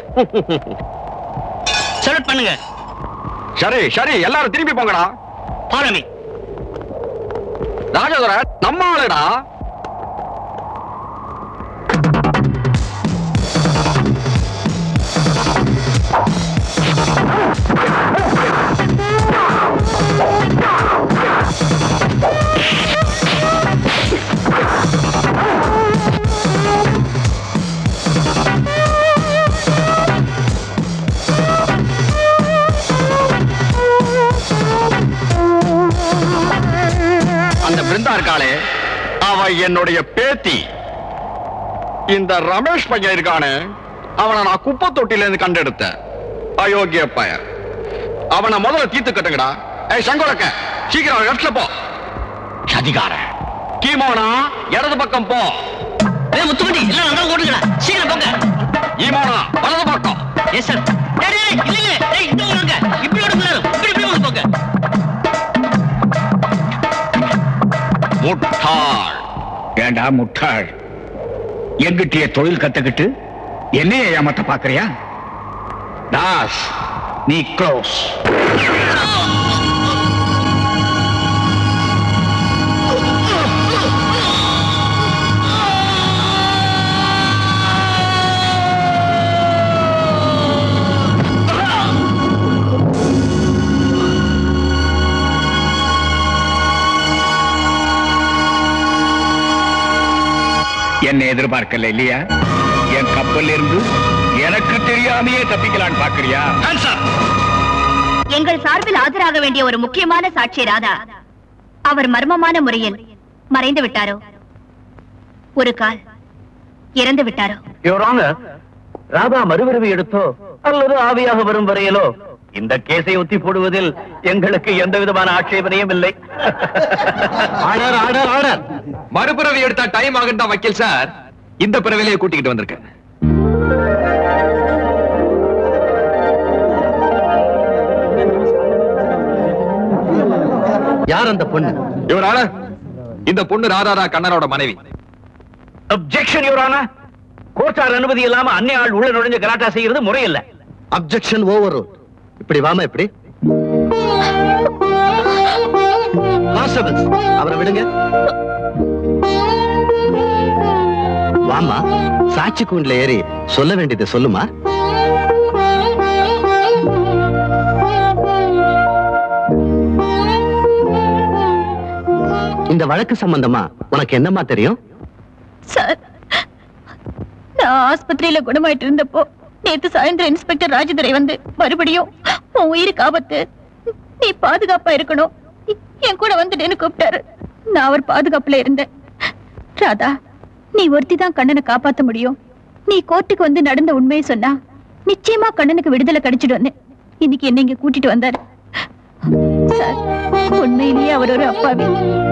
சல்யூட் பண்ணுங்க சரி சரி எல்லாரும் திரும்பி போங்கடா பாருங்க ராஜதுரை நம்ம ஆளுடா அந்த பிருந்தா இருக்காளே அவ என்னுடைய பேத்தி இந்த ரமேஷ் பையன் இருக்கானே அவனை நான் குப்பை தொட்டில இருந்து கண்டெடுத்தேன் அயோக்கிய பையன் அவனை முதல்ல தீர்த்து கட்டுங்கடா ஏய் சங்கோலக்க சீக்கிரம் லெஃப்ட்ல போ சதிகார கீமோனா இடது பக்கம் போ ஏய் முத்துக்குட்டி எல்லாம் நல்லா ஓடுங்கடா சீக்கிரம் போங்க ஈமோனா வலது பக்கம் எஸ் சார் டேய் டேய் இல்ல இல்ல டேய் இந்த ஓடுங்க இப்படி ஓடுங்க இப்படி இப்படி ஓடுங்க போங்க முட்டாள் ஏண்டா முட்டாள் எங்கிட்டிய தொழில் கத்துக்கிட்டு என்னைய ஏமாத்த பாக்குறியா தாஸ் நீ க்ளோஸ் என்னை எதிர்பார்க்கல இல்லையா என் கப்பல்ல இருந்து எனக்கு தெரியாமையே தப்பிக்கலான்னு பாக்குறியா எங்கள் சார்பில் ஆஜராக வேண்டிய ஒரு முக்கியமான சாட்சி ராதா அவர் மர்மமான முறையில் மறைந்து விட்டாரோ ஒரு கால் இறந்து விட்டாரோ யுவரான ராதா மறுபிறவி எடுத்தோ அல்லது ஆவியாக வரும் வரையிலோ இந்த கேஸை ஒத்தி போடுவதில் எங்களுக்கு எந்த விதமான ஆட்சேபனையும் இல்லை ஆர்டர் ஆர்டர் ஆர்டர் மறுபிறவி எடுத்தா டைம் ஆகும் தான் வக்கீல் சார் இந்த பிறவிலேயே கூட்டிக்கிட்டு வந்திருக்கேன் யார் அந்த பொண்ணு இவரான இந்த பொண்ணு ராதாரா கண்ணனோட மனைவி அப்செக்ஷன் யுவரான கோர்ட்டார் அனுமதி இல்லாம அன்னை ஆள் உள்ள நுழைஞ்சு கலாட்டா செய்யறது முறையில்லை அப்செக்ஷன் ஓவர் இப்படி வாமா இப்படி கான்ஸ்டபிள்ஸ் அவரை விடுங்க வாமா சாட்சி கூண்டுல ஏறி சொல்ல வேண்டியதை சொல்லுமா இந்த வழக்கு சம்பந்தமா உனக்கு என்னம்மா தெரியும் சார் நான் ஆஸ்பத்திரியில குணமாயிட்டு இருந்தப்போ நேத்து சாயந்தரம் இன்ஸ்பெக்டர் ராஜதுரை வந்து மறுபடியும் உன் உயிருக்கு ஆபத்து நீ பாதுகாப்பா இருக்கணும் என் கூட வந்துடுன்னு கூப்பிட்டாரு நான் அவர் பாதுகாப்புல இருந்தேன் ராதா நீ ஒருத்தி தான் கண்ணனை காப்பாத்த முடியும் நீ கோர்ட்டுக்கு வந்து நடந்த உண்மையை சொன்னா நிச்சயமா கண்ணனுக்கு விடுதலை கிடைச்சிடும்னு இன்னைக்கு என்ன இங்க கூட்டிட்டு வந்தாரு சார் உண்மையிலேயே அவர் ஒரு அப்பாவி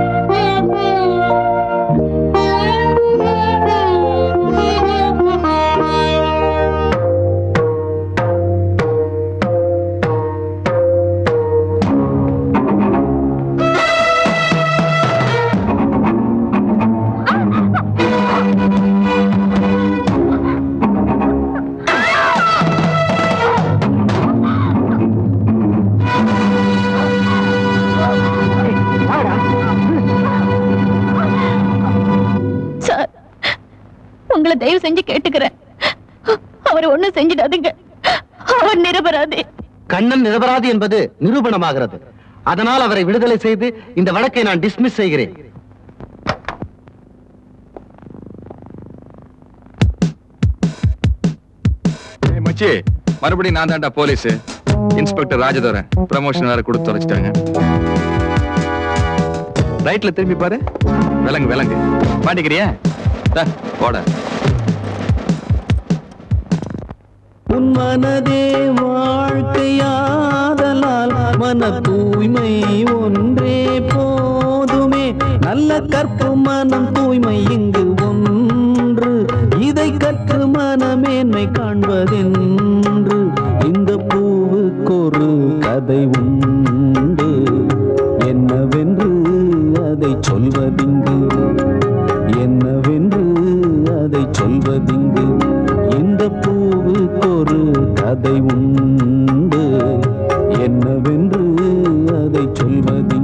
சார் உங்களை தயவு செஞ்சு கேட்டுக்கிறேன் அவர் ஒண்ணும் செஞ்சிடாதீங்க அவர் நிரபராதி கண்ணன் நிரபராதி என்பது நிரூபணமாகிறது அதனால் அவரை விடுதலை செய்து இந்த வழக்கை நான் டிஸ்மிஸ் செய்கிறேன் ஏய் மச்சி மறுபடியும் நான் தான்டா போலீஸ் இன்ஸ்பெக்டர் ராஜதோரன் ப்ரமோஷன் வேற கொடுத்து தொலைச்சிட்டாங்க ரைட்ல திரும்பி பாரு விலங்கு விலங்கு மாட்டிக்கிறியா தா, போட உன் மனதே வாழ்க்கையாதலால் மன தூய்மை ஒன்றே போதுமே நல்ல கற்பு மனம் தூய்மை இங்கு ஒன்று இதை கற்று மனமேன்மை காண்பதென்று இந்த பூவுக்கொரு கதை உண்டு என்னவென்று அதை சொல்வதிங்கு என்னவென்று அதை சொல்வதிங்கு இந்த பூவுக்கொரு கதை உண்டு என்னவென்று அதை சொல்வது